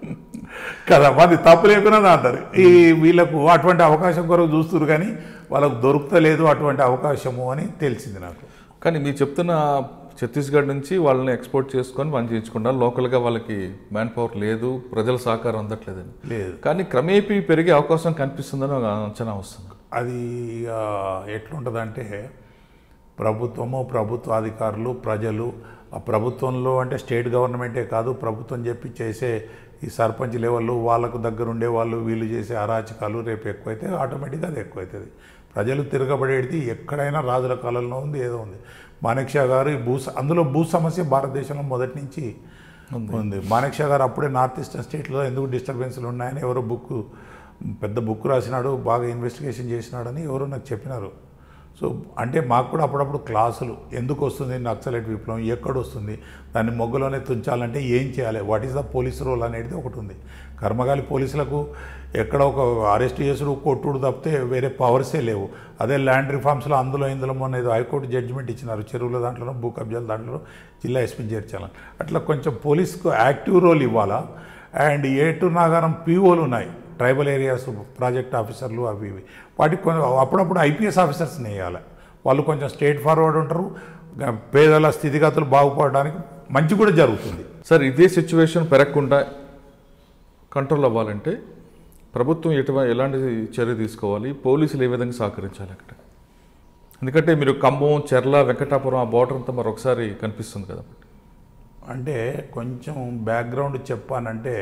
కదా మాది తప్పు లేకున్నది అంటారు ఈ వీళ్ళకు అటువంటి అవకాశం కొరకు చూస్తున్నారు కానీ వాళ్ళకు దొరుకుతలేదు అటువంటి అవకాశము అని తెలిసింది నాకు కానీ మీరు చెప్తున్న ఛత్తీస్గఢ్ నుంచి వాళ్ళని ఎక్స్పోర్ట్ చేసుకొని పని చేయించుకుంటారు లోకల్గా వాళ్ళకి మ్యాన్ పవర్ లేదు ప్రజల సహకారం అందట్లేదని లేదు కానీ క్రమేపీ పెరిగే అవకాశం కనిపిస్తుందని ఒక అంచనా వస్తుంది అది ఇక ఎట్లుంటుందంటే ప్రభుత్వము ప్రభుత్వాధికారులు ప్రజలు ఆ ప్రభుత్వంలో అంటే స్టేట్ గవర్నమెంటే కాదు ప్రభుత్వం చెప్పి చేసే ఈ సర్పంచ్ లెవెల్లో వాళ్ళకు దగ్గర ఉండే వాళ్ళు వీళ్ళు చేసే అరాచకాలు రేపు ఎక్కువైతే ఆటోమేటిక్గా అది ఎక్కువైతుంది ప్రజలు తిరగబడేది ఎక్కడైనా రాజుల కాలంలో ఉంది ఏదో ఉంది మాణిక్షా గారు ఈ భూ స- అందులో భూ సమస్య భారతదేశంలో మొదటి నుంచి ఉంది మాణిక్షా గారు అప్పుడే నార్త్ ఈస్టర్న్ స్టేట్లో ఎందుకు డిస్టర్బెన్స్లు ఉన్నాయని ఎవరో బుక్ పెద్ద బుక్ రాసినాడు బాగా ఇన్వెస్టిగేషన్ చేసినాడని ఎవరో నాకు చెప్పినారు సో అంటే మాకు కూడా అప్పుడప్పుడు క్లాసులు ఎందుకు వస్తుంది నక్సలైట్ విప్లవం ఎక్కడ వస్తుంది దాన్ని మొగ్గలోనే తుంచాలంటే ఏం చేయాలి what is the police role అనేది ఒకటి ఉంది కర్మగాలి పోలీసులకు ఎక్కడ ఒక అరెస్ట్ చేసుడు కొట్టుడు తప్పితే వేరే పవర్సే లేవు అదే ల్యాండ్ రిఫార్మ్స్లో అందులో ఇందులో మొన్న ఏదో హైకోర్టు జడ్జిమెంట్ ఇచ్చినారు చెరువుల దాంట్లో భూ కబ్జాల దాంట్లో జిల్లా ఎస్పీ చేర్చాలని అట్లా కొంచెం పోలీస్కు యాక్టివ్ రోల్ ఇవ్వాలా అండ్ ఏటు నాగారం పీఓలు ఉన్నాయి ట్రైబల్ ఏరియాస్ ప్రాజెక్ట్ ఆఫీసర్లు అవి ఇవి వాటికి కొంచెం అప్పుడప్పుడు ఐపీఎస్ ఆఫీసర్స్ని వేయాలి వాళ్ళు కొంచెం స్టేట్ ఫార్వర్డ్ ఉంటారు గ- పేదల స్థితిగతులు బాగుపడడానికి మంచి కూడా జరుగుతుంది సార్ ఇదే సిచ్యువేషన్ పెరగకుండా కంట్రోల్ అవ్వాలంటే ప్రభుత్వం ఎటువంటి ఎలాంటి చర్య తీసుకోవాలి పోలీసులు ఏ విధంగా సహకరించాలి అక్కడ ఎందుకంటే మీరు ఖమ్మం చెర్ల వెంకటాపురం ఆ బార్డర్ అంతా మరొకసారి కనిపిస్తుంది కదా అంటే కొంచెం బ్యాక్గ్రౌండ్ చెప్పానంటే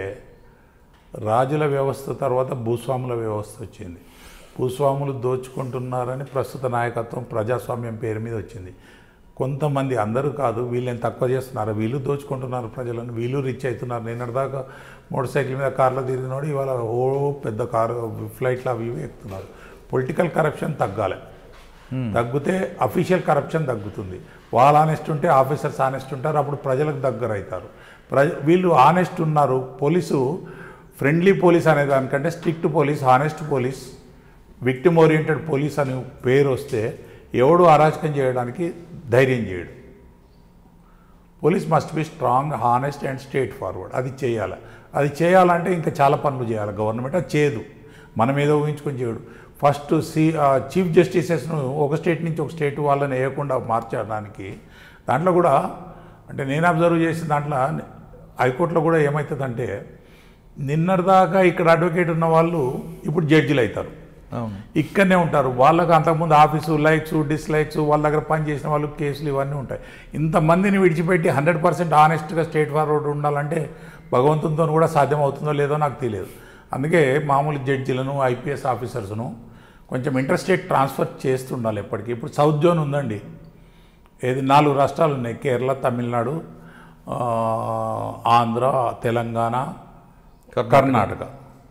రాజుల వ్యవస్థ తర్వాత భూస్వాముల వ్యవస్థ వచ్చింది భూస్వాములు దోచుకుంటున్నారని ప్రస్తుత నాయకత్వం ప్రజాస్వామ్యం పేరు మీద వచ్చింది కొంతమంది అందరూ కాదు వీళ్ళని తక్కువ చేస్తున్నారు వీళ్ళు దోచుకుంటున్నారు ప్రజలను వీళ్ళు రిచ్ అవుతున్నారు నిన్నటిదాకా మోటార్ సైకిల్ మీద కార్లో తిరిగినోడు ఇవాళ ఓ పెద్ద కారు ఫ్లైట్లు అవి ఇవి ఎక్కుతున్నారు పొలిటికల్ కరప్షన్ తగ్గాలి తగ్గితే అఫీషియల్ కరప్షన్ తగ్గుతుంది వాళ్ళు ఆనెస్ట్ ఉంటే ఆఫీసర్స్ ఆనెస్ట్ ఉంటారు అప్పుడు ప్రజలకు దగ్గర అవుతారు ప్రజ వీళ్ళు ఆనెస్ట్ ఉన్నారు పోలీసు ఫ్రెండ్లీ పోలీస్ అనే దానికంటే strict police honest police victim oriented police అని పేరు వస్తే ఎవడు అరాచకం చేయడానికి ధైర్యం చేయడు police must be strong honest and straightforward అది చేయాలి అది చేయాలంటే ఇంకా చాలా పనులు చేయాలి గవర్నమెంట్ అది చేయదు మనం ఏదో ఊహించుకొని చేయడు ఫస్ట్ సి చీఫ్ జస్టిసెస్ను ఒక స్టేట్ నుంచి ఒక స్టేట్ వాళ్ళని వేయకుండా మార్చడానికి దాంట్లో కూడా అంటే నేను అబ్జర్వ్ చేసిన దాంట్లో హైకోర్టులో కూడా ఏమవుతుందంటే నిన్నటిదాకా ఇక్కడ అడ్వకేట్ ఉన్న వాళ్ళు ఇప్పుడు జడ్జిలు అవుతారు అవును ఇక్కడనే ఉంటారు వాళ్ళకి అంతకుముందు ఆఫీసు లైక్స్ డిస్లైక్స్ వాళ్ళ దగ్గర పని చేసిన వాళ్ళు కేసులు ఇవన్నీ ఉంటాయి ఇంతమందిని విడిచిపెట్టి హండ్రెడ్ పర్సెంట్ ఆనెస్ట్గా స్టేట్ ఫార్వర్డ్ ఉండాలంటే భగవంతునితో కూడా సాధ్యం అవుతుందో లేదో నాకు తెలియదు అందుకే మామూలు జడ్జిలను ఐపీఎస్ ఆఫీసర్స్ను కొంచెం ఇంటర్స్టేట్ ట్రాన్స్ఫర్ చేస్తుండాలి ఎప్పటికీ ఇప్పుడు సౌత్ జోన్ ఉందండి ఏది నాలుగు రాష్ట్రాలు ఉన్నాయి కేరళ తమిళనాడు ఆ, ఆంధ్ర తెలంగాణ కర్ణాటక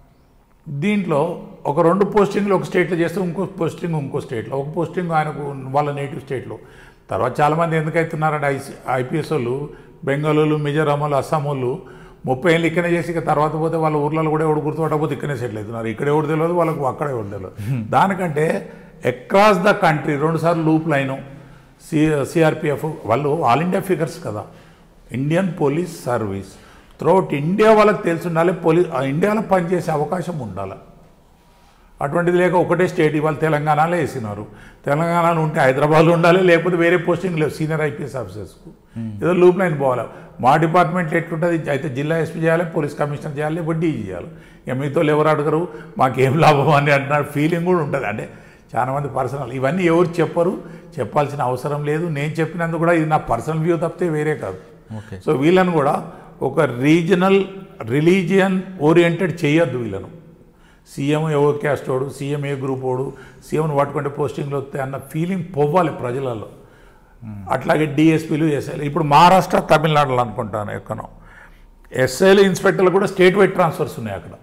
దీంట్లో ఒక రెండు పోస్టింగ్లు ఒక స్టేట్లో చేస్తే ఇంకో పోస్టింగ్ ఇంకో స్టేట్లో ఒక పోస్టింగ్ ఆయనకు వాళ్ళ నేటివ్ స్టేట్లో తర్వాత చాలామంది ఎందుకు అవుతున్నారంటే ఐసి ఐపీఎస్ వాళ్ళు బెంగాలీలు మిజోరాం వాళ్ళు అస్సాం వాళ్ళు ముప్పై ఏళ్ళు ఇక్కడే చేసి ఇక తర్వాత పోతే వాళ్ళ ఊర్లలో కూడా ఎవడు గుర్తుపట్టకపోతే ఇక్కడే సెటిల్ అవుతున్నారు ఇక్కడ ఎవడు తెలియదు వాళ్ళకు అక్కడ ఎవడు తెలియదు దానికంటే అక్రాస్ ద కంట్రీ రెండుసార్లు లూప్ లైను సి సిఆర్పిఎఫ్ వాళ్ళు ఆల్ ఇండియా ఫిగర్స్ కదా Indian police service throughout India వాళ్ళకి తెలిసి ఉండాలి పోలీస్ ఇండియాలో పనిచేసే అవకాశం ఉండాలి అటువంటిది లేక ఒకటే స్టేట్ ఇవాళ తెలంగాణలో వేసినారు తెలంగాణలో ఉంటే హైదరాబాద్లో ఉండాలి లేకపోతే వేరే పోస్టింగ్ లేవు సీనియర్ ఐపీఎస్ ఆఫీసర్స్కు ఏదో లూప్ లైన్ పోవాలి మా డిపార్ట్మెంట్ ఎట్లుంటుంది అయితే జిల్లా ఎస్పీ చేయాలి పోలీస్ కమిషనర్ చేయాలి లేకపోతే డీజీ చేయాలి ఇక మీతో ఎవరు అడగరు మాకేం లాభం అని అంటున్నారు ఫీలింగ్ కూడా ఉంటుంది అంటే చాలా మంది పర్సనల్ ఇవన్నీ ఎవరు చెప్పరు చెప్పాల్సిన అవసరం లేదు నేను చెప్పినందుకు కూడా ఇది నా పర్సనల్ వ్యూ తప్పితే వేరే కాదు ఓకే సో వీళ్ళని కూడా ఒక రీజనల్ రిలీజియన్ ఓరియంటెడ్ చేయొద్దు వీళ్ళను సీఎం ఏ క్యాస్ట్ వాడు సీఎం ఏ గ్రూప్ వాడు సీఎంను పట్టుకుంటే పోస్టింగ్లు వస్తాయి అన్న ఫీలింగ్ పోవాలి ప్రజలలో అట్లాగే డిఎస్పీలు ఎస్ఐలు ఇప్పుడు మహారాష్ట్ర తమిళనాడులో అనుకుంటాను ఎక్కనో ఎస్ఐలు ఇన్స్పెక్టర్లు కూడా స్టేట్ వైడ్ ట్రాన్స్ఫర్స్ ఉన్నాయి అక్కడ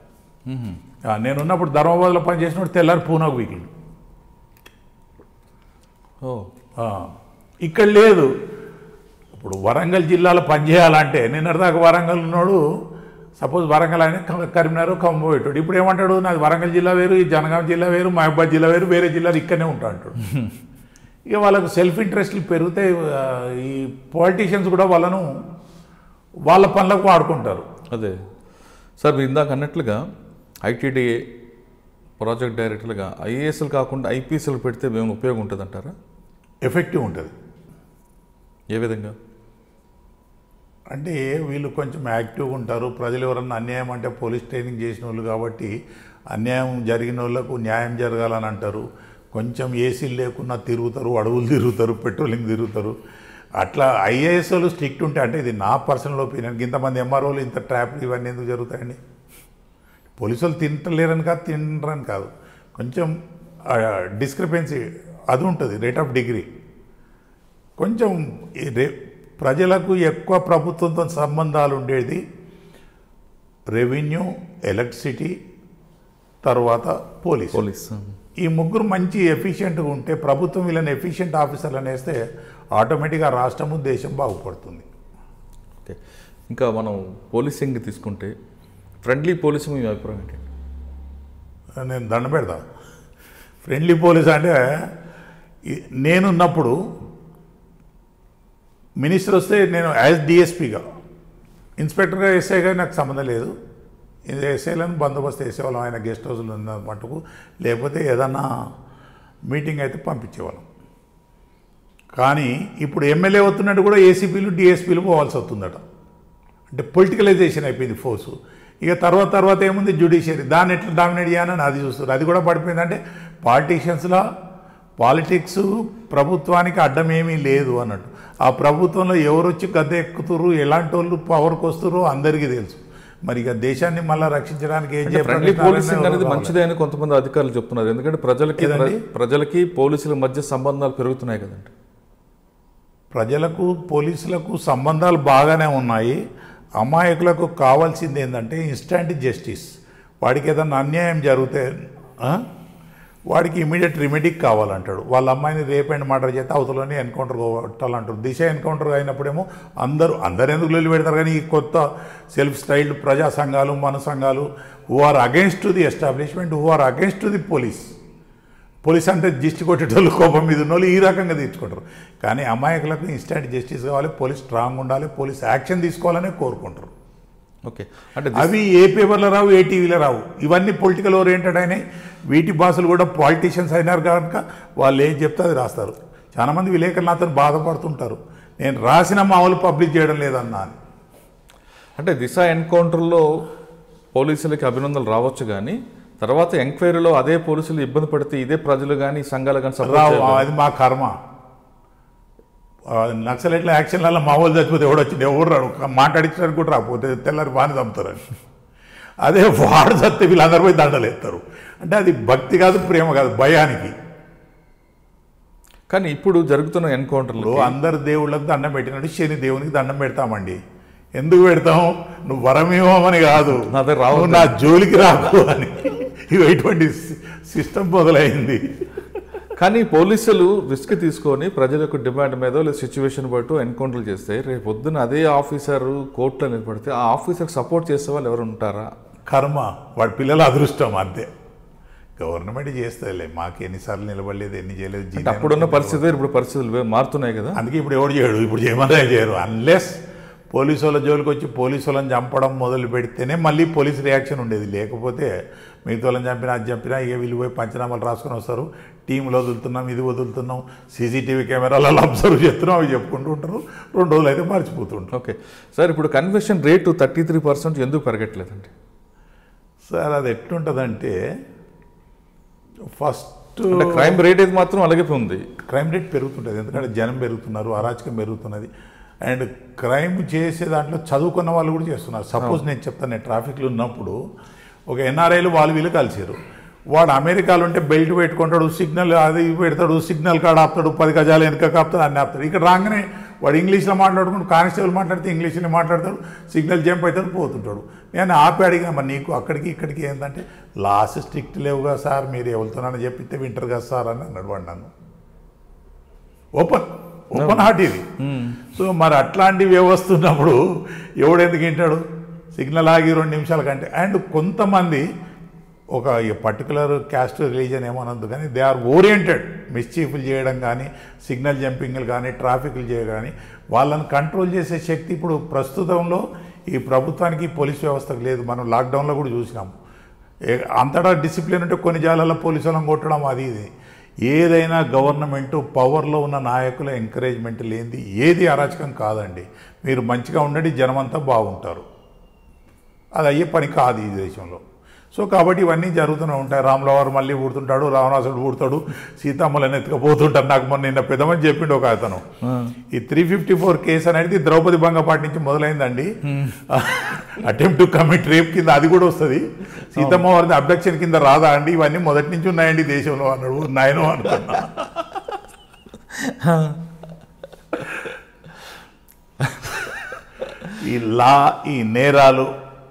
ఆ, నేను ఉన్నప్పుడు ధర్మాబాద్లో పనిచేసినప్పుడు తెల్లారి పూనాకు వీకిండ్ ఓ ఆ, ఇక్కడ లేదు ఇప్పుడు వరంగల్ జిల్లాలో పనిచేయాలంటే నిన్నటిదాకా వరంగల్ ఉన్నాడు సపోజ్ వరంగల్ ఆయన క- కరీంనగర్ ఖమ్మం పోయేటాడు ఇప్పుడు ఏమంటాడు నాది వరంగల్ జిల్లా వేరు ఈ జనగాం జిల్లా వేరు మహబాద్ జిల్లా వేరు వేరే జిల్లాలు ఇక్కడనే ఉంటా అంటాడు ఇక వాళ్ళకు సెల్ఫ్ ఇంట్రెస్ట్లు పెరిగితే ఆ, ఈ పాలిటీషియన్స్ కూడా వాళ్ళను వాళ్ళ పనులకు వాడుకుంటారు అదే సార్ మీరు ఇందాక అన్నట్లుగా ఐటీడీఏ ప్రాజెక్ట్ డైరెక్టర్లుగా ఐఏఎస్లు కాకుండా ఐపీఎస్లు పెడితే మేము ఉపయోగం ఉంటుంది అంటారా ఎఫెక్టివ్ ఉంటుంది ఏ విధంగా అంటే వీళ్ళు కొంచెం యాక్టివ్గా ఉంటారు ప్రజలు ఎవరన్నా అన్యాయం అంటే పోలీస్ ట్రైనింగ్ చేసిన వాళ్ళు కాబట్టి అన్యాయం జరిగిన వాళ్ళకు న్యాయం జరగాలని అంటారు కొంచెం ఏసీలు లేకున్నా తిరుగుతారు అడవులు తిరుగుతారు పెట్రోలింగ్ తిరుగుతారు అట్లా ఐఏఎస్ వాళ్ళు స్ట్రిక్ట్ ఉంటే అంటే ఇది నా పర్సనల్ ఒపీనియన్ ఇంతమంది ఎంఆర్ఓలు ఇంత ట్రాప్లు ఇవన్నీ ఎందుకు జరుగుతాయండి పోలీసులు తింటలేరని కాదు తినరని కాదు కొంచెం డిస్క్రిపెన్సీ అది ఉంటుంది రేట్ ఆఫ్ డిగ్రీ కొంచెం ఈ రే ప్రజలకు ఎక్కువ ప్రభుత్వంతో సంబంధాలు ఉండేది రెవెన్యూ ఎలక్ట్రిసిటీ తర్వాత పోలీస్ పోలీస్ ఈ ముగ్గురు మంచి ఎఫిషియెంట్గా ఉంటే ప్రభుత్వం వీళ్ళని ఎఫిషియెంట్ ఆఫీసర్లను వేస్తే ఆటోమేటిక్గా రాష్ట్రము దేశం బాగుపడుతుంది ఓకే ఇంకా మనం పోలీసింగ్ తీసుకుంటే ఫ్రెండ్లీ పోలీసింగ్ మీ అభిప్రాయం ఏంటి నేను దండం పెడతా ఫ్రెండ్లీ పోలీస్ అంటే ఈ- నేనున్నప్పుడు మినిస్టర్ వస్తే నేను యాజ్ డిఎస్పీగా ఇన్స్పెక్టర్గా ఎస్ఐగా నాకు సంబంధం లేదు ఇది ఎస్ఐలను బందోబస్తు వేసేవాళ్ళం ఆయన గెస్ట్ హౌస్లో ఉన్న మటుకు లేకపోతే ఏదన్నా మీటింగ్ అయితే పంపించేవాళ్ళం కానీ ఇప్పుడు ఎమ్మెల్యే అవుతున్నట్టు కూడా ఏసీపీలు డిఎస్పీలు పోవాల్సి వస్తుందట అంటే పొలిటికలైజేషన్ అయిపోయింది ఫోర్సు ఇక తర్వాత తర్వాత ఏముంది జ్యుడిషియరీ దాన్ని ఎట్లా డామినేట్ చేయాలని అది చూస్తారు అది కూడా పడిపోయిందంటే పాలిటీషియన్స్లో పాలిటిక్స్ ప్రభుత్వానికి అడ్డం ఏమీ లేదు అన్నట్టు ఆ ప్రభుత్వంలో ఎవరు వచ్చి గద్దె ఎక్కుతురు ఎలాంటి వాళ్ళు పవర్కి వస్తురో అందరికీ తెలుసు మరి ఇక దేశాన్ని మళ్ళీ రక్షించడానికి ఏం అంటే ఫ్రెండ్లీ చేయబోతున్నారని పోలీసింగ్ ఎవరు అనేది కావాలి. మంచిదే అని కొంతమంది అధికారులు చెప్తున్నారు ఎందుకంటే ప్రజలకి ఏదండి? ప్రజలకి పోలీసుల మధ్య సంబంధాలు పెరుగుతున్నాయి కదండి ప్రజలకు పోలీసులకు సంబంధాలు బాగానే ఉన్నాయి అమాయకులకు కావాల్సింది ఏంటంటే ఇన్స్టాంట్ జస్టిస్ వాడికి ఏదన్నా అన్యాయం జరిగితే ఆ? వాడికి ఇమీడియట్ రెమెడీకి కావాలంటాడు వాళ్ళ అమ్మాయిని రేప్ అండ్ మర్డర్ చేస్తే అవతలని ఎన్కౌంటర్ కొట్టాలంటారు దిశ ఎన్కౌంటర్ అయినప్పుడేమో అందరూ అందరు ఎందుకు లొల్లి పెడతారు కానీ ఈ కొత్త సెల్ఫ్ స్టైల్డ్ ప్రజా సంఘాలు మన సంఘాలు who are against the establishment who are against the police police అంటే దిష్టి కొట్టేటోళ్ళు కోపం మీద ఉన్నోళ్ళు ఈ రకంగా తీర్చుకుంటారు కానీ అమాయకులకు ఇన్స్టెంట్ జస్టిస్ కావాలి పోలీస్ స్ట్రాంగ్ ఉండాలి పోలీస్ యాక్షన్ తీసుకోవాలని కోరుకుంటారు ఓకే అంటే అవి ఏ పేపర్లో రావు ఏ టీవీలో రావు ఇవన్నీ పొలిటికల్ ఓరియంటెడ్ అయినాయి వీటి భాషలు కూడా పాలిటీషియన్స్ అయినారు కనుక వాళ్ళు ఏం చెప్తే అది రాస్తారు చాలామంది విలేకరులు నాతో బాధపడుతుంటారు నేను రాసిన మామూలు పబ్లిక్ చేయడం లేదన్నా అని అంటే దిశ ఎన్కౌంటర్లో పోలీసులకి అభినందనలు రావచ్చు కానీ తర్వాత ఎంక్వైరీలో అదే పోలీసులు ఇబ్బంది పడితే ఇదే ప్రజలు కానీ సంఘాలు కానీ సపోర్ట్ రావు చేయలేదు. అది మా కర్మ ఆ, నక్సలైట్ల యాక్షన్లలో మా వాళ్ళు చచ్చిపోతే ఎవడు వచ్చింది ఎవరు రాడు ఒక మాట్లాడించడానికి కూడా రాకపోతే తెల్లారి బాగానే చంపుతారని అదే వాడు చస్తే వీళ్ళందరూ పోయి దండలు ఎత్తారు అంటే అది భక్తి కాదు ప్రేమ కాదు భయానికి కానీ ఇప్పుడు జరుగుతున్న ఎన్కౌంటర్లు ఇప్పుడు అందరు దేవుళ్ళకి దండం పెట్టినట్టు శని దేవునికి దండం పెడతామండి ఎందుకు పెడతాం నువ్వు వరమేమని కాదు నా దగ్గర రావద్దు. నువ్వు నా జోలికి రాకు అని ఇవి ఇటువంటి సిస్టమ్ మొదలైంది కానీ పోలీసులు రిస్క్ తీసుకొని ప్రజల యొక్క డిమాండ్ మీద లేదా సిచ్యువేషన్ బట్టు ఎన్కౌంటర్లు చేస్తే రేపు పొద్దున అదే ఆఫీసర్ కోర్టులో నిలబడితే ఆ ఆఫీసర్ సపోర్ట్ చేసే వాళ్ళు ఎవరు ఉంటారా కర్మ వాడి పిల్లల అదృష్టం అంతే గవర్నమెంట్ చేస్తుందిలే మాకు ఎన్నిసార్లు నిలబడలేదు ఎన్ని చేయలేదు అంటే జీతం అప్పుడున్న పరిస్థితి ఇప్పుడు పరిస్థితులు వే- మారుతున్నాయి కదా అందుకే ఇప్పుడు ఎవడు చేయడు ఇప్పుడు చేయమన్నా చేయరు అన్లెస్ పోలీసు వాళ్ళ జోలికి వచ్చి పోలీసు వాళ్ళని చంపడం మొదలు పెడితేనే మళ్ళీ పోలీస్ రియాక్షన్ ఉండేది లేకపోతే మిగతా వాళ్ళని చంపినా అది చంపినా ఇక వీళ్ళు పోయి పంచనామాలు రాసుకొని వస్తారు టీంలో వదులుతున్నాం ఇది వదులుతున్నాం సీసీటీవీ కెమెరాలలో అబ్జర్వ్ చేస్తున్నాం అవి చెప్పుకుంటూ ఉంటారు రెండు రోజులు అయితే మర్చిపోతుంటారు ఓకే సార్ ఇప్పుడు conviction rate thirty three percent ఎందుకు పెరగట్లేదండి సార్ అది ఎట్లుంటుందంటే ఫస్ట్ అంటే క్రైమ్ రేట్ అయితే మాత్రం అలాగే ఉంది క్రైమ్ రేట్ పెరుగుతుంటుంది ఎందుకంటే జనం పెరుగుతున్నారు అరాచకం పెరుగుతున్నది అండ్ క్రైమ్ చేసే దాంట్లో చదువుకున్న వాళ్ళు కూడా చేస్తున్నారు సపోజ్ నేను చెప్తాను నేను ట్రాఫిక్లో ఉన్నప్పుడు ఒక ఎన్ఆర్ఐలు వాళ్ళు వీళ్ళు కలిసారు వాడు అమెరికాలో ఉంటే బెల్ట్ పెట్టుకుంటాడు సిగ్నల్ అది ఇది పెడతాడు సిగ్నల్ కాడ ఆపుతాడు పది గజాలు వెనక ఆపుతాడు అన్ని ఆపుతాడు ఇక్కడ రాగానే వాడు ఇంగ్లీష్లో మాట్లాడుకుంటూ కానిస్టేబుల్ మాట్లాడితే ఇంగ్లీష్లో మాట్లాడతాడు సిగ్నల్ జంప్ అవుతాడు పోతుంటాడు నేను ఆపి అడిగిన మరి నీకు అక్కడికి ఇక్కడికి ఏంటంటే లాస్ట్ స్ట్రిక్ట్ లేవుగా సార్ మీరు ఎవరుతున్నారని చెప్పితే వింటారు కదా సార్ అని అన్నాడు వాడు నన్ను ఓపెన్ ఓపెన్ హార్ట్ ఇది సో మరి అట్లాంటి వ్యవస్థ ఉన్నప్పుడు ఎవడెందుకు వింటాడు సిగ్నల్ ఆగి రెండు నిమిషాల కంటే అండ్ కొంతమంది ఒక పర్టికులర్ క్యాస్ట్ రిలీజన్ ఏమనద్దు కానీ దే ఆర్ ఓరియంటెడ్ మిస్చీఫ్లు చేయడం కానీ సిగ్నల్ జంపింగ్లు కానీ ట్రాఫిక్లు చేయడం కానీ వాళ్ళని కంట్రోల్ చేసే శక్తి ఇప్పుడు ప్రస్తుతంలో ఈ ప్రభుత్వానికి పోలీస్ వ్యవస్థకు లేదు మనం లాక్డౌన్లో కూడా చూసినాం ఏ- అంతటా డిసిప్లిన్ ఉంటే కొన్ని జాగాలలో పోలీసు వాళ్ళని కొట్టడం అది ఇది ఏదైనా గవర్నమెంట్ పవర్లో ఉన్న నాయకుల ఎంకరేజ్మెంట్ లేనిది ఏది అరాచకం కాదండి మీరు మంచిగా ఉండండి జనమంతా బాగుంటారు అది అయ్యే పని కాదు ఈ దేశంలో సో కాబట్టి ఇవన్నీ జరుగుతూనే ఉంటాయి రాములవారు మళ్ళీ పుడుతుంటాడు రావణాసుడు పుడతాడు సీతమ్మలని ఎత్తుకపోతుంటారు నాకు మొన్న నిన్న పెద్దమని చెప్పిండు ఒక అతను ఈ త్రీ ఫిఫ్టీ ఫోర్ కేసు అనేది ద్రౌపది బంగపాటి నుంచి మొదలైందండి అటెంప్ట్ టు కమిట్ రేప్ కింద అది కూడా వస్తుంది సీతమ్మ వారిది అబ్డక్షన్ కింద రాదా అండి ఇవన్నీ మొదటి నుంచి ఉన్నాయండి దేశంలో అన్నాడు నాయనో అనుకున్నా ఈ లా ఈ నేరాలు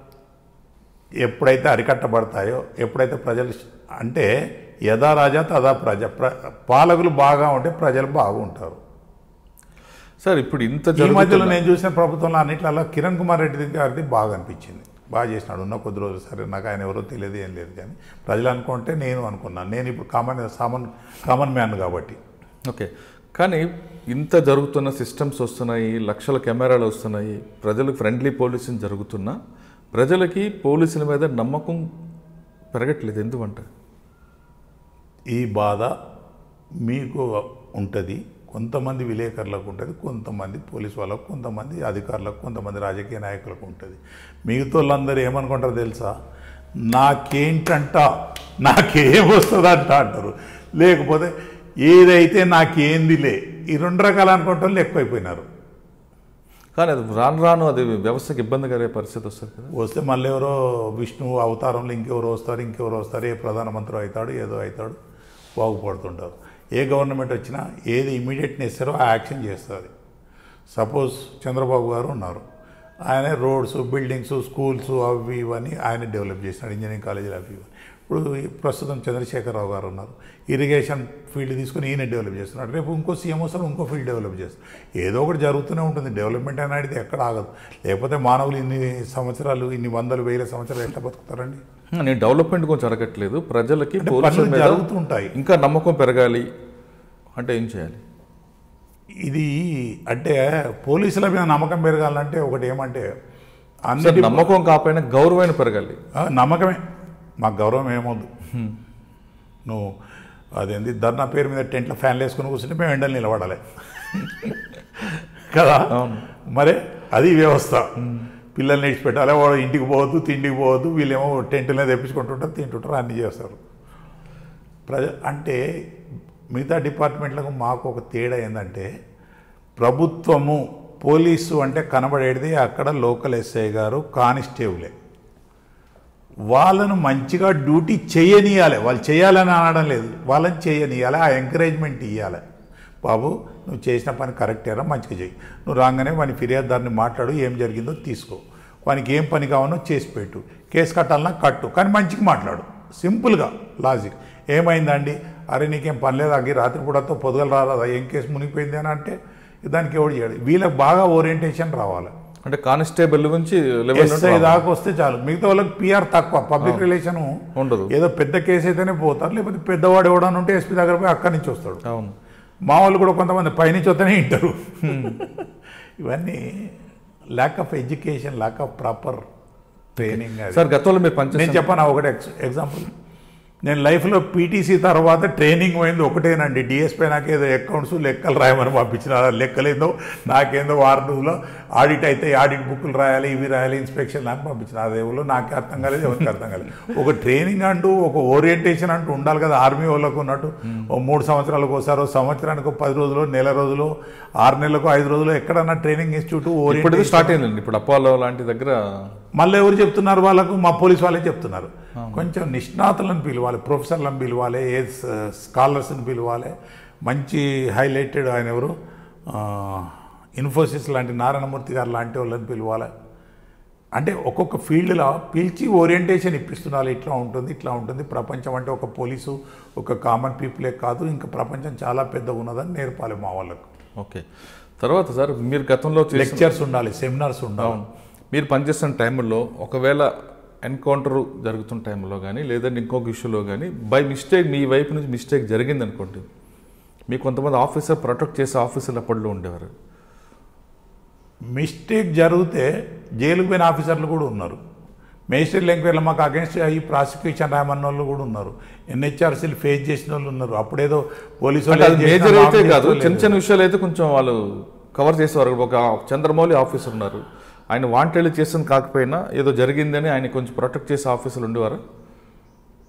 ఎప్పుడైతే అరికట్టబడతాయో ఎప్పుడైతే ప్రజలు అంటే యథా రాజా తదా ప్రజ ప్ర పాలకులు బాగా ఉంటే ప్రజలు బాగుంటారు సార్ ఇప్పుడు ఇంత ఈ మధ్యలో జరుగుతున్న నేను చూసిన ప్రభుత్వంలో అన్నిట్లలో కిరణ్ కుమార్ రెడ్డి గారిది బాగా అనిపించింది బాగా చేసినాడు ఉన్న కొద్ది రోజులు సరే నాకు ఆయన ఎవరో తెలియదు ఏం లేదు కానీ ప్రజలు అనుకుంటే నేను అనుకున్నాను నేను ఇప్పుడు కామన్ సామన్ కామన్ మ్యాన్ కాబట్టి ఓకే కానీ ఇంత జరుగుతున్న సిస్టమ్స్ వస్తున్నాయి లక్షల కెమెరాలు వస్తున్నాయి ప్రజలకు ఫ్రెండ్లీ పోలీసింగ్ జరుగుతున్నా ప్రజలకి పోలీసుల మీద నమ్మకం పెరగట్లేదు ఎందుకంట ఈ బాధ మీకు ఉంటుంది కొంతమంది విలేకరులకు ఉంటుంది కొంతమంది పోలీసు వాళ్ళకు కొంతమంది అధికారులకు కొంతమంది రాజకీయ నాయకులకు ఉంటుంది మిగతా వాళ్ళందరూ ఏమనుకుంటారో తెలుసా నాకేంటంట నాకేం వస్తుందంట అంటారు లేకపోతే ఏదైతే నాకేందిలే ఈ రెండు రకాలు అనుకుంటే వాళ్ళు ఎక్కువైపోయినారు కానీ అది రాను రాను అది వ్యవస్థకి ఇబ్బందికరే పరిస్థితి వస్తుంది కదా వస్తే మళ్ళీ ఎవరో విష్ణువు అవతారంలో ఇంకెవరో వస్తారు ఇంకెవరో వస్తారు ఏ ప్రధానమంత్రి అవుతాడు ఏదో అవుతాడు బాగుపడుతుంటారు ఏ గవర్నమెంట్ వచ్చినా ఏది ఇమీడియట్ నెస్తారో ఆ యాక్షన్ చేస్తుంది సపోజ్ చంద్రబాబు గారు ఉన్నారు ఆయన రోడ్స్ బిల్డింగ్స్ స్కూల్స్ అవి ఇవన్నీ ఆయన డెవలప్ చేసినాడు ఇంజనీరింగ్ కాలేజీలు అవి ఇవన్నీ ఇప్పుడు ఈ ప్రస్తుతం చంద్రశేఖరరావు గారు ఉన్నారు ఇరిగేషన్ ఫీల్డ్ తీసుకుని ఈయన డెవలప్ చేస్తున్నాడు రేపు ఇంకో సీఎం వస్తారు ఇంకో ఫీల్డ్ డెవలప్ చేస్తారు ఏదో ఒకటి జరుగుతూనే ఉంటుంది డెవలప్మెంట్ అనేది ఎక్కడ ఆగదు లేకపోతే మానవులు ఇన్ని సంవత్సరాలు ఇన్ని వందలు వేల సంవత్సరాలు ఎట్లా బతుకుతారండి నేను డెవలప్మెంట్ కొంచెం జరగట్లేదు ప్రజలకి అంటే పోలీసుల పనులు మీద జరుగుతుంటాయి ఇంకా నమ్మకం పెరగాలి అంటే ఏం చేయాలి ఇది అంటే పోలీసుల మీద నమ్మకం పెరగాలంటే ఒకటి ఏమంటే సార్ అన్ని నమ్మకం కాకపోయినా గౌరవమైన పెరగాలి ఆ, నమ్మకమే మాకు గౌరవం ఏమొద్దు నువ్వు అదేంది ధర్నా పేరు మీద టెంట్లో ఫ్యాన్లు వేసుకుని కూర్చుంటే మేము ఎండలు నిలబడాలి కదా అవును. మరే అది వ్యవస్థ పిల్లల్ని ఇడిచిపెట్టాలి వాడు ఇంటికి పోవద్దు తిండికి పోవద్దు వీళ్ళేమో టెంట్లనే తెప్పించుకుంటుంటారు తింటుంటారు అన్నీ చేస్తారు ప్రజ అంటే మిగతా డిపార్ట్మెంట్లకు మాకు ఒక తేడా ఏంటంటే ప్రభుత్వము పోలీసు అంటే కనబడేది అక్కడ లోకల్ ఎస్ఐ గారు కానిస్టేబులే వాళ్ళను మంచిగా డ్యూటీ చేయనీయాలి వాళ్ళు చేయాలని అనడం లేదు వాళ్ళని చేయనీయాలి ఆ ఎంకరేజ్మెంట్ ఇవ్వాలి బాబు నువ్వు చేసిన పని కరెక్టేరా మంచిగా చెయ్యి నువ్వు రాగానే వాని ఫిర్యాదుదారిని మాట్లాడు ఏం జరిగిందో తీసుకో వానికి ఏం పని కావాలో చేసి పెట్టు కేసు కట్టాలన్నా కట్టు కానీ మంచిగా మాట్లాడు సింపుల్గా లాజిక్ ఏమైందండి అరే నీకేం పని లేదు అగ్గి రాత్రిపూడతో పొద్దుగల రాదా ఏం కేసు మునిగిపోయింది అని అంటే దానికి ఎవడు చేయడు వీళ్ళకి బాగా ఓరియంటేషన్ రావాలి అంటే కానిస్టేబుల్ నుంచి లెవెల్ ఎస్ఐ దాకా వస్తే చాలు మిగతా వాళ్ళకి పిఆర్ తక్కువ పబ్లిక్ రిలేషన్ ఉండదు ఏదో పెద్ద కేసు అయితేనే పోతారు లేకపోతే పెద్దవాడు ఎవడని ఉంటే ఎస్పీ దగ్గర పోయి అక్కడి నుంచి వస్తాడు అవును మా వాళ్ళు కూడా కొంతమంది పైనుంచి వస్తేనే వింటారు ఇవన్నీ lack of education lack of proper training అది సార్ గతంలో మీరు నేను పనిచేసిన చెప్పాను ఒకటి ఎక్స్- ఎగ్జాంపుల్ నేను లైఫ్లో పీటీసీ తర్వాత ట్రైనింగ్ పోయింది ఒకటేనండి డిఎస్పీ నాకేదో అకౌంట్స్ లెక్కలు రాయమని పంపించిన ఆ లెక్కలేందో నాకేందో వారం రోజుల్లో ఆడిట్ అయితే ఆడిట్ బుక్లు రాయాలి ఇవి రాయాలి ఇన్స్పెక్షన్ అని పంపించిన అదేవులో నాకే అర్థం కాలేదు ఎవరికి అర్థం కాలేదు ఒక ట్రైనింగ్ అంటూ ఒక ఓరియంటేషన్ అంటూ ఉండాలి కదా ఆర్మీ వాళ్ళకు ఉన్నట్టు ఓ మూడు సంవత్సరాలకు ఒకసారి ఓ సంవత్సరానికి ఓ పది రోజులు నెల రోజులు ఆరు నెలలకు ఐదు రోజులు ఎక్కడన్నా ట్రైనింగ్ ఇన్స్టిట్యూట్ ఇప్పుడు ఓరియంటేషన్ స్టార్ట్ అయిందండి ఇప్పుడు అపోలో లాంటి దగ్గర మళ్ళీ ఎవరు చెప్తున్నారు వాళ్ళకు మా పోలీస్ వాళ్ళే చెప్తున్నారు కొంచెం నిష్ణాతులను పిలవాలి ప్రొఫెసర్లను పిలవాలి ఏ స్కాలర్స్ని పిలవాలి మంచి హైలైటెడ్ ఆయన ఎవరు ఆ, ఇన్ఫోసిస్ లాంటి నారాయణమూర్తి గారు లాంటి వాళ్ళని పిలవాలి అంటే ఒక్కొక్క ఫీల్డ్లో పిలిచి ఓరియంటేషన్ ఇప్పిస్తున్నారు ఇట్లా ఉంటుంది ఇట్లా ఉంటుంది ప్రపంచం అంటే ఒక పోలీసు ఒక కామన్ పీపులే కాదు ఇంకా ప్రపంచం చాలా పెద్దగా ఉన్నదని నేర్పాలి మా వాళ్ళకు ఓకే తర్వాత సార్ మీరు గతంలో చేసిన లెక్చర్స్ ఉండాలి సెమినార్స్ ఉండాలి అవును మీరు పనిచేస్తున్న టైంలో ఒకవేళ ఎన్కౌంటర్ జరుగుతున్న టైంలో కానీ లేదంటే ఇంకొక ఇష్యూలో కానీ బై మిస్టేక్ మీ వైపు నుంచి మిస్టేక్ జరిగింది అనుకోండి మీకు కొంతమంది ఆఫీసర్ ప్రొటెక్ట్ చేసే ఆఫీసర్లు అప్పట్లో ఉండేవారు మిస్టేక్ జరిగితే జైలుకు పోయిన ఆఫీసర్లు కూడా ఉన్నారు మేజిస్ట్రేట్ ఎంక్వైరీలో మాకు అగేన్స్ట్ ఈ ప్రాసిక్యూషన్ రాయమన్న వాళ్ళు కూడా ఉన్నారు ఎన్హెచ్ఆర్సీలు ఫేస్ చేసిన వాళ్ళు ఉన్నారు అప్పుడేదో పోలీసు అంటే వాళ్ళు అది ఏం చేసినా మేజర్ అయితే మాకు కాదు చేసుకోలేదు. చిన్న చిన్న విషయాలు అయితే కొంచెం వాళ్ళు కవర్ చేసేవారు ఒక చంద్రమౌళి ఆఫీసర్ ఉన్నారు ఆయన వాంటెడ్ చేసింది కాకపోయినా ఏదో జరిగిందని ఆయన కొంచెం ప్రొటెక్ట్ చేసే ఆఫీసర్లు ఉండేవారు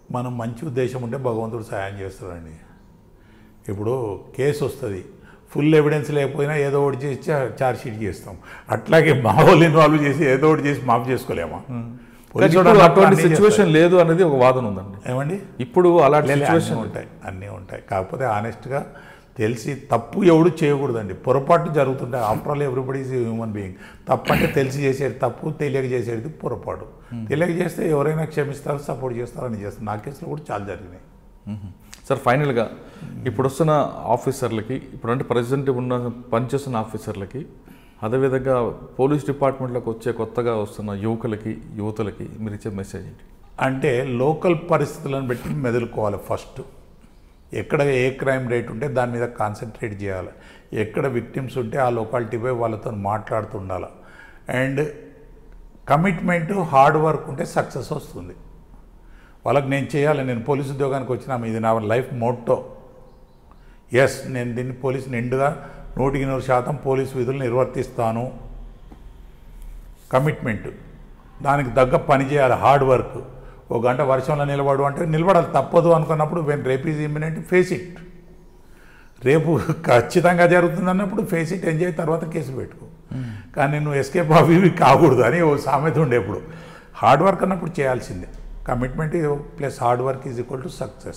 మనం మంచి ఉద్దేశం ఉంటే భగవంతుడు సాయం చేస్తాడండి ఇప్పుడు కేసు వస్తుంది ఫుల్ ఎవిడెన్స్ లేకపోయినా ఏదో ఒకటి చేసి ఛార్జ్ షీట్ చేస్తాం అట్లాగే మా వాళ్ళు ఇన్వాల్వ్ చేసి ఏదో ఒకటి చేసి మాఫ్ చేసుకోలేమా కానీ పోలీసు ఇప్పుడు వాడు అటువంటి అన్నీ సిచ్యువేషన్ లేదు అనేది ఒక వాదన ఉందండి చేస్తాడు. ఏమండి ఇప్పుడు అలాంటి లే, లే, అన్నీ సిచ్యువేషన్ ఉంటాయి అన్నీ ఉంటాయి కాకపోతే ఆనెస్ట్గా తెలిసి తప్పు ఎవడు చేయకూడదండి పొరపాటు జరుగుతుంటాయి after all everybody is human being తప్పు అంటే తెలిసి చేసేది తప్పు తెలియక చేసేది పొరపాటు తెలియక చేస్తే ఎవరైనా క్షమిస్తారు సపోర్ట్ చేస్తారని చేస్తారు నా కేసులో కూడా చాలా జరిగినాయి సార్ ఫైనల్గా ఇప్పుడు వస్తున్న ఆఫీసర్లకి ఇప్పుడు అంటే ప్రజెంట్ ఉన్న పనిచేస్తున్న ఆఫీసర్లకి అదేవిధంగా పోలీస్ డిపార్ట్మెంట్లోకి వచ్చే కొత్తగా వస్తున్న యువకులకి యువతులకి మీరు ఇచ్చే మెసేజ్ ఏంటి అంటే లోకల్ పరిస్థితులను బట్టి మెదులుకోవాలి ఫస్ట్ ఎక్కడ ఏ క్రైమ్ రేట్ ఉంటే దాని మీద కాన్సన్ట్రేట్ చేయాలి ఎక్కడ విక్టిమ్స్ ఉంటే ఆ లొకాలిటీపై వాళ్ళతో మాట్లాడుతుండాలి అండ్ కమిట్మెంట్ హార్డ్ వర్క్ ఉంటే సక్సెస్ వస్తుంది వాళ్ళకి నేను చేయాలి నేను పోలీస్ ఉద్యోగానికి వచ్చినా ఇది నా లైఫ్ మోటో ఎస్ నేను దీన్ని పోలీస్ నిండుగా నూటికి నూరు శాతం పోలీస్ విధులు నిర్వర్తిస్తాను కమిట్మెంట్ దానికి తగ్గ పని చేయాలి హార్డ్ వర్క్ ఒక గంట వర్షంలో నిలబడు అంటే నిలబడాలి తప్పదు అనుకున్నప్పుడు when rape is imminent face it రేపు ఖచ్చితంగా జరుగుతుంది అన్నప్పుడు ఫేస్ ఇట్ ఎంజాయ్ తర్వాత కేసు పెట్టుకో కానీ నువ్వు ఎస్కేప్ అవి ఇవి కాకూడదు అని ఓ సామెత ఉండే ఇప్పుడు హార్డ్ వర్క్ అన్నప్పుడు చేయాల్సిందే commitment plus hard work is equal to success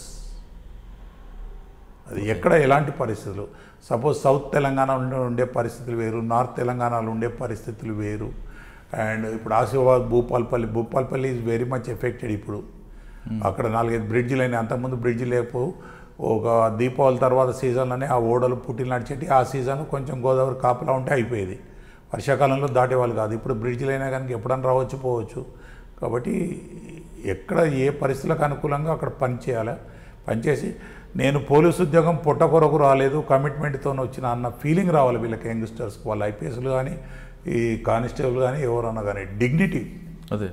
అది ఎక్కడ ఎలాంటి పరిస్థితులు సపోజ్ సౌత్ తెలంగాణలో ఉండే పరిస్థితులు వేరు నార్త్ తెలంగాణలో ఉండే పరిస్థితులు వేరు అండ్ ఇప్పుడు Asifabad Bhupalpalli Bhupalpalli is very much affected ఇప్పుడు అక్కడ నాలుగైదు బ్రిడ్జిలు అయినాయి అంతకుముందు బ్రిడ్జ్ లేకపోవు ఒక దీపావళి తర్వాత సీజన్లోనే ఆ ఓడలు పుట్టిలు నడిచేటి ఆ సీజన్ కొంచెం గోదావరి కాపలా ఉంటే అయిపోయేది వర్షాకాలంలో దాటేవాళ్ళు కాదు ఇప్పుడు బ్రిడ్జిలు అయినా కనుక ఎప్పుడన్నా రావచ్చు పోవచ్చు కాబట్టి ఎక్కడ ఏ పరిస్థితులకు అనుకూలంగా అక్కడ పని చేయాలి పనిచేసి నేను పోలీసు ఉద్యోగం పొట్ట కొరకు రాలేదు కమిట్మెంట్తో వచ్చిన అన్న ఫీలింగ్ రావాలి వీళ్ళకి యంగ్స్టర్స్కి వాళ్ళ ఐపీఎస్లు కానీ ఈ కానిస్టేబుల్ కానీ ఎవరన్నా కానీ డిగ్నిటీ అదే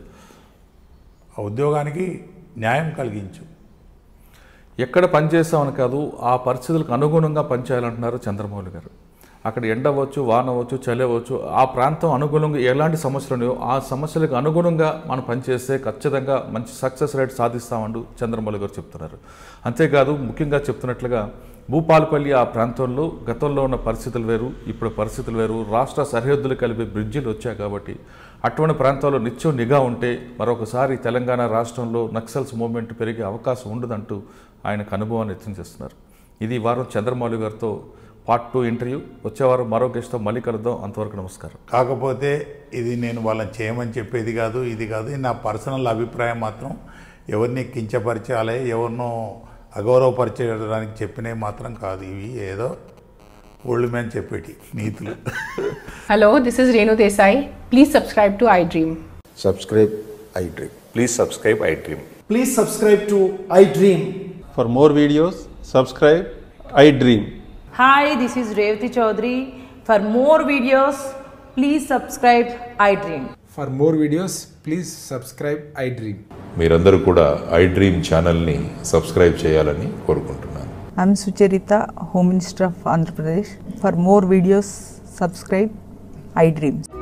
ఆ ఉద్యోగానికి న్యాయం కలిగించు ఎక్కడ పని చేస్తామని కాదు ఆ పరిస్థితులకు అనుగుణంగా పనిచేయాలంటున్నారు చంద్రమౌళి గారు అక్కడ ఎండ అవ్వచ్చు వాన అవ్వచ్చు చలి అవ్వచ్చు ఆ ప్రాంతం అనుగుణంగా ఎలాంటి సమస్యలు ఉన్నాయో ఆ సమస్యలకు అనుగుణంగా మనం పనిచేస్తే ఖచ్చితంగా మంచి సక్సెస్ రేట్ సాధిస్తామంటూ చంద్రమౌళి గారు చెప్తున్నారు అంతేకాదు ముఖ్యంగా చెప్తున్నట్లుగా భూపాలపల్లి ఆ ప్రాంతంలో గతంలో ఉన్న పరిస్థితులు వేరు ఇప్పుడు పరిస్థితులు వేరు రాష్ట్ర సరిహద్దులు కలిపి బ్రిడ్జిలు వచ్చాయి కాబట్టి అటువంటి ప్రాంతాల్లో నిత్యం నిఘా ఉంటే మరొకసారి తెలంగాణ రాష్ట్రంలో నక్సల్స్ మూవ్మెంట్ పెరిగే అవకాశం ఉండదంటూ ఆయనకు అనుభవాన్ని వ్యక్తం చేస్తున్నారు ఇది ఈ వారం చంద్రమౌళి గారితో పార్ట్ టూ ఇంటర్వ్యూ వచ్చేవారం మరో గెస్ట్తో మళ్ళీ కలుద్దాం అంతవరకు నమస్కారం కాకపోతే ఇది నేను వాళ్ళని చేయమని చెప్పేది కాదు ఇది కాదు ఇది నా పర్సనల్ అభిప్రాయం మాత్రం ఎవరిని కించపరచాలి ఎవరినో అగౌరవపరచడానికి చెప్పినవి మాత్రం కాదు ఇవి ఏదో ఓల్డ్ మ్యాన్ చెప్పేటి నీతులు Hello, this is Renu Desai. Please subscribe to iDream. subscribe iDream. Please subscribe iDream. Please subscribe to iDream. For more videos, subscribe I Dream. Hi, this is Revati Chaudhary. For more videos, please subscribe iDream. For more videos, please subscribe iDream. మీరందరూ కూడా iDream ఛానల్ని subscribe చేయాలని కోరుకుంటున్నాను I'm Sucharita, Home Minister of Andhra Pradesh. For more videos, subscribe iDreams.